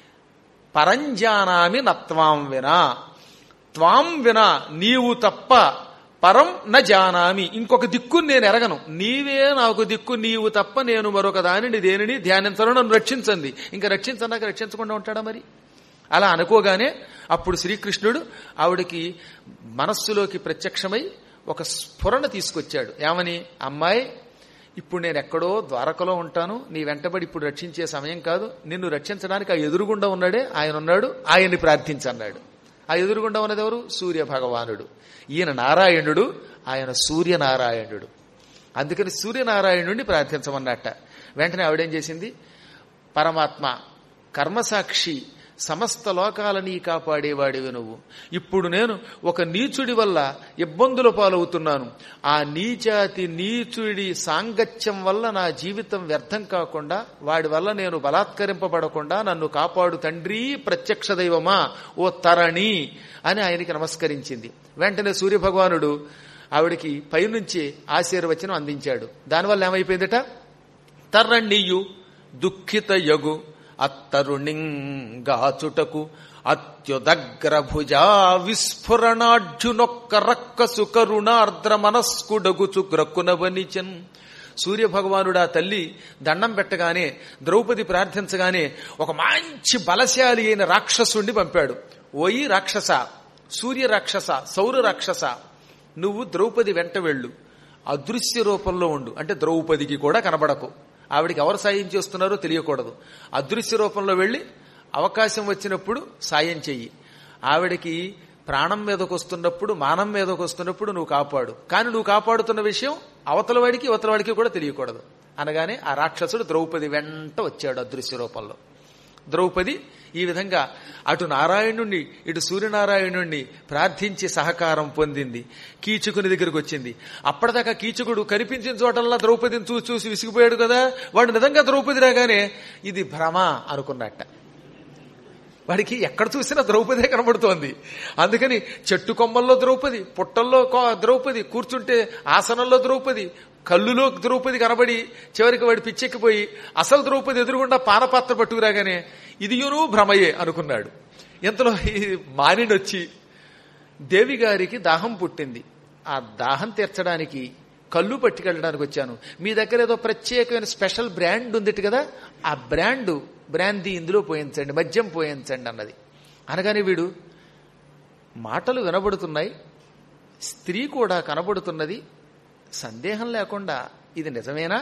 పరంజానామి నత్వాం వినా త్వాం వినా నీవు తప్ప పరం న జానామి ఇంకొక దిక్కు నేను ఎరగను నీవే నాకు దిక్కు నీవు తప్ప నేను మరొక దానిని దేనిని ధ్యానించను నన్ను రక్షించండి ఇంకా రక్షించన్నాక రక్షించకుండా ఉంటాడా మరి అలా అనుకోగానే అప్పుడు శ్రీకృష్ణుడు ఆవిడకి మనస్సులోకి ప్రత్యక్షమై ఒక స్ఫురణ తీసుకొచ్చాడు ఏమని అమ్మాయి ఇప్పుడు నేను ఎక్కడో ద్వారకలో ఉంటాను నీ వెంటబడి ఇప్పుడు రక్షించే సమయం కాదు నిన్ను రక్షించడానికి ఆ ఎదురుగుండా ఉన్నాడే ఆయన ఉన్నాడు ఆయన్ని ప్రార్థించన్నాడు ఆ ఎదురుగుండా ఉన్నది ఎవరు సూర్య భగవానుడు ఈయన నారాయణుడు ఆయన సూర్యనారాయణుడు అందుకని సూర్యనారాయణుడిని ప్రార్థించమన్నట్ట వెంటనే ఆవిడేం చేసింది పరమాత్మ కర్మసాక్షి సమస్త లోకాలని కాపాడేవాడివి నువ్వు ఇప్పుడు నేను ఒక నీచుడి వల్ల ఇబ్బందుల పాలవుతున్నాను ఆ నీచాతి నీచుడి సాంగత్యం వల్ల నా జీవితం వ్యర్థం కాకుండా వాడి వల్ల నేను బలాత్కరింపబడకుండా నన్ను కాపాడు తండ్రి ప్రత్యక్ష దైవమా ఓ తరణి అని ఆయనకి నమస్కరించింది వెంటనే సూర్యభగవానుడు ఆవిడికి పైనుంచి ఆశీర్వచనం అందించాడు దానివల్ల ఏమైపోయిందట తర్రణీయు దుఃఖిత యగు అత్తరుణింగాచుటకు అత్యుదగ్రభుజా విస్ఫురణాఢ్యునొక్క రక్కసు కరుణార్ద్ర మనస్కుడగుచు గ్రక్కునవనిచన్ సూర్యభగవానుడు ఆ తల్లి దండం పెట్టగానే ద్రౌపది ప్రార్థించగానే ఒక మంచి బలశాలి అయిన రాక్షసుణ్ణి పంపాడు ఓయి రాక్షస సూర్య రాక్షస సౌర రాక్షస నువ్వు ద్రౌపది వెంట వెళ్ళు అదృశ్య రూపంలో ఉండు అంటే ద్రౌపదికి కూడా కనబడకు ఆవిడికి ఎవరు సాయం చేస్తున్నారో తెలియకూడదు అదృశ్య రూపంలో వెళ్ళి అవకాశం వచ్చినప్పుడు సాయం చెయ్యి ఆవిడకి ప్రాణం మీదకు వస్తున్నప్పుడు మానం మీదకు వస్తున్నప్పుడు నువ్వు కాపాడు కానీ నువ్వు కాపాడుతున్న విషయం అవతల వాడికి ఇవతల వాడికి కూడా తెలియకూడదు అనగానే ఆ రాక్షసుడు ద్రౌపది వెంట వచ్చాడు అదృశ్య రూపంలో ద్రౌపది ఈ విధంగా అటు నారాయణుణ్ణి ఇటు సూర్యనారాయణుణ్ణి ప్రార్థించి సహకారం పొందింది కీచుకుని దగ్గరికి వచ్చింది అప్పటిదాకా కీచుకుడు కనిపించిన చోటల్లా ద్రౌపదిని చూసి చూసి విసిగిపోయాడు కదా వాడు నిజంగా ద్రౌపది రాగానే ఇది భ్రమ అనుకున్నట్ట వాడికి ఎక్కడ చూసినా ద్రౌపదే కనబడుతోంది అందుకని చెట్టు కొమ్మల్లో ద్రౌపది పుట్టల్లో కో- ద్రౌపది కూర్చుంటే ఆసనంలో ద్రౌపది కళ్ళులో ద్రౌపది కనబడి చివరికి వాడి పిచ్చెక్కిపోయి అసలు ద్రౌపది ఎదురుగుండా పానపాత్ర పట్టుకురాగానే ఇదియును భ్రమయే అనుకున్నాడు ఇంతలో ఈ మానిని వచ్చి దేవి గారికి దాహం పుట్టింది ఆ దాహం తీర్చడానికి కళ్ళు పట్టుకెళ్ళడానికి వచ్చాను మీ దగ్గర ఏదో ప్రత్యేకమైన స్పెషల్ బ్రాండ్ ఉందిటి కదా ఆ బ్రాండ్ బ్రాందీ ఇందులో పోయించండి మద్యం పోయించండి అన్నది అనగానే వీడు మాటలు వినబడుతున్నాయి స్త్రీ కూడా కనబడుతున్నది సందేహం లేకుండా ఇది నిజమేనా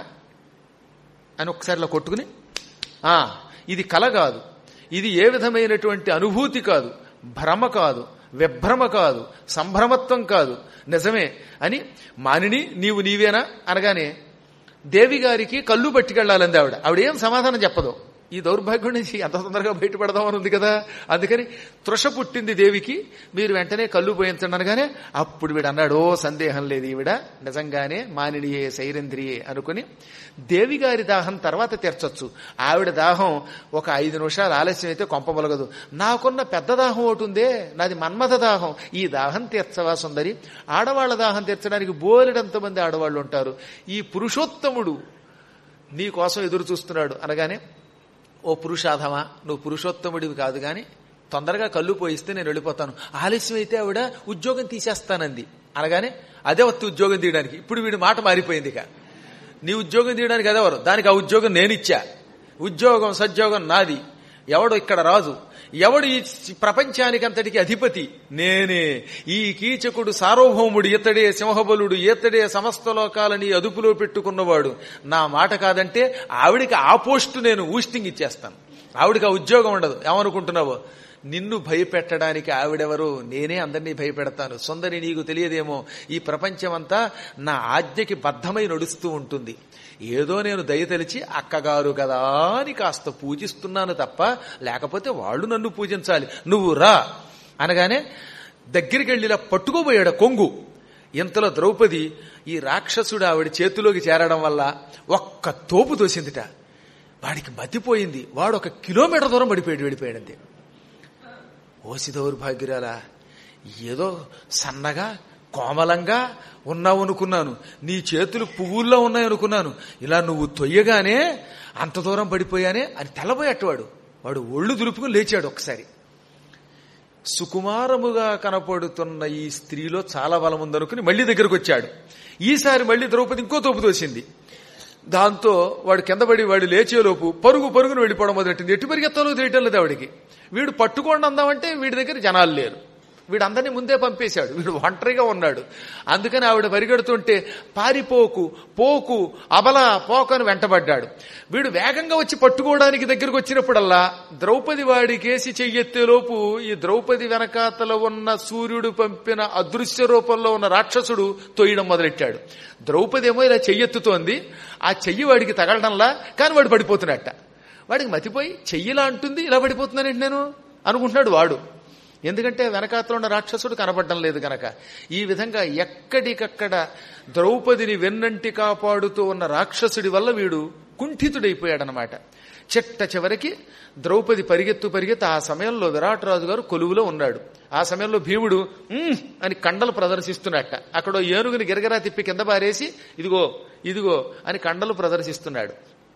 అని ఒకసారి ఇలా కొట్టుకుని ఆ ఇది కల కాదు ఇది ఏ విధమైనటువంటి అనుభూతి కాదు భ్రమ కాదు విభ్రమ కాదు సంభ్రమత్వం కాదు నిజమే అని మానిని నీవు నీవేనా అనగానే దేవి గారికి కళ్ళు పట్టుకెళ్లాలంది ఆవిడ ఆవిడ ఏం సమాధానం చెప్పదు ఈ దౌర్భాగ్యం నుంచి ఎంత తొందరగా బయటపడదామని ఉంది కదా అందుకని తృష పుట్టింది దేవికి మీరు వెంటనే కళ్ళు పోయించండి అనగానే అప్పుడు వీడు అన్నాడు ఓ సందేహం లేదు ఈవిడ నిజంగానే మానిడియే సైరంధ్రియే అనుకుని దేవి గారి దాహం తర్వాత తీర్చొచ్చు ఆవిడ దాహం ఒక ఐదు నిమిషాలు ఆలస్యం అయితే కొంపమొలగదు నాకున్న పెద్ద దాహం ఒకటి ఉందే నాది మన్మథ దాహం ఈ దాహం తీర్చవా సుందరి ఆడవాళ్ల దాహం తీర్చడానికి బోలెడంత మంది ఆడవాళ్ళు ఉంటారు ఈ పురుషోత్తముడు నీ కోసం ఎదురు చూస్తున్నాడు అనగానే ఓ పురుషాధమా నువ్వు పురుషోత్తముడివి కాదు గాని తొందరగా కళ్ళు పోయిస్తే నేను వెళ్ళిపోతాను ఆలస్యం అయితే ఆవిడ ఉద్యోగం తీసేస్తానంది అనగానే అదే వస్తు ఉద్యోగం తీయడానికి ఇప్పుడు వీడి మాట మారిపోయింది ఇక నీ ఉద్యోగం తీయడానికి అదెవరు దానికి ఆ ఉద్యోగం నేనిచ్చా ఉద్యోగం సద్యోగం నాది ఎవడు ఇక్కడ రాజు ఎవడు ఈ ప్రపంచానికంతటికి అధిపతి నేనే ఈ కీచకుడు సార్వభౌముడు ఇతడే సింహబలుడు ఇతడే సమస్త లోకాలని అదుపులో పెట్టుకున్నవాడు నా మాట కాదంటే ఆవిడికి ఆ పోస్టు నేను ఊస్టింగ్ ఇచ్చేస్తాను ఆవిడికి ఆ ఉద్యోగం ఉండదు ఏమనుకుంటున్నావో నిన్ను భయపెట్టడానికి ఆవిడెవరు నేనే అందరినీ భయపెడతాను సుందరి నీకు తెలియదేమో ఈ ప్రపంచమంతా నా ఆజ్ఞకి బద్ధమై నడుస్తూ ఉంటుంది ఏదో నేను దయతలిచి అక్కగారు కదా అని కాస్త పూజిస్తున్నాను తప్ప లేకపోతే వాళ్ళు నన్ను పూజించాలి నువ్వు రా అనగానే దగ్గరికి వెళ్ళి ఇలా పట్టుకోబోయాడు కొంగు ఇంతలో ద్రౌపది ఈ రాక్షసుడు ఆవిడ చేతిలోకి చేరడం వల్ల ఒక్క తోపు తోసిందిట వాడికి మతిపోయింది వాడు ఒక కిలోమీటర్ దూరం పడిపోయాడు వెళ్ళిపోయాడంతే ఓసి దౌర్భాగ్యురాలా ఏదో సన్నగా కోమలంగా ఉన్నావు అనుకున్నాను నీ చేతులు పువ్వుల్లో ఉన్నాయి అనుకున్నాను ఇలా నువ్వు తొయ్యగానే అంత దూరం పడిపోయానే అని తెల్లబోయేటవాడు వాడు ఒళ్ళు దులుపుకుని లేచాడు ఒకసారి సుకుమారముగా కనపడుతున్న ఈ స్త్రీలో చాలా బలం ఉందనుకుని మళ్ళీ దగ్గరకు వచ్చాడు ఈసారి మళ్ళీ ద్రౌపది ఇంకో తోపు తోసింది దాంతో వాడు కింద పడి వాడు లేచేలోపు పరుగు పరుగును వెళ్ళిపోవడం మొదలెట్టింది ఎటు పరిగెత్తాలో తెలియటం లేదు ఆవిడికి వీడు పట్టుకోండి అందామంటే వీడి దగ్గర జనాలు లేరు వీడు అందరినీ ముందే పంపేశాడు వీడు ఒంటరిగా ఉన్నాడు అందుకని ఆవిడ పరిగెడుతుంటే పారిపోకు పోకు అబల పోకను వెంటబడ్డాడు వీడు వేగంగా వచ్చి పట్టుకోవడానికి దగ్గరకు వచ్చినప్పుడల్లా ద్రౌపది వాడికేసి చెయ్యెత్తేలోపు ఈ ద్రౌపది వెనకాతల ఉన్న సూర్యుడు పంపిన అదృశ్య రూపంలో ఉన్న రాక్షసుడు తొయ్యడం మొదలెట్టాడు ద్రౌపది ఏమో ఇలా చెయ్యెత్తుతోంది ఆ చెయ్యి వాడికి తగలడంలా కానీ వాడు పడిపోతున్నట్ట వాడికి మతిపోయి చెయ్యిలా అంటుంది ఇలా పడిపోతున్నానండి నేను అనుకుంటున్నాడు వాడు ఎందుకంటే వెనకాతలో ఉన్న రాక్షసుడు కనబడడం లేదు గనక ఈ విధంగా ఎక్కడికక్కడ ద్రౌపదిని వెన్నంటి కాపాడుతూ ఉన్న రాక్షసుడి వల్ల వీడు కుంఠితుడైపోయాడనమాట చెట్ట చివరికి ద్రౌపది పరిగెత్తు పరిగెత్తు ఆ సమయంలో విరాటరాజు గారు కొలువులో ఉన్నాడు ఆ సమయంలో భీముడు "ఉమ్" అని కండలు ప్రదర్శిస్తున్నట్ట అక్కడ ఏనుగుని గిరగిరా తిప్పి కింద పారేసి ఇదిగో ఇదిగో అని కండలు ప్రదర్శిస్తున్నాడు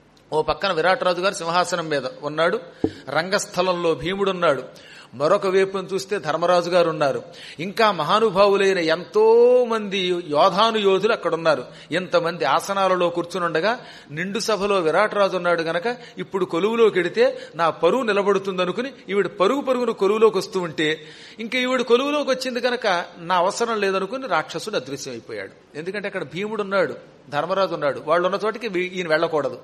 ఓ పక్కన విరాటరాజు గారు సింహాసనం మీద ఉన్నాడు రంగస్థలంలో భీముడున్నాడు మరొక వైపును చూస్తే ధర్మరాజు గారు ఉన్నారు ఇంకా మహానుభావులైన ఎంతో మంది యోధాను యోధులు అక్కడ ఉన్నారు ఇంతమంది ఆసనాలలో కూర్చునుండగా నిండు సభలో విరాటరాజు ఉన్నాడు గనక ఇప్పుడు కొలువులోకి ఎడితే నా పరువు నిలబడుతుందనుకుని ఈవిడ పరుగు పరుగును కొలువులోకి వస్తూ ఉంటే ఇంకా ఈవిడ కొలువులోకి వచ్చింది గనక నా అవసరం లేదనుకుని రాక్షసుడు అదృశ్యం అయిపోయాడు ఎందుకంటే అక్కడ భీముడు ఉన్నాడు ధర్మరాజు ఉన్నాడు వాళ్ళు ఉన్న చోటికి వీ- ఈయన వెళ్ళకూడదు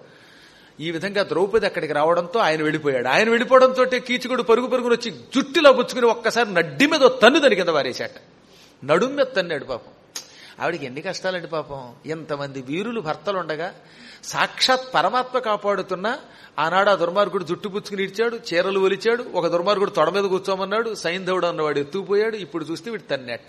ఈ విధంగా ద్రౌపది అక్కడికి రావడంతో ఆయన వెళ్ళిపోయాడు ఆయన వెళ్ళిపోవడంతో కీచుకుడు పరుగు పరుగును వచ్చి జుట్టులో పుచ్చుకుని ఒక్కసారి నడ్డి మీద ఓ తన్ను దాని కింద వారేశాట నడుం మీద తన్నాడు పాపం ఆవిడికి ఎన్ని కష్టాలండి పాపం ఎంతమంది వీరులు భర్తలు ఉండగా సాక్షాత్ పరమాత్మ కాపాడుతున్న ఆనాడు ఆ దుర్మార్గుడు జుట్టు పుచ్చుకుని ఇచ్చాడు చీరలు ఒలిచాడు ఒక దుర్మార్గుడు తొడ మీద కూర్చోమన్నాడు సైంధవుడు అన్నవాడు ఎత్తుకుపోయాడు ఇప్పుడు చూస్తే వీడు తన్నెట్ట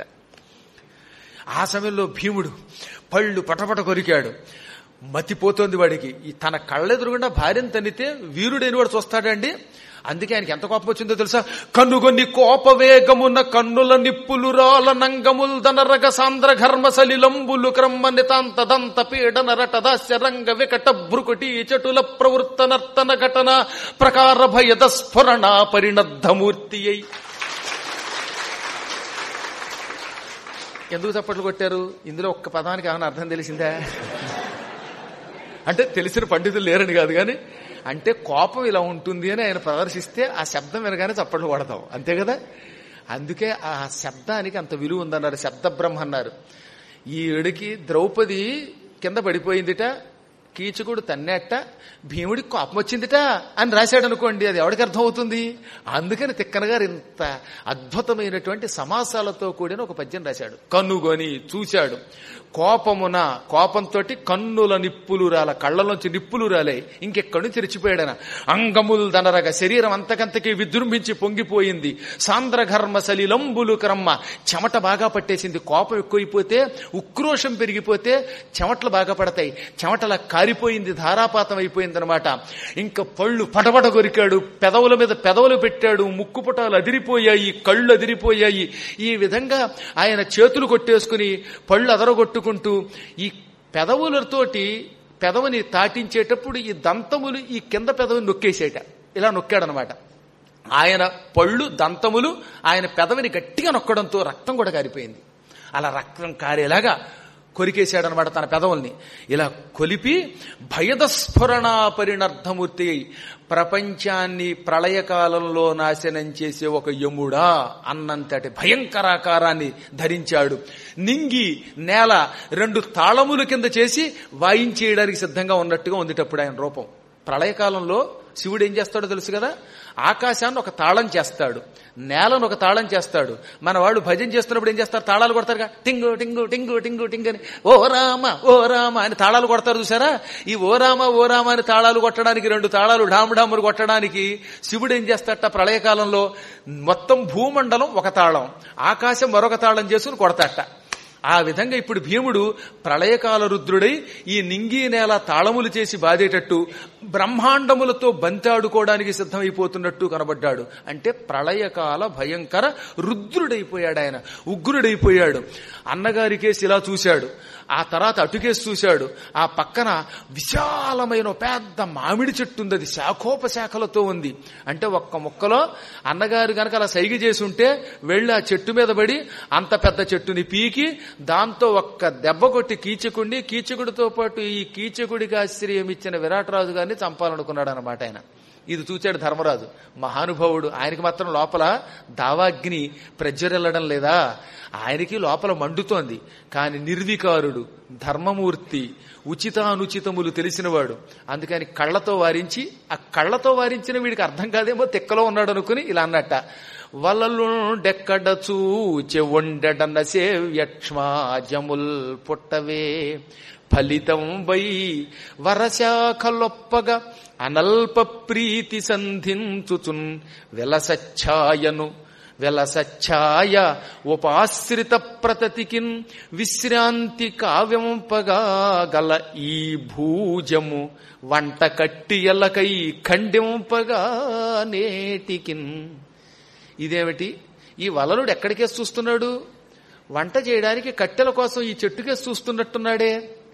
ఆ సమయంలో భీముడు పళ్ళు పటపట కొరికాడు మతిపోతోంది వాడికి ఈ తన కళ్ళెదురుగుండా భార్యను తన్నితే వీరుడైన వాడు చూస్తాడండి అందుకే ఆయనకి ఎంత కోపం వచ్చిందో తెలుసా కన్నుగొని కోపవేగమున్న కన్నుల నిప్పులు రాల నంగముల్ దనరగ సాంద్ర ఘర్మ సలిలంబులు క్రమ్మ నితాంత దంత పీడన రటదాస్య రంగ వికట భృకుటి చటుల ప్రవృత్త నర్తన ఘటన ప్రకార భయద స్ఫురణ పరిణద్ధమూర్తి అయి ఎందుకు చప్పట్లు కొట్టారు ఇందులో ఒక్క పదానికి ఏమైనా అర్థం తెలిసిందా అంటే తెలిసిన పండితులు లేరని కాదు కానీ అంటే కోపం ఇలా ఉంటుంది అని ఆయన ప్రదర్శిస్తే ఆ శబ్దం వినగానే చప్పట్లు కొడతాం అంతే కదా అందుకే ఆ శబ్దానికి అంత విలువ ఉందన్నారు శబ్ద బ్రహ్మ అన్నారు ఈ ఏడికి ద్రౌపది కింద పడిపోయిందిట కీచకుడు తన్నెట్ట భీముడికి కోపం వచ్చిందిట అని రాశాడు అనుకోండి అది ఎవరికి అర్థం అవుతుంది అందుకని తిక్కన గారు ఇంత అద్భుతమైనటువంటి సమాసాలతో కూడిన ఒక పద్యం రాశాడు కన్నుగొని చూశాడు కోపమున కోపంతో కన్నుల నిప్పులు రాల కళ్ళలోంచి నిప్పులు రాలే ఇంకెక్కడి నుంచి తెరిచిపోయాడన అంగముల్ దనరగ శరీరం అంతకంతకి విజృంభించి పొంగిపోయింది సాంద్ర ఘర్మ సలిలంబులు క్రమ్మ చెమట బాగా పట్టేసింది కోపం ఎక్కువైపోతే ఉక్రోషం పెరిగిపోతే చెమటలు బాగా పడతాయి చెమటల కారిపోయింది ధారాపాతం అయిపోయిందనమాట ఇంకా పళ్ళు పటపట కొరికాడు పెదవుల మీద పెదవులు పెట్టాడు ముక్కు పుటాలు అదిరిపోయాయి కళ్ళు అదిరిపోయాయి ఈ విధంగా ఆయన చేతులు కొట్టేసుకుని పళ్ళు అదరగొట్టుకుంటూ ఈ పెదవులతోటి పెదవిని తాటించేటప్పుడు ఈ దంతములు ఈ కింద పెదవిని నొక్కేసేట ఇలా నొక్కాడనమాట ఆయన పళ్ళు దంతములు ఆయన పెదవిని గట్టిగా నొక్కడంతో రక్తం కూడా కారిపోయింది అలా రక్తం కారేలాగా కొరికేశాడనమాట తన పెదవుల్ని ఇలా కొలిపి భయదస్ఫురణ పరిణర్థమూర్తి అయి ప్రపంచాన్ని ప్రళయకాలంలో నాశనం చేసే ఒక యముడా అన్నంతటి భయంకరాకారాన్ని ధరించాడు నింగి నేల రెండు తాళముల కింద చేసి వాయించేయడానికి సిద్ధంగా ఉన్నట్టుగా ఉందిటప్పుడు ఆయన రూపం ప్రళయకాలంలో శివుడు ఏం చేస్తాడో తెలుసు కదా ఆకాశాన్ని ఒక తాళం చేస్తాడు నేలను ఒక తాళం చేస్తాడు మన వాళ్ళు భజన చేస్తున్నప్పుడు ఏం చేస్తారు తాళాలు కొడతారుగా టింగు టింగు టింగు టింగు టింగు అని ఓ రామ ఓ రామ అని తాళాలు కొడతారు చూసారా ఈ ఓ రామ ఓ రామ అని తాళాలు కొట్టడానికి రెండు తాళాలు డాము డాములు కొట్టడానికి శివుడు ఏం చేస్తాడట ప్రళయకాలంలో మొత్తం భూమండలం ఒక తాళం ఆకాశం మరొక తాళం చేసుకుని కొడతాట ఆ విధంగా ఇప్పుడు భీముడు ప్రళయకాల రుద్రుడై ఈ నింగి నేల తాళములు చేసి బాధేటట్టు బ్రహ్మాండములతో బంతాడుకోవడానికి సిద్ధమైపోతున్నట్టు కనబడ్డాడు అంటే ప్రళయకాల భయంకర రుద్రుడైపోయాడు ఆయన ఉగ్రుడైపోయాడు అన్నగారికేసి ఇలా చూశాడు ఆ తర్వాత అటుకేసి చూశాడు ఆ పక్కన విశాలమైన ఒక పెద్ద మామిడి చెట్టు ఉంది అది శాఖోపశాఖలతో ఉంది అంటే ఒక్క ముక్కలో అన్నగారు గనక అలా సైగ చేసి ఉంటే వెళ్ళి ఆ చెట్టు మీద పడి అంత పెద్ద చెట్టుని పీకి దాంతో ఒక్క దెబ్బ కొట్టి కీచకుడిని కీచకుడితో పాటు ఈ కీచకుడికి ఆశ్రయం ఇచ్చిన విరాటరాజు గారిని చంపాలనుకున్నాడు అనమాట ఆయన ఇది చూచాడు ధర్మరాజు మహానుభావుడు ఆయనకి మాత్రం లోపల దావాగ్ని ప్రజ్వరెల్లడం లేదా ఆయనకి లోపల మండుతోంది కాని నిర్వికారుడు ధర్మమూర్తి ఉచితానుచితములు తెలిసినవాడు అందుకని కళ్ళతో వారించి ఆ కళ్ళతో వారించిన వీడికి అర్థం కాదేమో తెక్కలో ఉన్నాడు అనుకుని ఇలా అన్నట్ట వలలుండెక్కడ చూచె వండడన్న సేవ్యక్ష్మాజముల్ పుట్టవే ఫలితం వై వరశాఖలొప్పగా అనల్ప ప్రీతి సంధించుచున్ వెలసచ్ఛాయను వెలసచ్ఛాయ ఉపాశ్రిత ప్రతతికిన్ విశ్రాంతి కావ్యంపగా గల ఈ భూజము వంట కట్టియలకై ఖండింపగా నేటికిన్ ఇదేమిటి ఈ వలలుడు ఎక్కడికేసి చూస్తున్నాడు వంట చేయడానికి కట్టెల కోసం ఈ చెట్టుకేసి చూస్తున్నట్టున్నాడే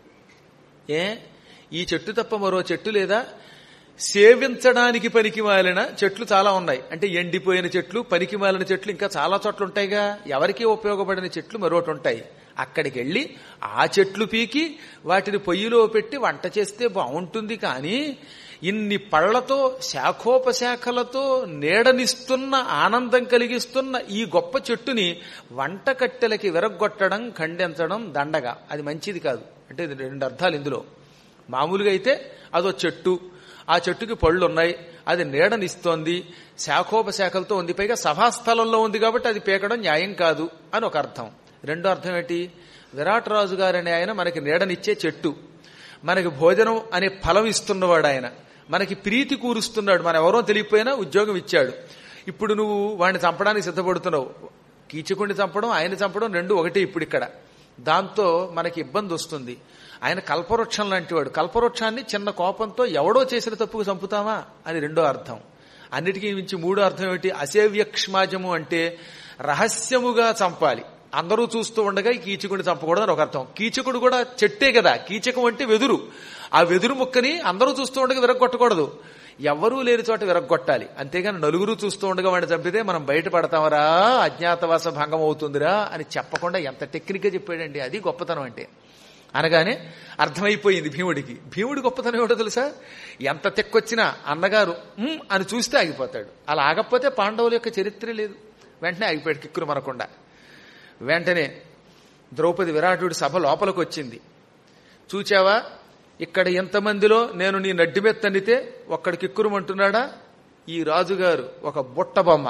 ఏ ఈ చెట్టు తప్ప మరో చెట్టు లేదా సేవించడానికి పనికి మాలిన చెట్లు చాలా ఉన్నాయి అంటే ఎండిపోయిన చెట్లు పనికి మాలిన చెట్లు ఇంకా చాలా చోట్ల ఉంటాయిగా ఎవరికీ ఉపయోగపడిన చెట్లు మరొకటి ఉంటాయి అక్కడికి వెళ్ళి ఆ చెట్లు పీకి వాటిని పొయ్యిలో పెట్టి వంట చేస్తే బాగుంటుంది కానీ ఇన్ని పళ్లతో శాఖోపశాఖలతో నీడనిస్తున్న ఆనందం కలిగిస్తున్న ఈ గొప్ప చెట్టుని వంట కట్టెలకి విరగొట్టడం ఖండించడం దండగా అది మంచిది కాదు అంటే ఇది రెండు అర్థాలు ఇందులో మామూలుగా అయితే అదో చెట్టు ఆ చెట్టుకి పళ్ళు ఉన్నాయి అది నీడనిస్తోంది శాఖోపశాఖలతో ఉంది పైగా సభాస్థలంలో ఉంది కాబట్టి అది పీకడం న్యాయం కాదు అని ఒక అర్థం రెండో అర్థం ఏంటి విరాట్ రాజు గారనే ఆయన మనకి నీడనిచ్చే చెట్టు మనకి భోజనం అనే ఫలం ఇస్తున్నవాడు ఆయన మనకి ప్రీతి కూరుస్తున్నాడు మన ఎవరో తెలియపోయినా ఉద్యోగం ఇచ్చాడు ఇప్పుడు నువ్వు వాడిని చంపడానికి సిద్ధపడుతున్నావు కీచకుడిని చంపడం ఆయన చంపడం రెండు ఒకటి ఇప్పుడు ఇక్కడ దాంతో మనకి ఇబ్బంది వస్తుంది ఆయన కల్పవృక్షం లాంటివాడు కల్పవృక్షాన్ని చిన్న కోపంతో ఎవడో చేసిన తప్పుకు చంపుతామా అని రెండో అర్థం అన్నిటికీ మించి మూడో అర్థం ఏమిటి అసేవ్యక్ష్మాజము అంటే రహస్యముగా చంపాలి అందరూ చూస్తూ ఉండగా ఈ కీచకుడిని చంపకూడదు అని ఒక అర్థం కీచకుడు కూడా చెట్టే కదా కీచకం అంటే వెదురు ఆ వెదురు ముక్కని అందరూ చూస్తూ ఉండగా విరగొట్టకూడదు ఎవరూ లేని చోట విరగొట్టాలి అంతేగాని నలుగురు చూస్తూ ఉండగా వాడిని చంపితే మనం బయటపడతామరా అజ్ఞాతవాస భంగం అవుతుందిరా అని చెప్పకుండా ఎంత టెక్నిక్గా చెప్పాడండి అది గొప్పతనం అంటే అనగానే అర్థమైపోయింది భీముడికి భీముడి గొప్పతనం ఏమిటో తెలుసా ఎంత తెక్కొచ్చినా అన్నగారు "ఉమ్" అని చూస్తే ఆగిపోతాడు అలా ఆగకపోతే పాండవుల యొక్క చరిత్ర లేదు వెంటనే ఆగిపోయాడు కిక్కురు మనకుండా వెంటనే ద్రౌపది విరాటుడి సభ లోపలికి వచ్చింది చూచావా ఇక్కడ ఎంతమందిలో నేను నీ నడ్డి మీద తన్నితే ఒక్కడి కిక్కురుమంటున్నాడా ఈ రాజుగారు ఒక బుట్ట బొమ్మ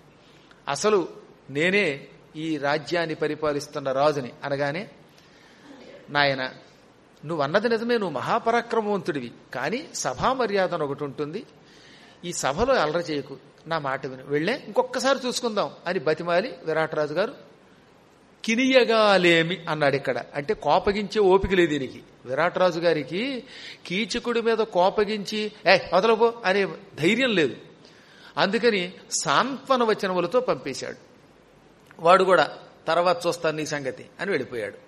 అసలు నేనే ఈ రాజ్యాన్ని పరిపాలిస్తున్న రాజుని అనగానే నాయన నువ్వు అన్నది నిజమే నువ్వు మహాపరాక్రమవంతుడివి కానీ సభా మర్యాద అని ఒకటి ఉంటుంది ఈ సభలో అలర చేయకు నా మాట విను వెళ్ళే ఇంకొకసారి చూసుకుందాం అని బతిమాలి విరాటరాజు గారు కినియగాలేమి అన్నాడు ఇక్కడ అంటే కోపగించే ఓపిక లేదు దీనికి విరాటరాజు గారికి కీచకుడి మీద కోపగించి ఏ వదలపో అనే ధైర్యం లేదు అందుకని సాంత్వన వచనములతో పంపేశాడు వాడు కూడా తర్వాత చూస్తాను నీ సంగతి అని వెళ్ళిపోయాడు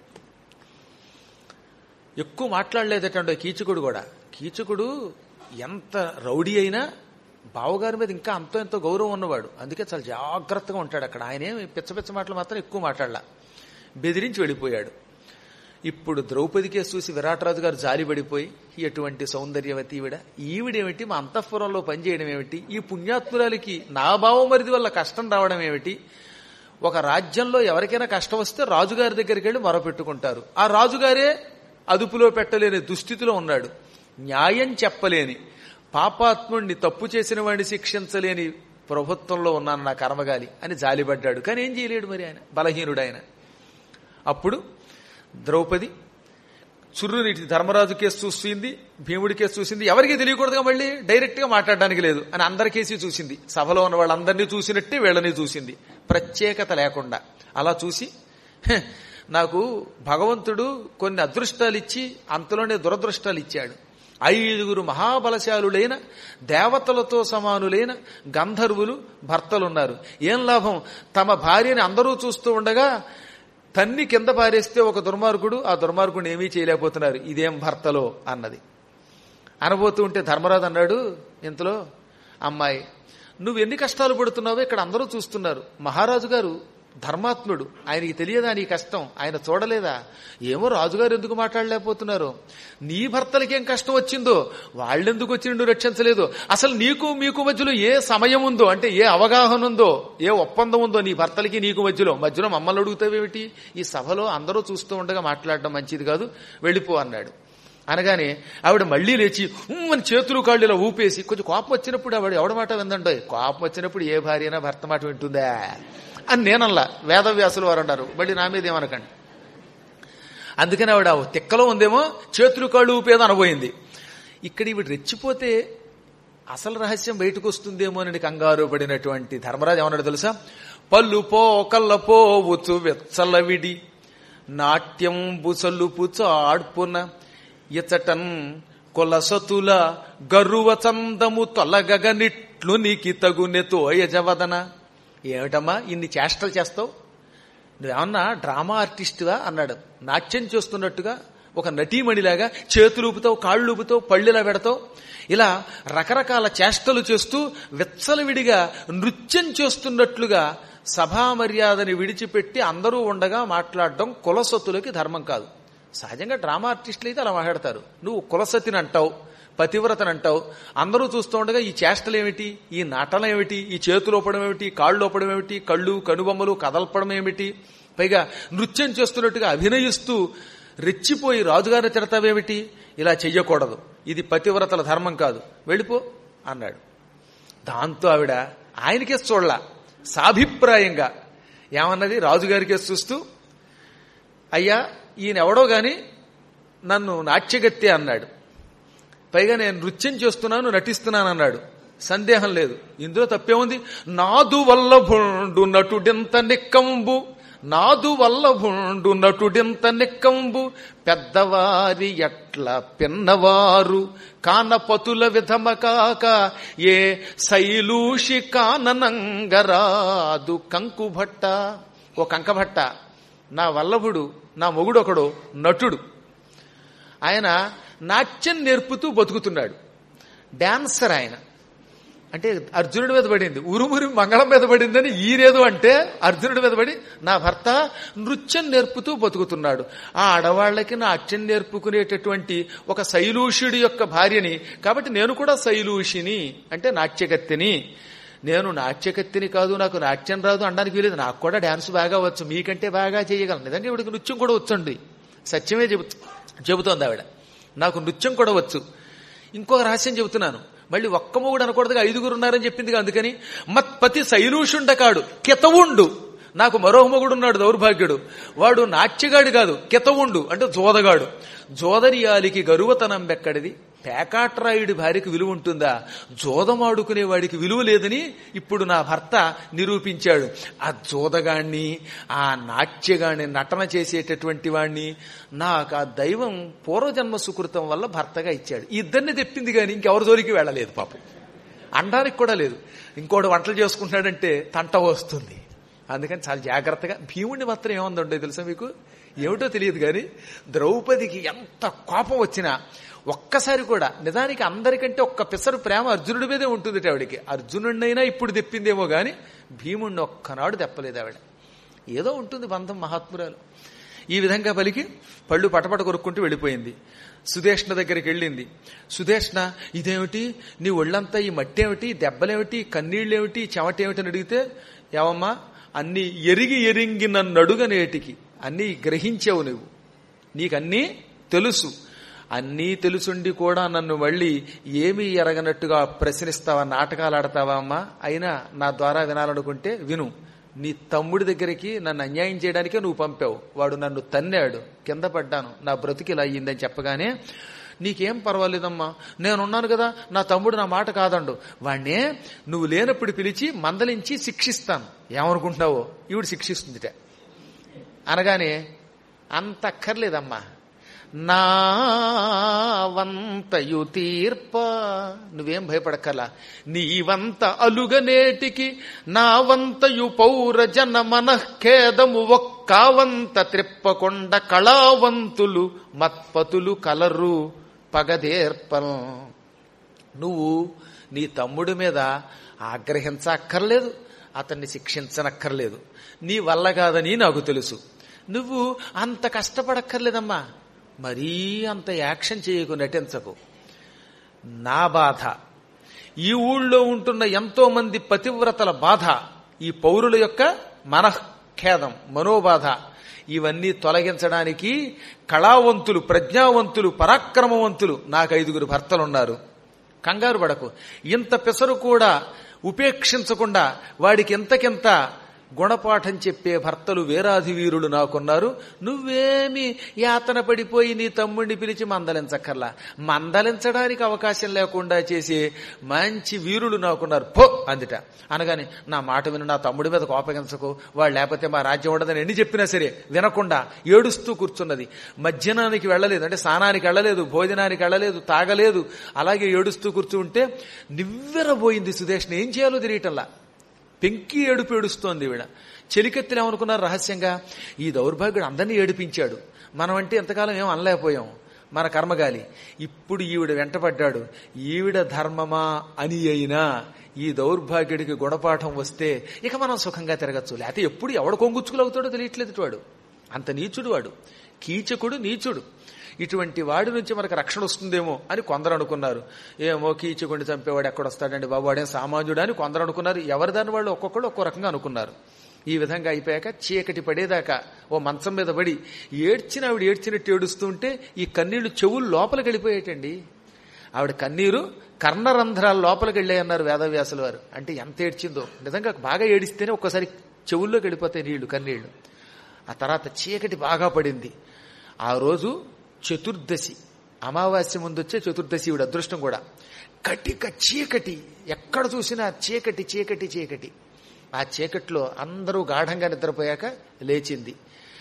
ఎక్కువ మాట్లాడలేదటండి కీచకుడు కూడా కీచకుడు ఎంత రౌడీ అయినా బావగారి మీద ఇంకా అంతో ఎంతో గౌరవం ఉన్నవాడు అందుకే చాలా జాగ్రత్తగా ఉంటాడు అక్కడ ఆయనే పిచ్చ పిచ్చ మాటలు మాత్రం ఎక్కువ మాట్లాడలా బెదిరించి వెళ్ళిపోయాడు ఇప్పుడు ద్రౌపది కేసు చూసి విరాటరాజు గారు జాలిపడిపోయి ఎటువంటి సౌందర్యవతి ఈవిడ ఈవిడేమిటి మా అంతఃపురంలో పనిచేయడం ఏమిటి ఈ పుణ్యాత్మురాలికి నా బావమరిది వల్ల కష్టం రావడం ఏమిటి ఒక రాజ్యంలో ఎవరికైనా కష్టం వస్తే రాజుగారి దగ్గరికి వెళ్ళి మొరపెట్టుకుంటారు ఆ రాజుగారే అదుపులో పెట్టలేని దుస్థితిలో ఉన్నాడు న్యాయం చెప్పలేని పాపాత్ముణ్ణి తప్పు చేసిన వాడిని శిక్షించలేని ప్రభుత్వంలో ఉన్నాను నా కర్మగాలి అని జాలిపడ్డాడు కానీ ఏం చేయలేడు మరి ఆయన బలహీనుడు ఆయన అప్పుడు ద్రౌపది చుర్రునిటి ధర్మరాజు కేసు చూసింది భీముడి కేసు చూసింది ఎవరికి తెలియకూడదుగా మళ్ళీ డైరెక్ట్ గా మాట్లాడడానికి లేదు అని అందరికేసి చూసింది సభలో ఉన్న వాళ్ళందరినీ చూసినట్టే వీళ్ళని చూసింది ప్రత్యేకత లేకుండా అలా చూసి "హె, నాకు భగవంతుడు కొన్ని అదృష్టాలు ఇచ్చి అంతలోనే దురదృష్టాలు ఇచ్చాడు ఐదుగురు మహాబలశాలులైన దేవతలతో సమానులైన గంధర్వులు భర్తలున్నారు ఏం లాభం తమ భార్యని అందరూ చూస్తూ ఉండగా తన్ని కింద పారేస్తే ఒక దుర్మార్గుడు ఆ దుర్మార్గుడిని ఏమీ చేయలేకపోతున్నారు ఇదేం భర్తలో అన్నది అనబోతూ ఉంటే ధర్మరాజు అన్నాడు ఇంతలో అమ్మాయి నువ్వు ఎన్ని కష్టాలు పడుతున్నావో ఇక్కడ అందరూ చూస్తున్నారు మహారాజు గారు ధర్మాత్ముడు ఆయనకి తెలియదా నీ కష్టం ఆయన చూడలేదా ఏమో రాజుగారు ఎందుకు మాట్లాడలేకపోతున్నారు నీ భర్తలకేం కష్టం వచ్చిందో వాళ్ళెందుకు వచ్చి నిన్ను రక్షించలేదు అసలు నీకు మీకు మధ్యలో ఏ సమయం ఉందో అంటే ఏ అవగాహన ఉందో ఏ ఒప్పందం ఉందో నీ భర్తలకి నీకు మధ్యలో మధ్యలో మమ్మల్ని అడుగుతావేమిటి ఈ సభలో అందరూ చూస్తూ ఉండగా మాట్లాడడం మంచిది కాదు వెళ్ళిపో అన్నాడు అనగానే ఆవిడ మళ్లీ లేచి "ఉమ్" అని చేతులు కాళ్ళు ఇలా ఊపేసి కొంచెం కోపం వచ్చినప్పుడు ఆవిడ ఎవడ మాట విందండో కోపం వచ్చినప్పుడు ఏ భార్యనా భర్త మాట వింటుందా అని నేనల్లా వేదవ్యాసులు వారు అన్నారు మళ్ళీ నా మీద ఏమనకండి అందుకని ఆవిడ ఓ తిక్కలో ఉందేమో చేతులు కాళ్ళు ఊపేదో అనబోయింది ఇక్కడ ఈవిడ రెచ్చిపోతే అసలు రహస్యం బయటకు వస్తుందేమో అని కంగారు పడినటువంటి ధర్మరాజు ఏమన్నాడు తెలుసా పళ్ళు పో కళ్ళ పోవచ్చు వెచ్చలవిడి నాట్యం బుసలుపు చాడ్పున ఇచటన్ కొలసతుల గరువ చందము తొలగగనిట్లు నీకి తగునె తోయజవదన ఏమిటమ్మా ఇన్ని చేష్టలు చేస్తావు నువ్వేమన్నా డ్రామా ఆర్టిస్టువా అన్నాడు నాట్యం చేస్తున్నట్టుగా ఒక నటీమణిలాగా చేతులు ఊపుతావు కాళ్ళు ఊపుతావు పళ్ళులా పెడతావు ఇలా రకరకాల చేష్టలు చేస్తూ విచ్చలవిడిగా నృత్యం చేస్తున్నట్లుగా సభా మర్యాదని విడిచిపెట్టి అందరూ ఉండగా మాట్లాడడం కులసత్తులకి ధర్మం కాదు సహజంగా డ్రామా ఆర్టిస్టులు అయితే అలా మాట్లాడతారు నువ్వు కులసతిని అంటావు పతివ్రతని అంటావు అందరూ చూస్తూ ఉండగా ఈ చేష్టలు ఏమిటి ఈ నాటలం ఏమిటి ఈ చేతులు ఒప్పడం ఏమిటి కాళ్ళు ఒప్పడం ఏమిటి కళ్ళు కనుబొమ్మలు కదల్పడం ఏమిటి పైగా నృత్యం చేస్తున్నట్టుగా అభినయిస్తూ రెచ్చిపోయి రాజుగారిని తిడతావేమిటి ఇలా చెయ్యకూడదు ఇది పతివ్రతల ధర్మం కాదు వెళ్ళిపో అన్నాడు దాంతో ఆవిడ ఆయనకే చూడలా సాభిప్రాయంగా ఏమన్నది రాజుగారికే చూస్తూ అయ్యా ఈయన ఎవడో గాని నన్ను నాట్యగత్తే అన్నాడు పైగా నేను నృత్యం చేస్తున్నాను నటిస్తున్నాను అన్నాడు సందేహం లేదు ఇందులో తప్పేముంది నాదు వల్ల భుండు నటుడెంత నిక్కంబు నాదు వల్ల భుండు నటుడెంత నిక్కంబు పెద్దవారి ఎట్ల పిన్నవారు కానపతుల విధమ కాక ఏ శైలూషి కాననంగరాదు కంకుభట్ట ఓ కంకభట్ట నా వల్లభుడు నా మొగుడు ఒకడు నటుడు ఆయన నాట్యం నేర్పుతూ బతుకుతున్నాడు డాన్సర్ ఆయన అంటే అర్జునుడి మీద పడింది ఉరుమురి మంగళం మీద పడిందని ఈరేదు అంటే అర్జునుడి మీద పడి నా భర్త నృత్యం నేర్పుతూ బతుకుతున్నాడు ఆ ఆడవాళ్లకి నాట్యం నేర్పుకునేటటువంటి ఒక శైలూషుడి యొక్క భార్యని కాబట్టి నేను కూడా శైలూషిని అంటే నాట్యగత్తిని నేను నాట్యకత్తిని కాదు నాకు నాట్యం రాదు అనడానికి వీలేదు నాకు కూడా డాన్స్ బాగా వచ్చు మీకంటే బాగా చేయగలను నిజంగా ఇవిడికి నృత్యం కూడా వచ్చండి సత్యమే చెబుతూ చెబుతోంది ఆవిడ నాకు నృత్యం కూడా వచ్చు ఇంకొక రహస్యం చెబుతున్నాను మళ్ళీ ఒక్క మొగుడు అనకూడదుగా ఐదుగురు ఉన్నారని చెప్పింది అందుకని మత్పతి శైలూషుండ కాడు కితవుండు నాకు మరో మొగుడున్నాడు దౌర్భాగ్యుడు వాడు నాట్యగాడు కాదు కితవుండు అంటే జోదగాడు జోదరియాలికి గరువతనం బెక్కడిది పేకాట్రాయుడి భార్యకి విలువ ఉంటుందా జోదమాడుకునే వాడికి విలువ లేదని ఇప్పుడు నా భర్త నిరూపించాడు ఆ జోదగాణ్ణి ఆ నాట్యగాణ్ణి నటన చేసేటటువంటి వాణ్ణి నాకు ఆ దైవం పూర్వజన్మ సుకృతం వల్ల భర్తగా ఇచ్చాడు ఈ ఇద్దరిని తెప్పింది కానీ ఇంకెవరి జోలికి వెళ్ళలేదు పాపం అనడానికి కూడా లేదు ఇంకోటి వంటలు చేసుకుంటున్నాడంటే తంట వస్తుంది అందుకని చాలా జాగ్రత్తగా భీముడిని మాత్రం ఏముందండో తెలుసా మీకు ఏమిటో తెలియదు కానీ ద్రౌపదికి ఎంత కోపం వచ్చినా ఒక్కసారి కూడా నిజానికి అందరికంటే ఒక్క పిసరు ప్రేమ అర్జునుడి మీదే ఉంటుంది ఆవిడికి అర్జునుడినైనా ఇప్పుడు తెప్పిందేమో గాని భీముడిని ఒక్కనాడు తెప్పలేదు ఆవిడ ఏదో ఉంటుంది బంధం మహాత్మురాలు ఈ విధంగా పలికి పళ్ళు పటపట కొరుక్కుంటూ వెళ్ళిపోయింది సుదేష్ణ దగ్గరికి వెళ్ళింది సుదేష్ణ ఇదేమిటి నీ ఒళ్ళంతా ఈ మట్టి ఏమిటి దెబ్బలేమిటి కన్నీళ్ళేమిటి చెమటేమిటి అని అడిగితే ఏవమ్మా అన్ని ఎరిగి ఎరింగి నన్ను అడుగనేటికి అన్నీ గ్రహించావు నువ్వు నీకన్నీ తెలుసు అన్నీ తెలుసుండి కూడా నన్ను మళ్ళీ ఏమీ ఎరగనట్టుగా ప్రశ్నిస్తావా నాటకాలు ఆడతావా అమ్మా అయినా నా ద్వారా వినాలనుకుంటే విను నీ తమ్ముడి దగ్గరికి నన్ను అన్యాయం చేయడానికే నువ్వు పంపావు వాడు నన్ను తన్నాడు కింద పడ్డాను నా బ్రతికి ఇలా అయ్యిందని చెప్పగానే నీకేం పర్వాలేదమ్మా నేనున్నాను కదా నా తమ్ముడు నా మాట కాదండు వాణ్ణే నువ్వు లేనప్పుడు పిలిచి మందలించి శిక్షిస్తాను ఏమనుకుంటున్నావో ఈవిడ శిక్షిస్తుందిట అనగానే అంత అక్కర్లేదమ్మా నా వంతయు తీర్ప నువ్వేం భయపడక్కల నీ వంత అలుగనేటికి నా వంతయు పౌర జన మనఃఖేదము ఒక్కావంత త్రిప్పకొండ కళావంతులు మత్పతులు కలరు పగదేర్పం నువ్వు నీ తమ్ముడి మీద ఆగ్రహించక్కర్లేదు అతన్ని శిక్షించనక్కర్లేదు నీ వల్ల కాదని నాకు తెలుసు నువ్వు అంత కష్టపడక్కర్లేదమ్మా మరీ అంత యాక్షన్ చేయకు నటించకు నా బాధ ఈ ఊళ్ళో ఉంటున్న ఎంతో మంది పతివ్రతల బాధ ఈ పౌరుల యొక్క మనఃఖేదం మనోబాధ ఇవన్నీ తొలగించడానికి కళావంతులు ప్రజ్ఞావంతులు పరాక్రమవంతులు నాకు ఐదుగురు భర్తలున్నారు కంగారు పడకు ఇంత పెసరు కూడా ఉపేక్షించకుండా వాడికి ఎంతకెంత గుణపాఠం చెప్పే భర్తలు వీరాధి వీరులు నాకున్నారు నువ్వేమి యాతన పడిపోయి నీ తమ్ముడిని పిలిచి మందలించక్కర్లా మందలించడానికి అవకాశం లేకుండా చేసే మంచి వీరులు నాకున్నారు పో అందుట అనగాని నా మాట విను నా తమ్ముడి మీద కోపగించకు వాడు లేకపోతే మా రాజ్యం ఉండదని ఎన్ని చెప్పినా సరే వినకుండా ఏడుస్తూ కూర్చున్నది మధ్యాహ్నానికి వెళ్ళలేదు అంటే స్నానానికి వెళ్ళలేదు భోజనానికి వెళ్ళలేదు తాగలేదు అలాగే ఏడుస్తూ కూర్చుంటే నివ్వెరబోయింది సుదేష్ని ఏం చేయాలో తెలియటంలా పెంకి ఏడుపు ఏడుస్తోంది ఈవిడ చెలికెత్తిన ఏమనుకున్నారు రహస్యంగా ఈ దౌర్భాగ్యుడు అందరినీ ఏడిపించాడు మనం అంటే ఎంతకాలం ఏం అనలేకపోయాం మన కర్మగాలి ఇప్పుడు ఈవిడ వెంటపడ్డాడు ఈవిడ ధర్మమా అని అయినా ఈ దౌర్భాగ్యుడికి గుణపాఠం వస్తే ఇక మనం సుఖంగా తిరగచ్చు లేకపోతే ఎప్పుడు ఎవడ కొంగుచ్చుకులవుతాడో తెలియట్లేదు వాడు అంత నీచుడు వాడు కీచకుడు నీచుడు ఇటువంటి వాడి నుంచి మనకు రక్షణ వస్తుందేమో అని కొందరు అనుకున్నారు ఏమో కీచుకుని చంపేవాడు ఎక్కడొస్తాడండి బాబు వాడేం సామాన్యుడు అని కొందరు అనుకున్నారు ఎవరి దాని వాళ్ళు ఒక్కొక్కడు ఒక్కో రకంగా అనుకున్నారు ఈ విధంగా అయిపోయాక చీకటి పడేదాకా ఓ మంచం మీద పడి ఏడ్చిన ఆవిడ ఏడ్చినట్టు ఏడుస్తూ ఉంటే ఈ కన్నీళ్లు చెవులు లోపలికి వెళ్ళిపోయేటండి ఆవిడ కన్నీరు కర్ణరంధ్రాల లోపలికి వెళ్ళాయన్నారు వేదవ్యాసుల వారు అంటే ఎంత ఏడ్చిందో నిజంగా బాగా ఏడిస్తేనే ఒక్కసారి చెవుల్లోకి వెళ్ళిపోతాయి నీళ్లు కన్నీళ్లు ఆ తర్వాత చీకటి బాగా పడింది ఆ రోజు చతుర్దశి అమావాస్య ముందు వచ్చే చతుర్దశి ఈవిడ అదృష్టం కూడా కటిక చీకటి ఎక్కడ చూసినా చీకటి చీకటి చీకటి ఆ చీకట్లో అందరూ గాఢంగా నిద్రపోయాక లేచింది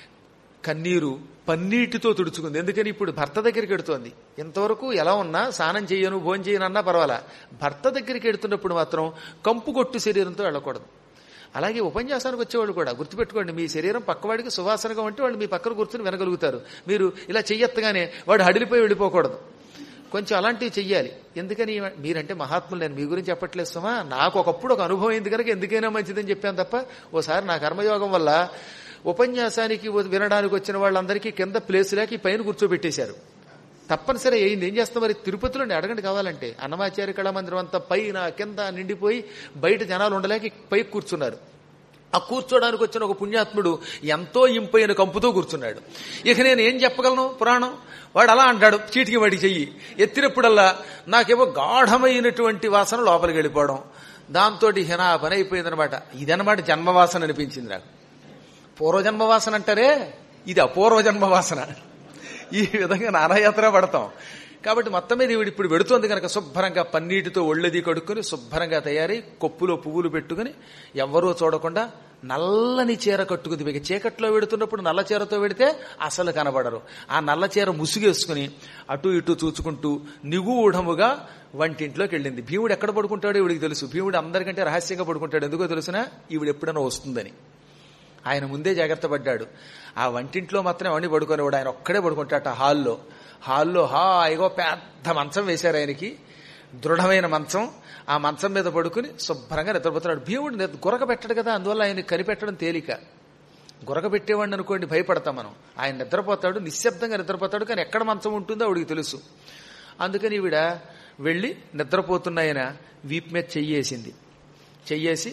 కన్నీరు పన్నీటితో తుడుచుకుంది ఎందుకని ఇప్పుడు భర్త దగ్గరికి ఎడుతోంది ఇంతవరకు ఎలా ఉన్నా స్నానం చేయను భోజనం చేయను అన్నా పర్వాలా భర్త దగ్గరికి ఎడుతున్నప్పుడు మాత్రం కంపు కొట్టు శరీరంతో వెళ్ళకూడదు అలాగే ఉపన్యాసానికి వచ్చేవాళ్ళు కూడా గుర్తుపెట్టుకోండి మీ శరీరం పక్కవాడికి సువాసనగా ఉంటే వాళ్ళు మీ పక్కన కూర్చుని వినగలుగుతారు మీరు ఇలా చెయ్యెత్తగానే వాడు హడిలిపోయి వెళ్ళిపోకూడదు కొంచెం అలాంటివి చెయ్యాలి ఎందుకని మీరంటే మహాత్ములు నేను మీ గురించి చెప్పట్లేదు సుమా నాకు ఒకప్పుడు ఒక అనుభవం అయింది కనుక ఎందుకైనా మంచిదని చెప్పాను తప్ప ఓసారి నా కర్మయోగం వల్ల ఉపన్యాసానికి వినడానికి వచ్చిన వాళ్ళందరికీ కింద ప్లేస్ లేక ఈ పైన కూర్చోబెట్టేశారు తప్పనిసరి అయింది ఏం చేస్తాం మరి తిరుపతిలో అడగండి కావాలంటే అన్నమాచార్య కళామందిరం అంతా పైన కింద నిండిపోయి బయట జనాలు ఉండలేక పై కూర్చున్నారు ఆ కూర్చోడానికి వచ్చిన ఒక పుణ్యాత్ముడు ఎంతో ఇంపైన కంపుతో కూర్చున్నాడు ఇక నేను ఏం చెప్పగలను పురాణం వాడు అలా అంటాడు చీటికి వాడికి చెయ్యి ఎత్తినప్పుడల్లా నాకేమో గాఢమైనటువంటి వాసన లోపలికి వెళ్ళిపోవడం దాంతో నా పని అయిపోయిందనమాట ఇదనమాట జన్మవాసన అనిపించింది నాకు పూర్వజన్మవాసన అంటారే ఇది అపూర్వ జన్మవాసన ఈ విధంగా నానాయాత్ర పడతాం కాబట్టి మొత్తం మీద ఈవిడ ఇప్పుడు పెడుతోంది కనుక శుభ్రంగా పన్నీటితో ఒళ్ళది కడుక్కొని శుభ్రంగా తయారై కొప్పులో పువ్వులు పెట్టుకుని ఎవ్వరూ చూడకుండా నల్లని చీర కట్టుకుంది మీకు చీకట్లో వెడుతున్నప్పుడు నల్ల చీరతో వెడితే అసలు కనబడరు ఆ నల్ల చీర ముసుగేసుకుని అటు ఇటు చూచుకుంటూ నిగూఢముగా వంటింట్లోకి వెళ్ళింది భీముడు ఎక్కడ పడుకుంటాడో ఈవిడికి తెలుసు భీముడు అందరికంటే రహస్యంగా పడుకుంటాడు ఎందుకో తెలుసునా ఈవిడ ఎప్పుడైనా వస్తుందని ఆయన ముందే జాగ్రత్త పడ్డాడు ఆ వంటింట్లో మాత్రం అవన్నీ పడుకునేవాడు ఆయన ఒక్కడే పడుకుంటాట హాల్లో హాల్లో హాయిగో పెద్ద మంచం వేశారు ఆయనకి దృఢమైన మంచం ఆ మంచం మీద పడుకుని శుభ్రంగా నిద్రపోతున్నాడు భీముడు గురక పెట్టడు కదా అందువల్ల ఆయన కనిపెట్టడం తేలిక గురక పెట్టేవాడిని అనుకోండి భయపడతాం మనం ఆయన నిద్రపోతాడు నిశ్శబ్దంగా నిద్రపోతాడు కానీ ఎక్కడ మంచం ఉంటుందో ఆవిడికి తెలుసు అందుకని ఈవిడ వెళ్ళి నిద్రపోతున్న ఆయన వీపు మీద చెయ్యేసింది చెయ్యేసి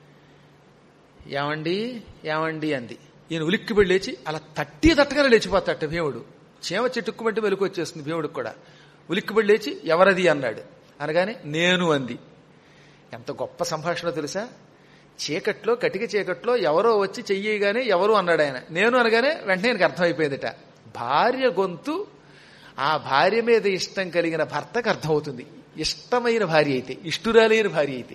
ఏమండి ఏమండి అంది ఈయన ఉలిక్కి లేచి అలా తట్టి తట్టగానే లేచిపోతాట భీముడు చీమ చెట్టుక్కుమంటే వెలుకు వచ్చేస్తుంది భీముడికి కూడా ఉలిక్కిబడి లేచి ఎవరది అన్నాడు అనగానే నేను అంది ఎంత గొప్ప సంభాషణ తెలుసా చీకట్లో కటిక చీకట్లో ఎవరో వచ్చి చెయ్యగానే ఎవరు అన్నాడు ఆయన నేను అనగానే వెంటనే ఆయనకు అర్థమైపోయిందిట భార్య గొంతు ఆ భార్య మీద ఇష్టం కలిగిన భర్తకు అర్థమవుతుంది ఇష్టమైన భార్య అయితే ఇష్టురాలైన భార్య అయితే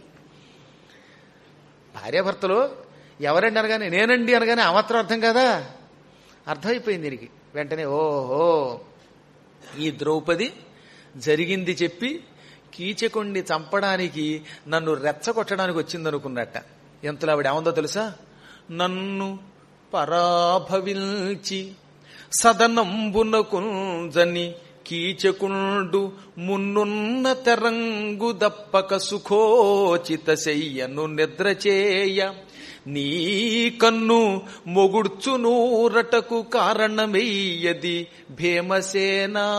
భార్యాభర్తలో ఎవరండి అనగానే నేనండి అనగానే ఆ మాత్రం అర్థం కదా అర్థమైపోయింది దీనికి వెంటనే ఓహో ఈ ద్రౌపది జరిగింది చెప్పి కీచకుణ్ణి చంపడానికి నన్ను రెచ్చగొట్టడానికి వచ్చిందనుకున్నట్ట ఎంతలో ఆవిడ ఏముందో తెలుసా నన్ను పరాభవిల్చి సదనంబునకుంజని కీచకుండు మున్నున్న తెరంగు దప్పక సుఖోచిత శయ్యను నిద్రచేయ నీ కన్ను మొగుడ్చు నూరటకు కారణమెయ్యది భీమసేనా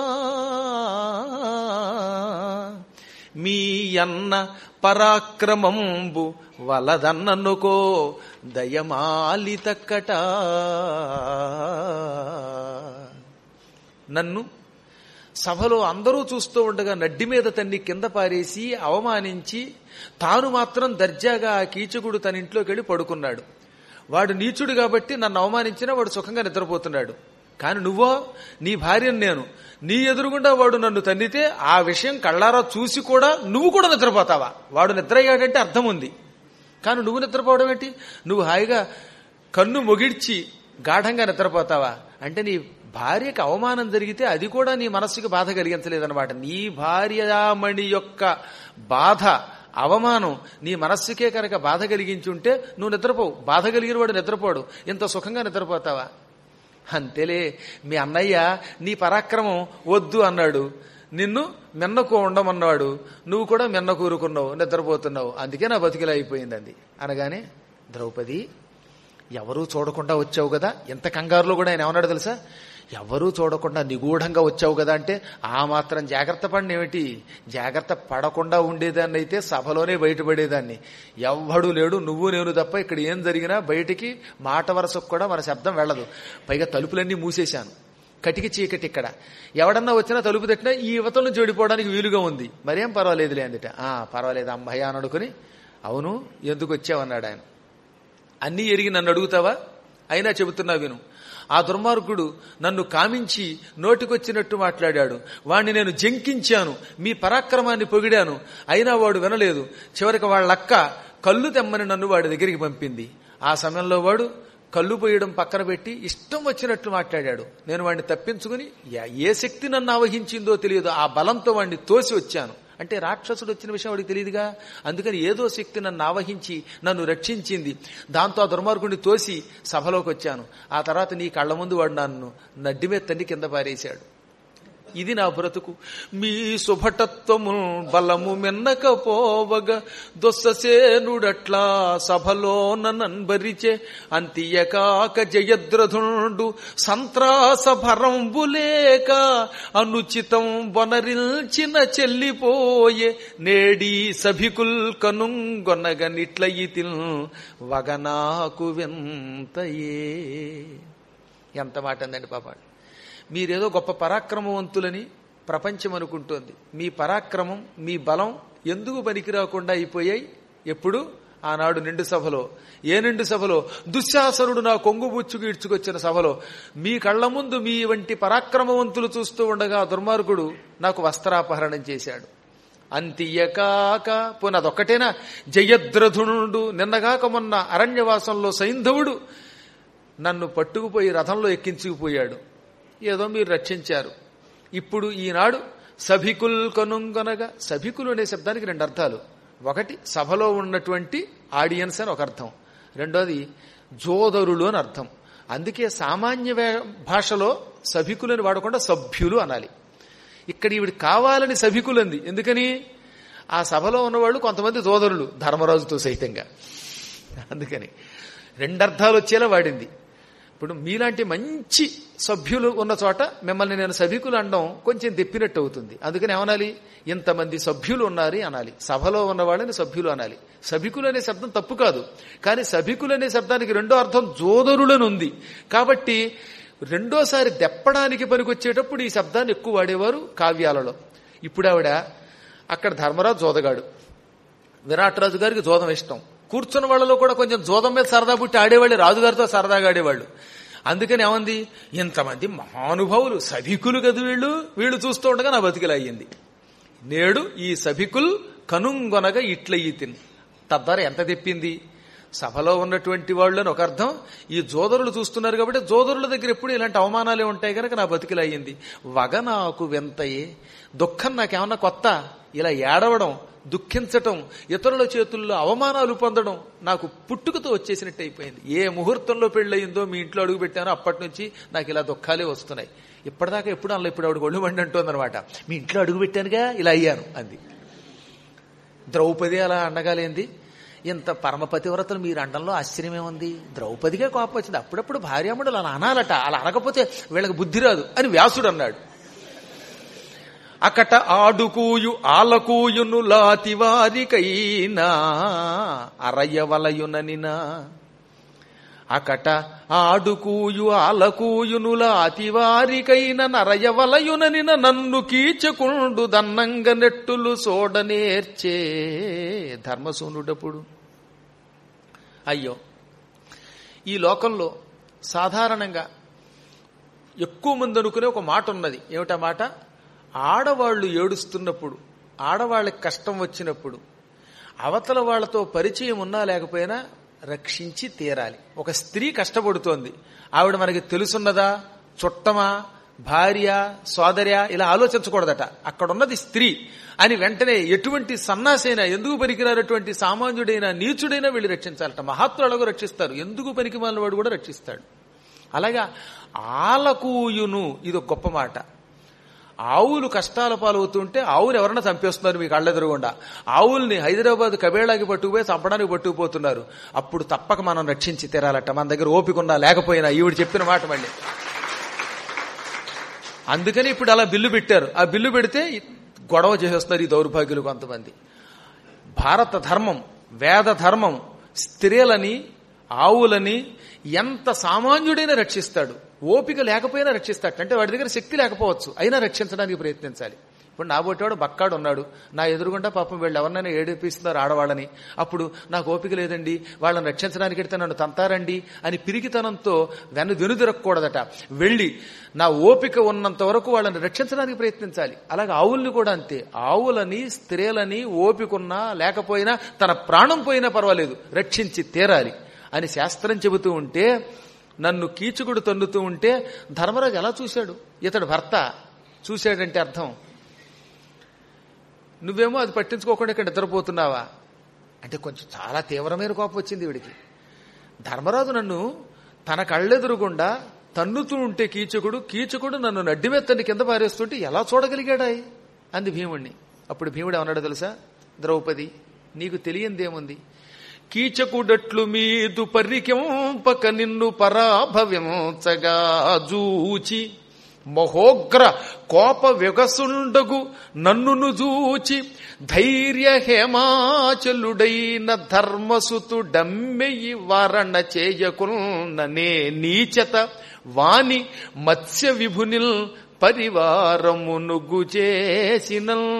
మీ అన్న పరాక్రమంబు వలదన్ననుకో దయమాలి తక్కట నన్ను సభలో అందరూ చూస్తూ ఉండగా నడ్డి మీద తన్ని కింద పారేసి అవమానించి తాను మాత్రం దర్జాగా ఆ కీచకుడు తన ఇంట్లోకి వెళ్ళి పడుకున్నాడు వాడు నీచుడు కాబట్టి నన్ను అవమానించినా వాడు సుఖంగా నిద్రపోతున్నాడు కాని నువ్వో నీ భార్యను నేను నీ ఎదురుగుండా వాడు నన్ను తన్నితే ఆ విషయం కళ్ళారా చూసి కూడా నువ్వు కూడా నిద్రపోతావా వాడు నిద్ర అయ్యాడంటే అర్థం ఉంది కానీ నువ్వు నిద్రపోవడం ఏంటి నువ్వు హాయిగా కన్ను మొగిడ్చి గాఢంగా నిద్రపోతావా అంటే నీ భార్యకి అవమానం జరిగితే అది కూడా నీ మనస్సుకి బాధ కలిగించలేదన్నమాట నీ భార్యామణి యొక్క బాధ అవమానం నీ మనస్సుకే కనుక బాధ కలిగించి ఉంటే నువ్వు నిద్రపోవు బాధ కలిగిన వాడు నిద్రపోడు ఇంత సుఖంగా నిద్రపోతావా అంతేలే మీ అన్నయ్య నీ పరాక్రమం వద్దు అన్నాడు నిన్ను మెన్నకు ఉండమన్నాడు నువ్వు కూడా మెన్న కూరుకున్నావు నిద్రపోతున్నావు అందుకే నా బతికిలా అయిపోయింది అంది అనగానే ద్రౌపది ఎవరూ చూడకుండా వచ్చావు కదా ఎంత కంగారులో కూడా ఆయన ఏమన్నాడు తెలుసా ఎవరూ చూడకుండా నిగూఢంగా వచ్చావు కదా అంటే ఆ మాత్రం జాగ్రత్త పడిన ఏమిటి జాగ్రత్త పడకుండా ఉండేదాన్ని అయితే సభలోనే బయటపడేదాన్ని ఎవ్వడూ లేడు నువ్వు నేను తప్ప ఇక్కడ ఏం జరిగినా బయటికి మాట వరసకు కూడా మన శబ్దం వెళ్ళదు పైగా తలుపులన్నీ మూసేశాను కటికి చీకటి ఇక్కడ ఎవడన్నా వచ్చినా తలుపు తట్టినా ఈ యువతల నుంచి ఓడిపోవడానికి వీలుగా ఉంది మరేం పర్వాలేదులే అందుట ఆ పర్వాలేదు అమ్మయ్య అని అనుకుని అవును ఎందుకు వచ్చావన్నాడు ఆయన అన్నీ ఎరిగి నన్ను అడుగుతావా అయినా చెబుతున్నా విను ఆ దుర్మార్గుడు నన్ను కామించి నోటికొచ్చినట్టు మాట్లాడాడు వాణ్ణి నేను జంకించాను మీ పరాక్రమాన్ని పొగిడాను అయినా వాడు వినలేదు చివరికి వాళ్ళక్క కళ్ళు తెమ్మని నన్ను వాడి దగ్గరికి పంపింది ఆ సమయంలో వాడు కళ్ళు పోయడం పక్కన పెట్టి ఇష్టం వచ్చినట్లు మాట్లాడాడు నేను వాడిని తప్పించుకుని ఏ శక్తి నన్ను ఆవహించిందో తెలియదు ఆ బలంతో వాడిని తోసి వచ్చాను అంటే రాక్షసుడు వచ్చిన విషయం వాడికి తెలియదుగా అందుకని ఏదో శక్తి నన్ను ఆవహించి నన్ను రక్షించింది దాంతో ఆ దుర్మార్గుడిని తోసి సభలోకి వచ్చాను ఆ తర్వాత నీ కళ్ళ ముందు వాడు నన్ను నడ్డిమే తన్ని కింద పారేశాడు ఇది నా బ్రతుకు మీ శుభటత్వము బలము మెన్నకపోవగ దొస్ససేనుడట్లా సభలో నన్బరిచే అంతియకాక జయద్రథుండు సంత్రాస భరంబులేక అనుచితం వనరిల్చిన చెల్లిపోయే నేడి సభికుల్ కనుంగొనగ నిట్లయితిల్ వగనాకు వింతయే ఎంత మాట అందండి పాపాడు మీరేదో గొప్ప పరాక్రమవంతులని ప్రపంచం అనుకుంటోంది మీ పరాక్రమం మీ బలం ఎందుకు పనికి రాకుండా అయిపోయాయి ఎప్పుడు ఆనాడు నిండు సభలో ఏ నిండు సభలో దుశ్శాసనుడు నా కొంగుబుచ్చుకు ఇడ్చుకొచ్చిన సభలో మీ కళ్ల ముందు మీ వంటి పరాక్రమవంతులు చూస్తూ ఉండగా దుర్మార్గుడు నాకు వస్త్రాపహరణం చేశాడు అంతియకాక పోనదొక్కటేనా జయద్రథునుడు నిన్నగాక మొన్న అరణ్యవాసంలో సైంధవుడు నన్ను పట్టుకుపోయి రథంలో ఎక్కించుకుపోయాడు ఏదో మీరు రక్షించారు ఇప్పుడు ఈనాడు సభికుల్ కనుంగొనగా సభికులు అనే శబ్దానికి రెండు అర్థాలు ఒకటి సభలో ఉన్నటువంటి ఆడియన్స్ అని ఒక అర్థం రెండోది జోదరులు అని అర్థం అందుకే సామాన్య భాషలో సభికులని వాడకుండా సభ్యులు అనాలి ఇక్కడ ఈవిడ కావాలని సభికులంది ఎందుకని ఆ సభలో ఉన్నవాళ్ళు కొంతమంది జోదరులు ధర్మరాజుతో సహితంగా అందుకని రెండర్థాలు వచ్చేలా వాడింది ఇప్పుడు మీలాంటి మంచి సభ్యులు ఉన్న చోట మిమ్మల్ని నేను సభికులు అనడం కొంచెం తెప్పినట్టు అవుతుంది అందుకని ఏమనాలి ఇంతమంది సభ్యులు ఉన్నారు అనాలి సభలో ఉన్న వాళ్ళని సభ్యులు అనాలి సభికులు అనే శబ్దం తప్పు కాదు కానీ సభికులు అనే శబ్దానికి రెండో అర్థం జోదరులను ఉంది కాబట్టి రెండోసారి దెప్పడానికి పనికొచ్చేటప్పుడు ఈ శబ్దాన్ని ఎక్కువ వాడేవారు కావ్యాలలో ఇప్పుడు ఆవిడ అక్కడ ధర్మరాజు జోదగాడు విరాట్ రాజు గారికి జోదం ఇష్టం కూర్చున్న వాళ్ళలో కూడా కొంచెం జోదం మీద సరదా పుట్టి ఆడేవాళ్ళు రాజుగారితో సరదాగా ఆడేవాళ్ళు అందుకని ఏమంది ఇంతమంది మహానుభావులు సభికులు కదా వీళ్ళు వీళ్ళు చూస్తూ ఉండగా నా బతికిలా అయ్యింది నేడు ఈ సభికుల్ కనుంగొనగా ఇట్ల ఈతిన్ తద్వారా ఎంత తెప్పింది సభలో ఉన్నటువంటి వాళ్ళు అని ఒక అర్థం ఈ జోదరులు చూస్తున్నారు కాబట్టి జోదరుల దగ్గర ఎప్పుడు ఇలాంటి అవమానాలే ఉంటాయి కనుక నా బతికిలా అయ్యింది వగ నాకు వింతయే దుఃఖం నాకేమన్నా కొత్త ఇలా ఏడవడం దుఃఖించటం ఇతరుల చేతుల్లో అవమానాలు పొందడం నాకు పుట్టుకతో వచ్చేసినట్టు అయిపోయింది ఏ ముహూర్తంలో పెళ్ళయిందో మీ ఇంట్లో అడుగు పెట్టానో అప్పటి నుంచి నాకు ఇలా దుఃఖాలే వస్తున్నాయి ఇప్పటిదాకా ఎప్పుడు అలా ఇప్పుడు ఆవిడ ఒళ్ళు మండి అంటుందన్నమాట మీ ఇంట్లో అడుగు పెట్టానుగా ఇలా అయ్యాను అంది ద్రౌపది అలా అండగాలేంది ఇంత పరమపతివ్రతలు మీరు అండంలో ఆశ్చర్యమేముంది ద్రౌపదిగా కోపం వచ్చింది అప్పుడప్పుడు భార్యాముడు అలా అనాలట అలా అనకపోతే వీళ్ళకి బుద్ధి రాదు అని వ్యాసుడు అన్నాడు అకట ఆడుకూయు ఆలకూయును లాతివారికైనా అరయ్యవలయుననినా అకట ఆడుకూయు ఆలకూయును లాతివారికైన నరయవలయుననిన నన్ను కీచకుండు దన్నంగ నెట్టులు సోడనేర్చే ధర్మసూనుడప్పుడు అయ్యో ఈ లోకంలో సాధారణంగా ఎక్కువ మంది అనుకునే ఒక మాట ఉన్నది ఏమిటా మాట ఆడవాళ్లు ఏడుస్తున్నప్పుడు ఆడవాళ్ళకి కష్టం వచ్చినప్పుడు అవతల వాళ్లతో పరిచయం ఉన్నా లేకపోయినా రక్షించి తీరాలి ఒక స్త్రీ కష్టపడుతోంది ఆవిడ మనకి తెలుసున్నదా చుట్టమా భార్య సోదర్య ఇలా ఆలోచించకూడదట అక్కడున్నది స్త్రీ అని వెంటనే ఎటువంటి సన్నాసైనా ఎందుకు పనికిరానటువంటి సామాన్యుడైనా నీచుడైనా వీళ్ళు రక్షించాలట మహాత్ములకు రక్షిస్తారు ఎందుకు పనికి వాడు కూడా రక్షిస్తాడు అలాగా ఆలకూయును ఇది ఒక గొప్ప మాట ఆవులు కష్టాల పాలవుతుంటే ఆవులు ఎవరన్నా చంపేస్తున్నారు మీకు కళ్ళెదురుగుండా ఆవుల్ని హైదరాబాద్ కబేళాకి పట్టుకుపోయి చంపడానికి పట్టుకుపోతున్నారు అప్పుడు తప్పక మనం రక్షించి తీరాలట మన దగ్గర ఓపిక ఉన్నా లేకపోయినా ఈవిడ చెప్పిన మాట మళ్ళీ అందుకని ఇప్పుడు అలా బిల్లు పెట్టారు ఆ బిల్లు పెడితే గొడవ చేసేస్తున్నారు ఈ దౌర్భాగ్యులు కొంతమంది భారత ధర్మం వేద ధర్మం స్త్రీలని ఆవులని ఎంత సామాన్యుడైనా రక్షిస్తాడు ఓపిక లేకపోయినా రక్షిస్తాడు అంటే వాడి దగ్గర శక్తి లేకపోవచ్చు అయినా రక్షించడానికి ప్రయత్నించాలి ఇప్పుడు నా బొట్టాడు బక్కాడు ఉన్నాడు నా ఎదురుగుండా పాపం వీళ్ళు ఎవరినైనా ఏడిపిస్తున్నారు ఆడవాళ్ళని అప్పుడు నాకు ఓపిక లేదండి వాళ్ళని రక్షించడానికి వెడితే నన్ను తంతారండి అని పిరికితనంతో వెను వెనుదిరక్కూడదట వెళ్ళి నా ఓపిక ఉన్నంత వరకు వాళ్ళని రక్షించడానికి ప్రయత్నించాలి అలాగే ఆవుల్ని కూడా అంతే ఆవులని స్త్రీలని ఓపికన్నా లేకపోయినా తన ప్రాణం పోయినా పర్వాలేదు రక్షించి తీరాలి అని శాస్త్రం చెబుతూ ఉంటే నన్ను కీచుకుడు తన్నుతూ ఉంటే ధర్మరాజు ఎలా చూశాడు ఇతడు భర్త చూశాడంటే అర్థం నువ్వేమో అది పట్టించుకోకుండా ఇక్కడ నిద్రపోతున్నావా అంటే కొంచెం చాలా తీవ్రమైన కోపం వచ్చింది వీడికి ధర్మరాజు నన్ను తన కళ్ళెదురుగుండా తన్నుతూ ఉంటే కీచకుడు కీచకుడు నన్ను నడ్డిమెత్తని కింద పారేస్తుంటే ఎలా చూడగలిగాడాయి అంది భీముణ్ణి అప్పుడు భీముడు ఏమన్నాడు తెలుసా ద్రౌపది నీకు తెలియందేముంది కీచకుడట్లు మీదు పరికింపక నిన్ను పరాభవించగా జూచి మహోగ్ర కోప విగసుండగు నన్నును జూచి ధైర్య హేమాచలుడైన ధర్మసుతుడమ్మెయి వారణ చేయకున్ననే నీచత వాని మత్స్య విభునిల్ పరివారమునుగు చేసినల్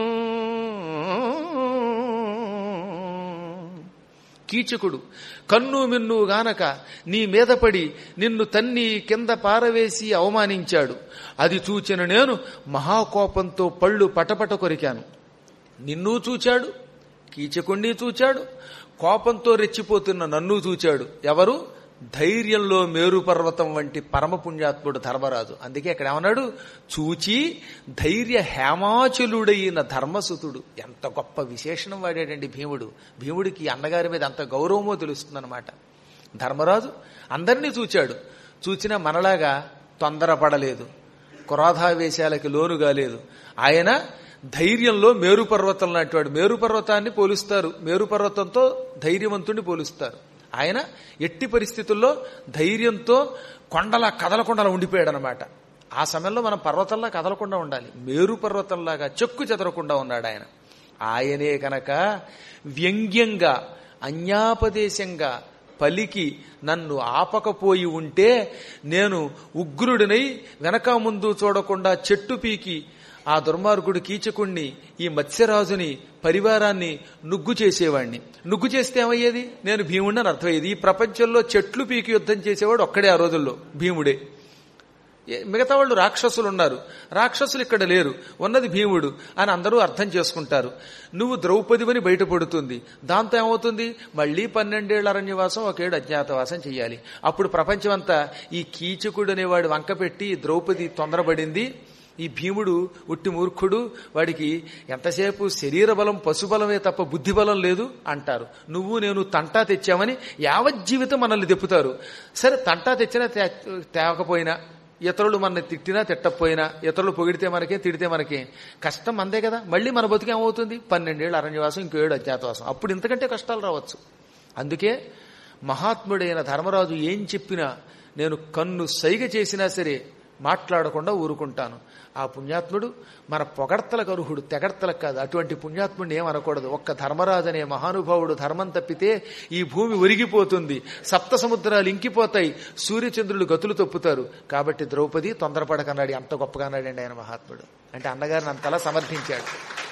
కీచకుడు కన్ను మిన్ను గానక నీ మీద పడి నిన్ను తన్ని కింద పారవేసి అవమానించాడు అది చూచిన నేను మహాకోపంతో పళ్ళు పటపట కొరికాను నిన్ను చూచాడు కీచకుణ్ణి చూచాడు కోపంతో రెచ్చిపోతున్న నన్ను చూచాడు ఎవరు ధైర్యంలో మేరు పర్వతం వంటి పరమపుణ్యాత్ముడు ధర్మరాజు అందుకే ఇక్కడ ఏమన్నాడు చూచి ధైర్య హేమాచలుడైన ధర్మసుతుడు ఎంత గొప్ప విశేషణం వాడాడండి భీముడు భీముడికి అన్నగారి మీద అంత గౌరవమో తెలుస్తుందన్నమాట ధర్మరాజు అందరినీ చూచాడు చూచినా మనలాగా తొందరపడలేదు క్రోధావేశాలకి లోను కాలేదు ఆయన ధైర్యంలో మేరు పర్వతం లాంటివాడు మేరు పర్వతాన్ని పోలుస్తారు మేరు పర్వతంతో ధైర్యవంతుడిని పోలుస్తారు ఆయన ఎట్టి పరిస్థితుల్లో ధైర్యంతో కొండలా కదలకుండా ఉండిపోయాడు అనమాట ఆ సమయంలో మనం పర్వతంలా కదలకుండా ఉండాలి మేరు పర్వతంలాగా చెక్కు చెదరకుండా ఉన్నాడు ఆయన ఆయనే కనుక వ్యంగ్యంగా అన్యాపదేశంగా పలికి నన్ను ఆపకపోయి ఉంటే నేను ఉగ్రుడినై వెనక ముందు చూడకుండా చెట్టు పీకి ఆ దుర్మార్గుడు కీచకుణ్ణి ఈ మత్స్యరాజుని పరివారాన్ని నుగ్గు చేసేవాణ్ణి నుగ్గు చేస్తే ఏమయ్యేది నేను భీముడిని అని అర్థమయ్యేది ఈ ప్రపంచంలో చెట్లు పీకి యుద్ధం చేసేవాడు ఒక్కడే ఆ రోజుల్లో భీముడే ఏ- మిగతా వాళ్ళు రాక్షసులు ఉన్నారు రాక్షసులు ఇక్కడ లేరు ఉన్నది భీముడు అని అందరూ అర్థం చేసుకుంటారు నువ్వు ద్రౌపదివని బయటపడుతుంది దాంతో ఏమవుతుంది మళ్ళీ పన్నెండేళ్ల అరణ్యవాసం ఒకేడు అజ్ఞాతవాసం చెయ్యాలి అప్పుడు ప్రపంచమంతా ఈ కీచకుడు అనేవాడు వంక పెట్టి ద్రౌపది తొందరపడింది ఈ భీముడు ఉట్టి మూర్ఖుడు వాడికి ఎంతసేపు శరీర బలం పశుబలమే తప్ప బుద్ధి బలం లేదు అంటారు నువ్వు నేను తంటా తెచ్చామని యావజ్జీవితం మనల్ని దెప్పుతారు సరే తంటా తెచ్చినా తే- తేవకపోయినా ఇతరులు మన తిట్టినా తిట్టకపోయినా ఇతరులు పొగిడితే మనకే తిడితే మనకే కష్టం అందే కదా మళ్ళీ మన బతుకు ఏమవుతుంది పన్నెండేళ్ళు అరణ్యవాసం ఇంకో ఏడు అజ్ఞాతవాసం అప్పుడు ఇంతకంటే కష్టాలు రావచ్చు అందుకే మహాత్ముడైన ధర్మరాజు ఏం చెప్పినా నేను కన్ను సైగ చేసినా సరే మాట్లాడకుండా ఊరుకుంటాను ఆ పుణ్యాత్ముడు మన పొగడ్తలకు అర్హుడు తెగడ్తలకు కాదు అటువంటి పుణ్యాత్ముడిని ఏమనకూడదు ఒక్క ధర్మరాజు అనే మహానుభావుడు ధర్మం తప్పితే ఈ భూమి ఒరిగిపోతుంది సప్త సముద్రాలు ఇంకిపోతాయి సూర్యచంద్రులు గతులు తప్పుతారు కాబట్టి ద్రౌపది తొందరపడకన్నాడు అంత గొప్పగా అన్నాడండి ఆయన మహాత్ముడు అంటే అన్నగారిని అంతలా సమర్థించాడు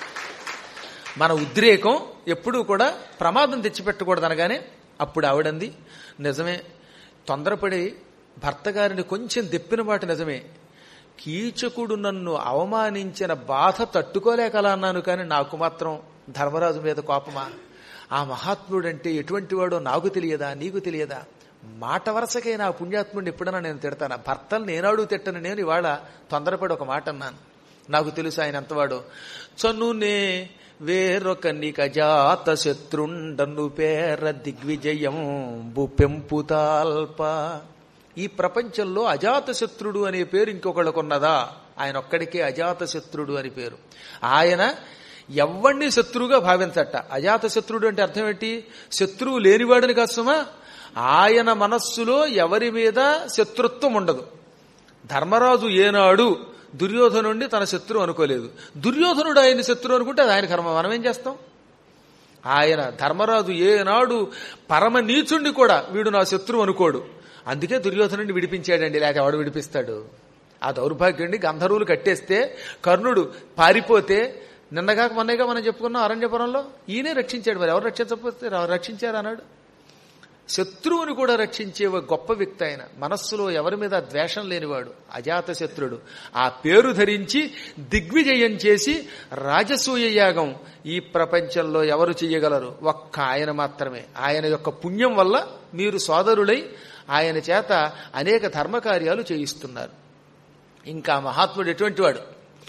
మన ఉద్రేకం ఎప్పుడూ కూడా ప్రమాదం తెచ్చిపెట్టకూడదు అనగానే అప్పుడు ఆవిడంది నిజమే తొందరపడి భర్త గారిని కొంచెం దెప్పిన మాట నిజమే కీచకుడు నన్ను అవమానించిన బాధ తట్టుకోలేకలా అన్నాను కానీ నాకు మాత్రం ధర్మరాజు మీద కోపమా ఆ మహాత్ముడంటే ఎటువంటి వాడో నాకు తెలియదా నీకు తెలియదా మాట వరుసకే నా పుణ్యాత్ముడిని ఎప్పుడన్నా నేను తిడతాను భర్తలు నేనాడు తిట్టను నేను ఇవాళ తొందరపడి ఒక మాట అన్నాను నాకు తెలుసు ఆయన ఎంతవాడో చనునే వేరొక నికజాత శత్రుండను పేర దిగ్విజయం పెంపుతాల్ప ఈ ప్రపంచంలో అజాతశత్రుడు అనే పేరు ఇంకొకళ్ళకున్నదా ఆయన ఒక్కడికే అజాతశత్రుడు అని పేరు ఆయన ఎవ్వడిని శత్రువుగా భావించట అజాతశత్రుడు అంటే అర్థం ఏంటి శత్రువు లేనివాడని కాసుమా ఆయన మనస్సులో ఎవరి మీద శత్రుత్వం ఉండదు ధర్మరాజు ఏనాడు దుర్యోధనుడిని తన శత్రువు అనుకోలేదు దుర్యోధనుడు ఆయన శత్రువు అనుకుంటే అది ఆయన కర్మ మనం ఏం చేస్తాం ఆయన ధర్మరాజు ఏనాడు పరమ నీచుండి కూడా వీడు నా శత్రువు అనుకోడు అందుకే దుర్యోధనుడిని విడిపించాడండి లేక ఎవడు విడిపిస్తాడు ఆ దౌర్భాగ్యుడిని గంధర్వులు కట్టేస్తే కర్ణుడు పారిపోతే నిన్నగాక మొన్నగా మనం చెప్పుకున్నాం అరణ్యపురంలో ఈయనే రక్షించాడు మరి ఎవరు రక్షించకపోతే రక్షించారు అన్నాడు శత్రువుని కూడా రక్షించే ఒక గొప్ప వ్యక్తి ఆయన మనస్సులో ఎవరి మీద ద్వేషం లేనివాడు అజాత శత్రుడు ఆ పేరు ధరించి దిగ్విజయం చేసి రాజసూయ యాగం ఈ ప్రపంచంలో ఎవరు చెయ్యగలరు ఒక్క ఆయన మాత్రమే ఆయన యొక్క పుణ్యం వల్ల మీరు సోదరులై ఆయన చేత అనేక ధర్మకార్యాలు చేయిస్తున్నారు ఇంకా మహాత్ముడు ఎటువంటి వాడు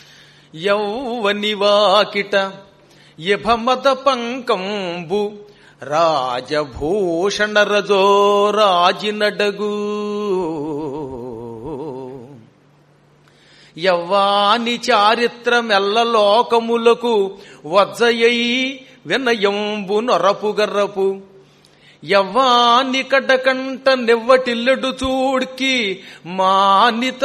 యౌవనివాకిట యభమద పంకంబు రాజభూషణ రజో రాజినడగు యవ్వాని చారిత్రమెల్ల లోకములకు వజ్జయై వినయంబు నొరపు గర్రపు యవ్వాని కడకంట నెవ్వటిల్లడు చూడ్కి మానిత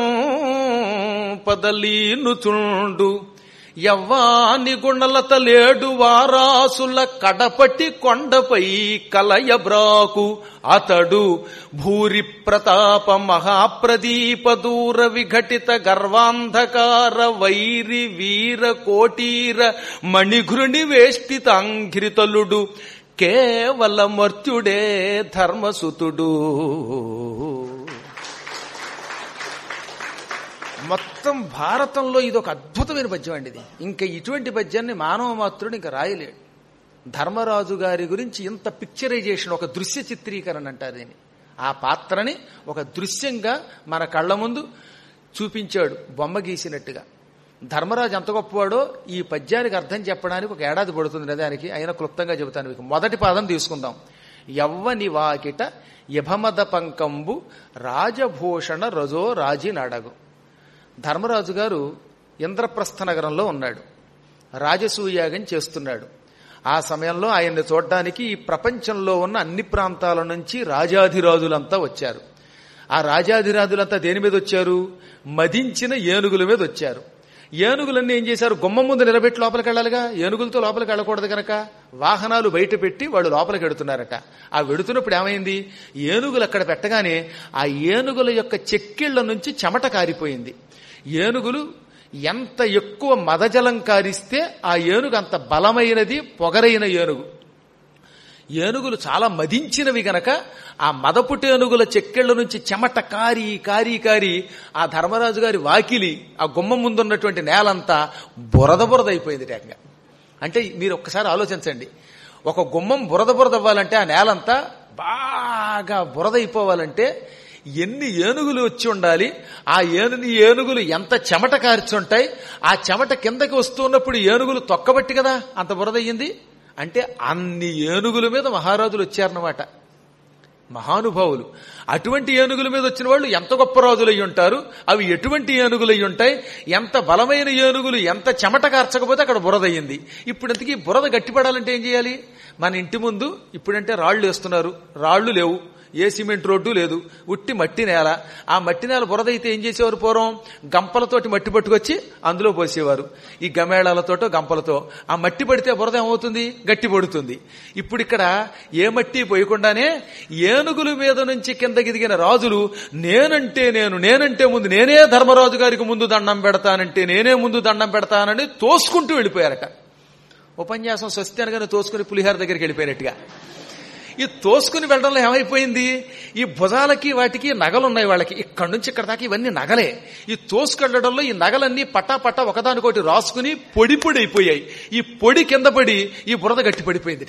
సంపదలీను చుండు యవ్వాని గుణలత లేడు వారాసుల కడపటి కొండపై కలయబ్రాకు అతడు భూరి ప్రతాప మహాప్రదీప దూర విఘటిత గర్వాంధకార వైరి వీర కోటీర మణిఘృణి వేష్టితాంఘ్రితలుడు కేవల మర్త్యుడే ధర్మసుతుడు మొత్తం భారతంలో ఇది ఒక అద్భుతమైన పద్యం అండి ఇది ఇంకా ఇటువంటి పద్యాన్ని మానవ మాత్రుడు ఇంకా రాయలేడు ధర్మరాజు గారి గురించి ఇంత పిక్చరైజేషన్ ఒక దృశ్య చిత్రీకరణ అంటారు దీన్ని ఆ పాత్రని ఒక దృశ్యంగా మన కళ్ళ ముందు చూపించాడు బొమ్మ గీసినట్టుగా ధర్మరాజు ఎంత గొప్పవాడో ఈ పద్యానికి అర్థం చెప్పడానికి ఒక ఏడాది పడుతుంది నిజానికి అయినా క్లుప్తంగా చెబుతాను మీకు మొదటి పాదం తీసుకుందాం యవ్వని వాకిట యభమద పంకంబు రాజభూషణ రజో రాజి నడగు ధర్మరాజు గారు ఇంద్రప్రస్థ నగరంలో ఉన్నాడు రాజసూయాగం చేస్తున్నాడు ఆ సమయంలో ఆయన్ని చూడడానికి ఈ ప్రపంచంలో ఉన్న అన్ని ప్రాంతాల నుంచి రాజాధిరాజులంతా వచ్చారు ఆ రాజాధిరాజులంతా దేని మీద వచ్చారు మదించిన ఏనుగుల మీద వచ్చారు ఏనుగులన్నీ ఏం చేశారు గుమ్మ ముందు నిలబెట్టి లోపలికి వెళ్ళాలిగా ఏనుగులతో లోపలికి వెళ్ళకూడదు కనుక వాహనాలు బయట పెట్టి వాళ్ళు లోపలికి వెడుతున్నారట ఆ వెడుతున్నప్పుడు ఏమైంది ఏనుగులు అక్కడ పెట్టగానే ఆ ఏనుగుల యొక్క చెక్కిళ్ల నుంచి చెమట కారిపోయింది ఏనుగులు ఎంత ఎక్కువ మదజలం కారిస్తే ఆ ఏనుగు అంత బలమైనది పొగరైన ఏనుగు ఏనుగులు చాలా మదించినవి గనక ఆ మదపుటి ఏనుగుల చెక్కెళ్ల నుంచి చెమట కారి కారి కారి ఆ ధర్మరాజు గారి వాకిలి ఆ గుమ్మం ముందున్నటువంటి నేలంతా బురద బురద అయిపోయింది ఏకంగా అంటే మీరు ఒక్కసారి ఆలోచించండి ఒక గుమ్మం బురద బురద అవ్వాలంటే ఆ నేలంతా బాగా బురద అయిపోవాలంటే ఎన్ని ఏనుగులు వచ్చి ఉండాలి ఆ ఏనుని ఏనుగులు ఎంత చెమట కార్చుంటాయి ఆ చెమట కిందకి వస్తున్నప్పుడు ఏనుగులు తొక్కబట్టి కదా అంత బురద అయ్యింది అంటే అన్ని ఏనుగుల మీద మహారాజులు వచ్చారన్నమాట మహానుభావులు అటువంటి ఏనుగుల మీద వచ్చిన వాళ్ళు ఎంత గొప్ప రాజులై ఉంటారు అవి ఎటువంటి ఏనుగులై ఉంటాయి ఎంత బలమైన ఏనుగులు ఎంత చెమట కార్చకపోతే అక్కడ బురద అయ్యింది ఇప్పుడు ఇంతకీ బురద గట్టిపడాలంటే ఏం చేయాలి మన ఇంటి ముందు ఇప్పుడంటే రాళ్లు వేస్తున్నారు రాళ్లు లేవు ఏ సిమెంట్ రోడ్డు లేదు ఉట్టి మట్టి నేల ఆ మట్టి నేల బురద అయితే ఏం చేసేవారు పూర్వం గంపలతోటి మట్టి పట్టుకొచ్చి అందులో పోసేవారు ఈ గమేళాలతోటో గంపలతో ఆ మట్టి పడితే బురద ఏమవుతుంది గట్టి పడుతుంది ఇప్పుడు ఇక్కడ ఏ మట్టి పోయకుండానే ఏనుగుల మీద నుంచి కిందకి దిగిన రాజులు నేనంటే నేను నేనంటే ముందు నేనే ధర్మరాజు గారికి ముందు దండం పెడతానంటే నేనే ముందు దండం పెడతానని తోసుకుంటూ వెళ్ళిపోయారట ఉపన్యాసం స్వస్తి అనగానే తోసుకుని పులిహార దగ్గరికి వెళ్ళిపోయినట్టుగా ఈ తోసుకుని వెళ్ళడంలో ఏమైపోయింది ఈ భుజాలకి వాటికి నగలున్నాయి వాళ్ళకి ఇక్కడి నుంచి ఇక్కడ దాకా ఇవన్నీ నగలే ఈ తోసుకెళ్లడంలో ఈ నగలన్నీ పట్టా పట్టా ఒకదానికోటి రాసుకుని పొడి పొడి అయిపోయాయి ఈ పొడి కింద పడి ఈ బురద గట్టి పడిపోయిందిట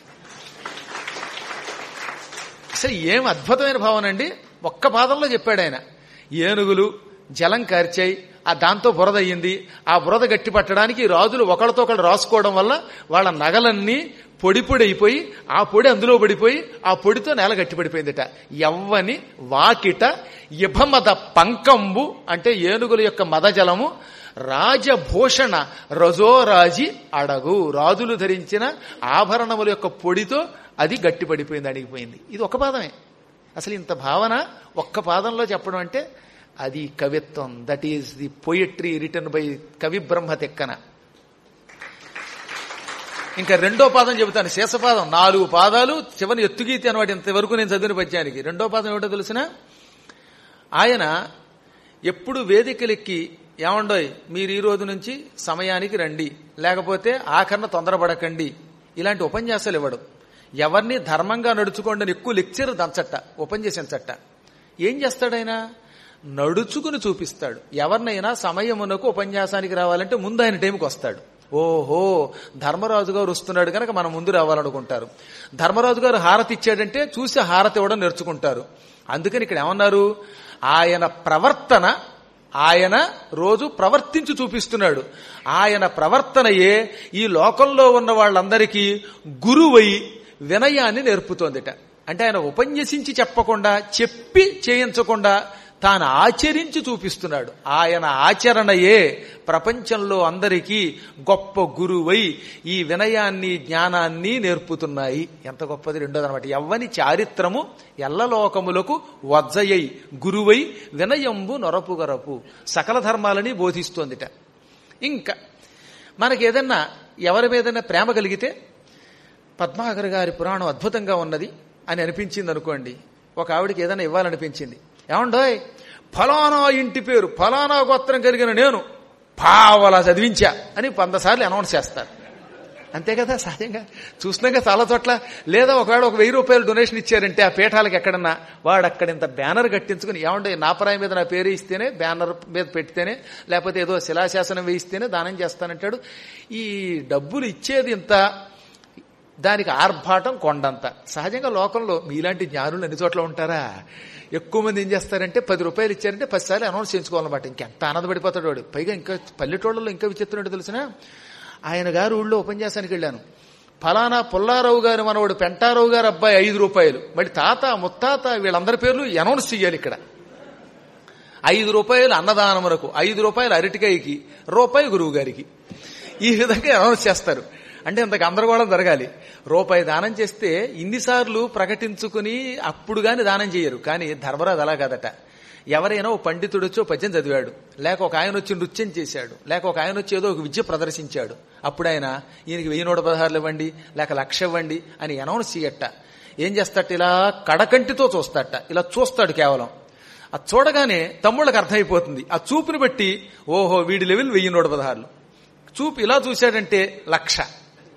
అసలు ఏం అద్భుతమైన భావన అండి ఒక్క పాదంలో చెప్పాడు ఆయన ఏనుగులు జలం కార్చాయి ఆ దాంతో బురద అయ్యింది ఆ బురద గట్టి పట్టడానికి రాజులు ఒకళ్ళతో ఒకళ్ళు రాసుకోవడం వల్ల వాళ్ళ నగలన్నీ పొడి పొడి అయిపోయి ఆ పొడి అందులో పడిపోయి ఆ పొడితో నేల గట్టి పడిపోయిందిట ఎవ్వని వాకిట ఇభమద పంకంబు అంటే ఏనుగుల యొక్క మదజలము రాజభూషణ రజోరాజి అడగు రాజులు ధరించిన ఆభరణముల యొక్క పొడితో అది గట్టి పడిపోయింది అడిగిపోయింది ఇది ఒక పాదమే అసలు ఇంత భావన ఒక్క పాదంలో చెప్పడం అంటే అది కవిత్వం that is the poetry written by Kavi Brahma తెక్కన ఇంకా రెండో పాదం చెబుతాను శేషపాదం నాలుగు పాదాలు చివరి ఎత్తుగీతి అనమాట ఇంతవరకు నేను చదివిన పద్యానికి రెండో పాదం ఏమిటో తెలిసిన ఆయన ఎప్పుడు వేదికలెక్కి ఏమండోయ్ మీరు ఈ రోజు నుంచి సమయానికి రండి లేకపోతే ఆఖరణ తొందరపడకండి ఇలాంటి ఉపన్యాసాలు ఇవ్వడు ఎవరిని ధర్మంగా నడుచుకోండి అని ఎక్కువ లెక్చర్ దంచట్ట ఉపన్యసించట్ట ఏం చేస్తాడైనా నడుచుకుని చూపిస్తాడు ఎవరినైనా సమయమునకు ఉపన్యాసానికి రావాలంటే ముందు ఆయన టైంకి వస్తాడు ఓహో ధర్మరాజు గారు వస్తున్నాడు కనుక మనం ముందు రావాలనుకుంటారు ధర్మరాజు గారు హారతి ఇచ్చాడంటే చూసి హారతి ఇవ్వడం నేర్చుకుంటారు అందుకని ఇక్కడ ఏమన్నారు ఆయన ప్రవర్తన ఆయన రోజు ప్రవర్తించి చూపిస్తున్నాడు ఆయన ప్రవర్తనయే ఈ లోకంలో ఉన్న వాళ్ళందరికీ గురువై వినయాన్ని నేర్పుతోందిట అంటే ఆయన ఉపన్యసించి చెప్పకుండా చెప్పి చేయించకుండా తాను ఆచరించి చూపిస్తున్నాడు ఆయన ఆచరణయే ప్రపంచంలో అందరికీ గొప్ప గురువై ఈ వినయాన్ని జ్ఞానాన్ని నేర్పుతున్నాయి ఎంత గొప్పది రెండోది అనమాట ఎవ్వని చారిత్రము ఎల్లలోకములకు వజ్జయై గురువై వినయంబు నొరపుగరపు సకల ధర్మాలని బోధిస్తోందిట ఇంకా మనకేదన్నా ఎవరి మీదైనా ప్రేమ కలిగితే పద్మాకర్ గారి పురాణం అద్భుతంగా ఉన్నది అని అనిపించింది అనుకోండి ఒక ఆవిడకి ఏదైనా ఇవ్వాలనిపించింది ఏమండోయ్ ఫలానా ఇంటి పేరు ఫలానా గోత్రం కలిగిన నేను పావలా చదివించా అని వంద సార్లు అనౌన్స్ చేస్తారు అంతే కదా సహజంగా చూసినాక చాలా చోట్ల లేదా ఒకవేళ ఒక వెయ్యి రూపాయలు డొనేషన్ ఇచ్చారంటే ఆ పీఠాలకు ఎక్కడన్నా వాడు అక్కడ ఇంత బ్యానర్ కట్టించుకుని ఏమంటే నాపరాయి మీద నా పేరు ఇస్తేనే బ్యానర్ మీద పెడితేనే లేకపోతే ఏదో శిలాశాసనం వేయిస్తేనే దానం చేస్తానంటాడు ఈ డబ్బులు ఇచ్చేది ఇంత దానికి ఆర్భాటం కొండంత సహజంగా లోకంలో మీలాంటి జ్ఞానులు అన్ని చోట్ల ఉంటారా ఎక్కువ మంది ఏం చేస్తారంటే పది రూపాయలు ఇచ్చారంటే పదిసార్లు అనౌన్స్ చేయించుకోవాలన్నమాట ఇంకెంత ఆనందపడిపోతాడు వాడు పైగా ఇంకా పల్లెటూళ్ళలో ఇంకా విచిత్రం తెలిసిన ఆయన గారు ఊళ్ళో ఉపన్యాసానికి వెళ్ళాను ఫలానా పుల్లారావు గారు మనవాడు పెంటారావు గారు అబ్బాయి ఐదు రూపాయలు మరి తాత ముత్తాత వీళ్ళందరి పేర్లు అనౌన్స్ చెయ్యాలి ఇక్కడ ఐదు రూపాయలు అన్నదానమునకు ఐదు రూపాయలు అరటికాయకి రూపాయి గురువు గారికి ఈ విధంగా అనౌన్స్ చేస్తారు అంటే ఇంత గందరగోళం జరగాలి రూపాయి దానం చేస్తే ఇన్నిసార్లు ప్రకటించుకుని అప్పుడు గాని దానం చేయరు కానీ ధర్మరాజు అలా కాదట ఎవరైనా ఓ పండితుడు వచ్చి ఓ పద్యం చదివాడు లేక ఒక ఆయన వచ్చి నృత్యం చేశాడు లేక ఒక ఆయన వచ్చి ఏదో ఒక విద్య ప్రదర్శించాడు అప్పుడు ఆయన ఈయనకి వెయ్యి నూట పదహారులు ఇవ్వండి లేక లక్ష ఇవ్వండి అని అనౌన్స్ చేయట ఏం చేస్తాట ఇలా కడకంటితో చూస్తాట ఇలా చూస్తాడు కేవలం అది చూడగానే తమ్ముళ్ళకి అర్థమైపోతుంది ఆ చూపుని బట్టి ఓహో వీడి లెవెల్ వెయ్యి నూట పదహారులు చూపు ఇలా చూశాడంటే లక్ష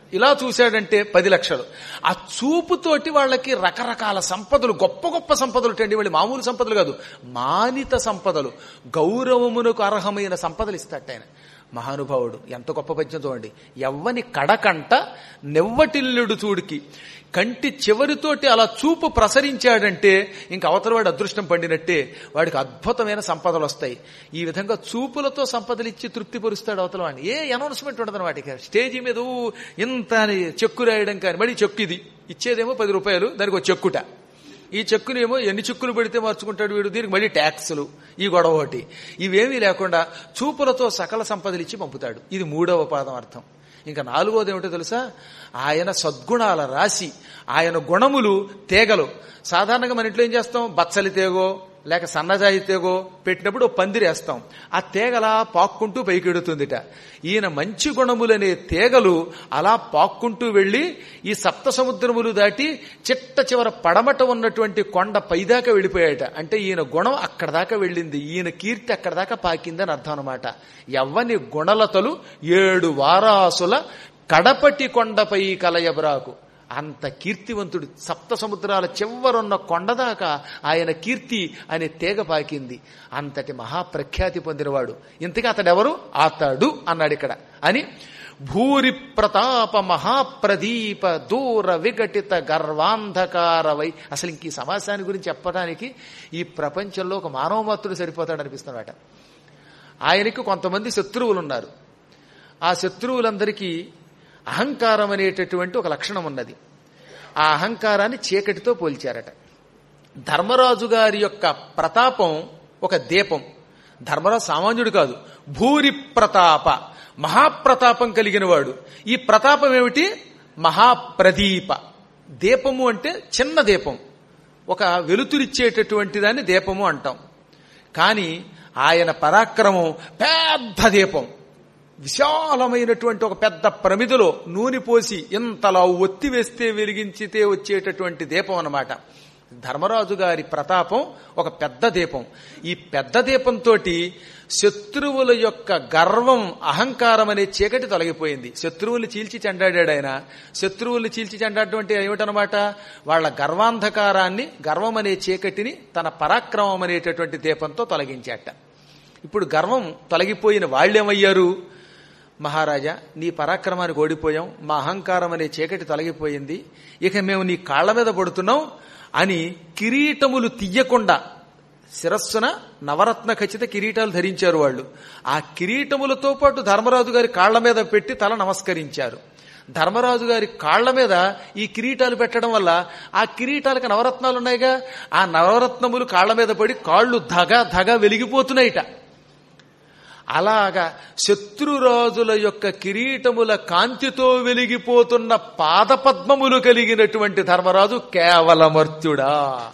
ఇలా చూశాడంటే పది లక్షలు ఆ చూపుతోటి వాళ్ళకి రకరకాల సంపదలు గొప్ప గొప్ప సంపదలు అండి వాళ్ళు మామూలు సంపదలు కాదు మానిత సంపదలు గౌరవమునకు అర్హమైన సంపదలు ఇస్తాట ఆయన మహానుభావుడు ఎంత గొప్ప పద్యం చూడండి ఎవ్వని కడకంట నెవ్వటిల్లుడు చూడికి కంటి చివరితోటి అలా చూపు ప్రసరించాడంటే ఇంక అవతల వాడు అదృష్టం పండినట్టే వాడికి అద్భుతమైన సంపదలు వస్తాయి ఈ విధంగా చూపులతో సంపదలు ఇచ్చి తృప్తి పరుస్తాడు అవతల వాడిని ఏ అనౌన్స్మెంట్ ఉండదు వాటికి స్టేజీ మీద ఊ ఇంత అని చెక్కు రాయడం కానీ మళ్ళీ చెక్కు ఇది ఇచ్చేదేమో పది రూపాయలు దానికి ఒక చెక్కుట ఈ చెక్కునేమో ఎన్ని చెక్కులు పెడితే మార్చుకుంటాడు వీడు దీనికి మళ్ళీ ట్యాక్సులు ఈ గొడవ ఒకటి ఇవేమీ లేకుండా చూపులతో సకల సంపదలు ఇచ్చి పంపుతాడు ఇది మూడవ పాదం అర్థం ఇంకా నాలుగోది ఏమిటో తెలుసా ఆయన సద్గుణాల రాశి ఆయన గుణములు తేగలు సాధారణంగా మన ఇంట్లో ఏం చేస్తాం బచ్చలి తేగో లేక సన్నజాయి తేగో పెట్టినప్పుడు ఓ పందిరేస్తాం ఆ తేగలా పాక్కుంటూ పైకెడుతుందిట ఈయన మంచి గుణములనే తేగలు అలా పాక్కుంటూ వెళ్లి ఈ సప్త సముద్రములు దాటి చిట్ట చివర పడమట ఉన్నటువంటి కొండ పైదాకా వెళ్ళిపోయాట అంటే ఈయన గుణం అక్కడ దాకా వెళ్ళింది ఈయన కీర్తి అక్కడ దాకా పాకిందని అర్థం అనమాట ఎవ్వని గుణలతలు ఏడు వారాసుల కడపటి కొండపై కలయబరాకు అంత కీర్తివంతుడు సప్త సముద్రాల చివరున్న కొండదాకా ఆయన కీర్తి అనే తీగ పాకింది అంతటి మహాప్రఖ్యాతి పొందినవాడు ఇంతకీ అతడెవరు అతడు అన్నాడు ఇక్కడ అని భూరి ప్రతాప మహాప్రదీప దూర విఘటిత గర్వాంధకార వై అసలు ఇంక ఈ సమాసాన్ని గురించి చెప్పడానికి ఈ ప్రపంచంలో ఒక మానవ మాత్రుడు సరిపోతాడు అనిపిస్తున్నాడట ఆయనకి కొంతమంది శత్రువులు ఉన్నారు ఆ శత్రువులందరికీ అహంకారం అనేటటువంటి ఒక లక్షణం ఉన్నది ఆ అహంకారాన్ని చీకటితో పోల్చారట ధర్మరాజు గారి యొక్క ప్రతాపం ఒక దీపం ధర్మరాజు సామాన్యుడు కాదు భూరి ప్రతాప మహాప్రతాపం కలిగిన వాడు ఈ ప్రతాపం ఏమిటి మహాప్రదీప దీపము అంటే చిన్న దీపం ఒక వెలుతురిచ్చేటటువంటి దాన్ని దీపము అంటాం కానీ ఆయన పరాక్రమం పెద్ద దీపం విశాలమైనటువంటి ఒక పెద్ద ప్రమిదలో నూనె పోసి ఇంతలా ఒత్తి వేస్తే వెలిగించితే వచ్చేటటువంటి దీపం అన్నమాట ధర్మరాజు గారి ప్రతాపం ఒక పెద్ద దీపం ఈ పెద్ద దీపంతో శత్రువుల యొక్క గర్వం అహంకారం అనే చీకటి తొలగిపోయింది శత్రువులు చీల్చి చెండాడాడు ఆయన శత్రువులు చీల్చి చెండాడటం అంటే ఏమిటనమాట వాళ్ళ గర్వాంధకారాన్ని గర్వం అనే చీకటిని తన పరాక్రమం అనేటటువంటి దీపంతో తొలగించాట ఇప్పుడు గర్వం తొలగిపోయిన వాళ్ళేమయ్యారు మహారాజా నీ పరాక్రమానికి ఓడిపోయాం మా అహంకారం అనే చీకటి తొలగిపోయింది ఇక మేము నీ కాళ్ల మీద పడుతున్నాం అని కిరీటములు తీయకుండా శిరస్సున నవరత్న ఖచ్చిత కిరీటాలు ధరించారు వాళ్ళు ఆ కిరీటములతో పాటు ధర్మరాజు గారి కాళ్ల మీద పెట్టి తల నమస్కరించారు ధర్మరాజు గారి కాళ్ల మీద ఈ కిరీటాలు పెట్టడం వల్ల ఆ కిరీటాలకు నవరత్నాలు ఉన్నాయిగా ఆ నవరత్నములు కాళ్ల మీద పడి కాళ్ళు ధగ ధగ వెలిగిపోతున్నాయిట అలాగా శత్రురాజుల యొక్క కిరీటముల కాంతితో వెలిగిపోతున్న పాదపద్మములు కలిగినటువంటి ధర్మరాజు కేవలమర్త్యుడా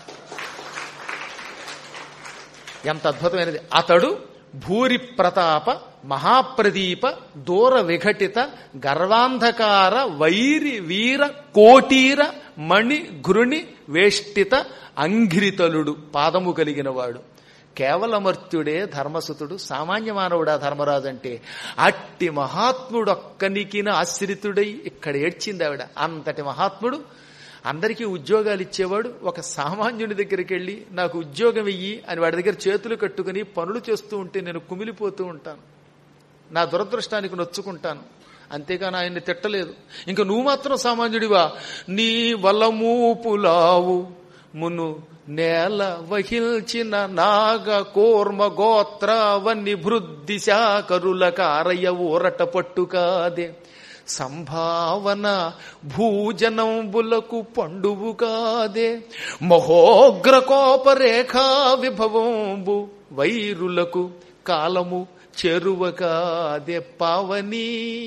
ఎంత అద్భుతమైనది అతడు భూరి ప్రతాప మహాప్రదీప దూర విఘటిత గర్వాంధకార వైరి వీర కోటీర మణి ఘృణి వేష్టిత అంఘ్రితలుడు పాదము కలిగినవాడు కేవలమర్త్యుడే ధర్మసుతుడు సామాన్య మానవుడా ధర్మరాజు అంటే అట్టి మహాత్ముడొక్కనికిన ఆశ్రితుడై ఇక్కడ ఏడ్చింది ఆవిడ అంతటి మహాత్ముడు అందరికీ ఉద్యోగాలు ఇచ్చేవాడు ఒక సామాన్యుని దగ్గరికి వెళ్ళి నాకు ఉద్యోగం ఇయ్యి అని వాడి దగ్గర చేతులు కట్టుకుని పనులు చేస్తూ ఉంటే నేను కుమిలిపోతూ ఉంటాను నా దురదృష్టానికి నొచ్చుకుంటాను అంతేగాని ఆయన్ని తిట్టలేదు ఇంకా నువ్వు మాత్రం సామాన్యుడివా నీ వలమూపులావు మును నేల వహిల్చిన నాగ కోర్మ గోత్రావన్ని భృద్ది శాకరుల కారయ్య ఊరట పట్టుకాదే సంభావన భూజనంబులకు పండువు కాదే మహోగ్ర కోపరేఖా విభవంబు వైరులకు కాలము చెరువ కాదే పావనీ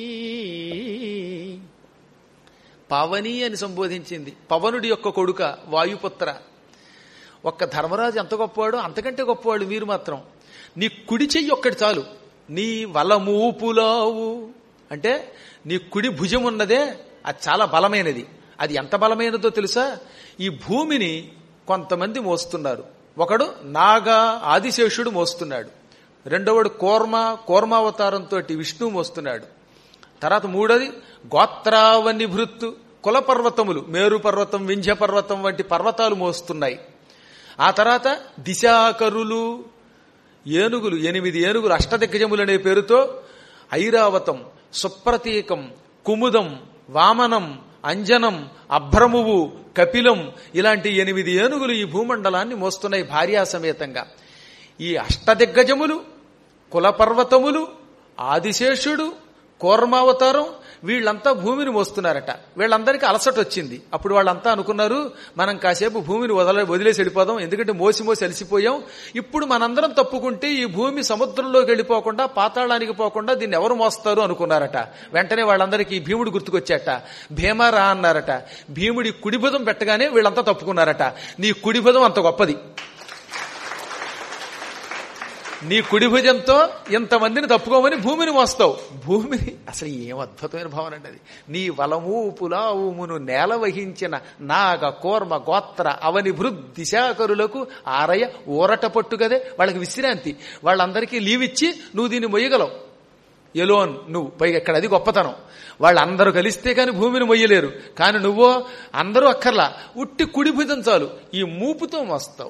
పావని అని సంబోధించింది పవనుడి యొక్క కొడుక వాయుపుత్ర ఒక్క ధర్మరాజు ఎంత గొప్పవాడు అంతకంటే గొప్పవాడు మీరు మాత్రం నీ కుడి చెయ్యి ఒక్కటి చాలు నీ వలమూపులావు అంటే నీ కుడి భుజం ఉన్నదే అది చాలా బలమైనది అది ఎంత బలమైనదో తెలుసా ఈ భూమిని కొంతమంది మోస్తున్నారు ఒకడు నాగా ఆదిశేషుడు మోస్తున్నాడు రెండవడు కోర్మ కోర్మావతారంతో విష్ణువు మోస్తున్నాడు తర్వాత మూడోది గోత్రావని భృత్తు కుల పర్వతములు మేరు పర్వతం వింధ్య పర్వతం వంటి పర్వతాలు మోస్తున్నాయి ఆ తర్వాత దిశాకరులు ఏనుగులు ఎనిమిది ఏనుగులు అష్టదిగ్గజములు అనే పేరుతో ఐరావతం సుప్రతీకం కుముదం వామనం అంజనం అభ్రమువు కపిలం ఇలాంటి ఎనిమిది ఏనుగులు ఈ భూమండలాన్ని మోస్తున్నాయి భార్యాసమేతంగా ఈ అష్టదిగ్గజములు కులపర్వతములు ఆదిశేషుడు కూర్మావతారం వీళ్ళంతా భూమిని మోస్తున్నారట వీళ్ళందరికీ అలసట వచ్చింది అప్పుడు వాళ్ళంతా అనుకున్నారు మనం కాసేపు భూమిని వదల వదిలేసి వెళ్ళిపోదాం ఎందుకంటే మోసి మోసి అలసిపోయాం ఇప్పుడు మనందరం తప్పుకుంటే ఈ భూమి సముద్రంలోకి వెళ్ళిపోకుండా పాతాళానికి పోకుండా దీన్ని ఎవరు మోస్తారు అనుకున్నారట వెంటనే వాళ్ళందరికీ భీముడు గుర్తుకొచ్చాట భీమారా అన్నారట భీముడి కుడిభుజం పెట్టగానే వీళ్ళంతా తప్పుకున్నారట నీ కుడిభుజం అంత గొప్పది నీ కుడి భుజంతో ఇంతమందిని తప్పుకోమని భూమిని మోస్తావు భూమిని అసలు ఏం అద్భుతమైన భావన అండి అది నీ వలము పులావుమును నేల వహించిన నాగ కోర్మ గోత్ర అవని భృద్ దిశాకరులకు ఆరయ ఊరట పట్టు కదే వాళ్ళకి విశ్రాంతి వాళ్ళందరికీ లీవ్ ఇచ్చి నువ్వు దీన్ని మొయ్యగలవు ఎలోన్ నువ్వు పైగా ఇక్కడ అది గొప్పతనం వాళ్ళందరూ కలిస్తే కాని భూమిని మొయ్యలేరు కానీ నువ్వో అందరూ అక్కర్లా ఉట్టి కుడి భుజం చాలు ఈ మూపుతో మోస్తావు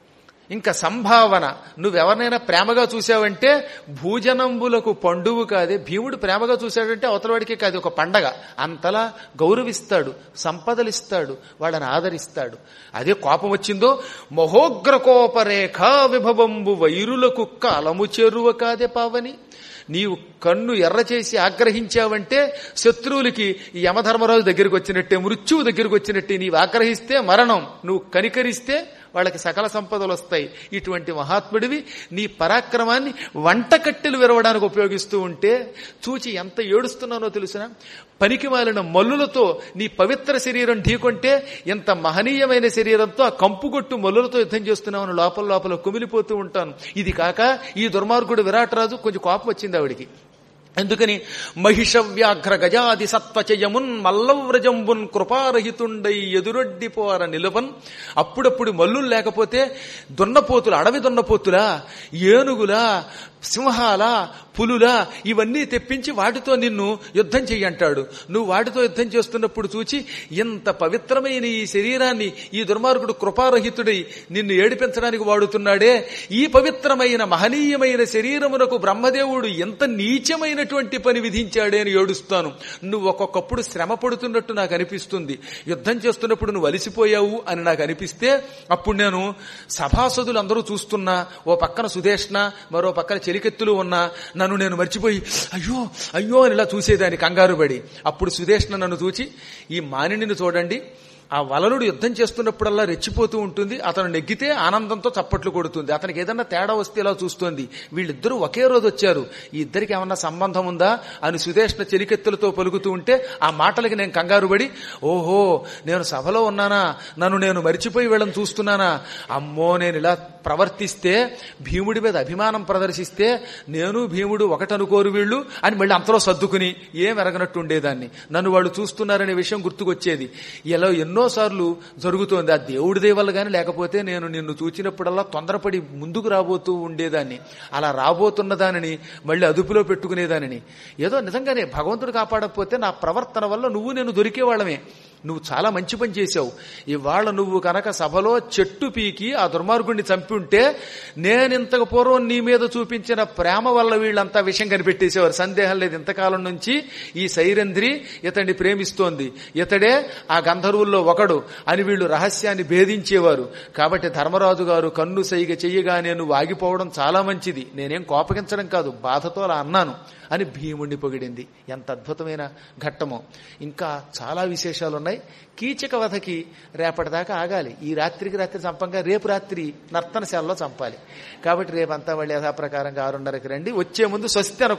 ఇంకా సంభావన నువ్వెవరినైనా ప్రేమగా చూసావంటే భూజనంబులకు పండువు కాదే భీముడు ప్రేమగా చూశాడంటే అవతలవాడికి కాదు ఒక పండగ అంతలా గౌరవిస్తాడు సంపదలిస్తాడు వాళ్ళని ఆదరిస్తాడు అదే కోపం వచ్చిందో మహోగ్ర కోపరేఖ విభవంబు వైరులకు కాలము చేరువ కాదే పావని నీవు కన్ను ఎర్ర చేసి ఆగ్రహించావంటే శత్రువులకి ఈ యమధర్మరాజు దగ్గరికి వచ్చినట్టే మృత్యువు దగ్గరికి వచ్చినట్టే నీవు ఆగ్రహిస్తే మరణం నువ్వు కనికరిస్తే వాళ్ళకి సకల సంపదలు వస్తాయి ఇటువంటి మహాత్ముడివి నీ పరాక్రమాన్ని వంటకట్టెలు విరవడానికి ఉపయోగిస్తూ ఉంటే చూచి ఎంత ఏడుస్తున్నానో తెలుసిన పనికి మాలిన మల్లులతో నీ పవిత్ర శరీరం ఢీకొంటే ఎంత మహనీయమైన శరీరంతో ఆ కంపుగొట్టు మల్లులతో యుద్ధం చేస్తున్నామని లోపల లోపల కుమిలిపోతూ ఉంటాను ఇది కాక ఈ దుర్మార్గుడు విరాటరాజు కొంచెం కోపం వచ్చింది ఆవిడికి ఎందుకని మహిష వ్యాఘ్ర గజాది సత్వచయమున్ మల్లవ్రజంబున్ కృపారహితుండై ఎదురొడ్డిపోర నిలువన్ అప్పుడప్పుడు మల్లులు లేకపోతే దున్నపోతులు అడవి దున్నపోతులా ఏనుగులా సింహాలా పులులా ఇవన్నీ తెప్పించి వాటితో నిన్ను యుద్ధం చెయ్యంటాడు నువ్వు వాటితో యుద్ధం చేస్తున్నప్పుడు చూచి ఇంత పవిత్రమైన ఈ శరీరాన్ని ఈ దుర్మార్గుడు కృపారహితుడై నిన్ను ఏడిపించడానికి వాడుతున్నాడే ఈ పవిత్రమైన మహనీయమైన శరీరమునకు బ్రహ్మదేవుడు ఎంత నీచమైనటువంటి పని విధించాడే అని ఏడుస్తాను నువ్వు ఒక్కొక్కప్పుడు శ్రమ పడుతున్నట్టు నాకు అనిపిస్తుంది యుద్ధం చేస్తున్నప్పుడు నువ్వు అలిసిపోయావు అని నాకు అనిపిస్తే అప్పుడు నేను సభాసదులు అందరూ చూస్తున్నా ఓ పక్కన సుదేష్ణ మరో పక్కన చెలికెత్తులు ఉన్నా నన్ను నేను మర్చిపోయి అయ్యో అయ్యో అని ఇలా చూసేదాన్ని కంగారు పడి అప్పుడు సుదేష్ణ నన్ను చూచి ఈ మానిని చూడండి ఆ వలలుడు యుద్ధం చేస్తున్నప్పుడల్లా రెచ్చిపోతూ ఉంటుంది అతను నెగ్గితే ఆనందంతో చప్పట్లు కొడుతుంది అతనికి ఏదన్నా తేడా వస్తే ఇలా చూస్తోంది వీళ్ళిద్దరూ ఒకే రోజు వచ్చారు ఈ ఇద్దరికి ఏమన్నా సంబంధం ఉందా అని సుదేష్ణ చెలికెత్తులతో పలుకుతూ ఉంటే ఆ మాటలకి నేను కంగారు పడి ఓహో నేను సభలో ఉన్నానా నన్ను నేను మరిచిపోయి వీళ్ళని చూస్తున్నానా అమ్మో నేను ఇలా ప్రవర్తిస్తే భీముడి మీద అభిమానం ప్రదర్శిస్తే నేను భీముడు ఒకటనుకోరు వీళ్ళు అని మళ్ళీ అంతలో సర్దుకుని ఏం ఎరగనట్టు ఉండేదాన్ని నన్ను వాళ్ళు చూస్తున్నారనే విషయం గుర్తుకొచ్చేది ఇలా ఎన్నోసార్లు జరుగుతోంది ఆ దేవుడి వల్ల కానీ లేకపోతే నేను నిన్ను చూచినప్పుడల్లా తొందరపడి ముందుకు రాబోతూ ఉండేదాన్ని అలా రాబోతున్న దానిని మళ్ళీ అదుపులో పెట్టుకునేదానిని ఏదో నిజంగానే భగవంతుడు కాపాడకపోతే నా ప్రవర్తన వల్ల నువ్వు నేను దొరికేవాళ్ళమే నువ్వు చాలా మంచి పని చేశావు ఇవాళ నువ్వు కనుక సభలో చెట్టు పీకి ఆ దుర్మార్గుడిని చంపి ఉంటే నేనింతకు పూర్వం నీ మీద చూపించిన ప్రేమ వల్ల వీళ్ళంతా విషయం కనిపెట్టేసేవారు సందేహం లేదు ఇంతకాలం నుంచి ఈ సైరంధ్రి ఇతన్ని ప్రేమిస్తోంది ఇతడే ఆ గంధర్వుల్లో ఒకడు అని వీళ్ళు రహస్యాన్ని భేదించేవారు కాబట్టి ధర్మరాజు గారు కన్ను సైగ చెయ్యగానే నువ్వు ఆగిపోవడం చాలా మంచిది నేనేం కోపగించడం కాదు బాధతో అలా అన్నాను అని భీముణ్ణి పొగిడింది ఎంత అద్భుతమైన ఘట్టమో ఇంకా చాలా విశేషాలు ఉన్నాయి కీచక వధకి రేపటిదాకా ఆగాలి ఈ రాత్రికి రాత్రి చంపంగా రేపు రాత్రి నర్తనశాలలో చంపాలి కాబట్టి రేపంతా వాళ్ళు యథాప్రకారంగా ఆరున్నరకి రండి వచ్చే ముందు స్వస్తి అను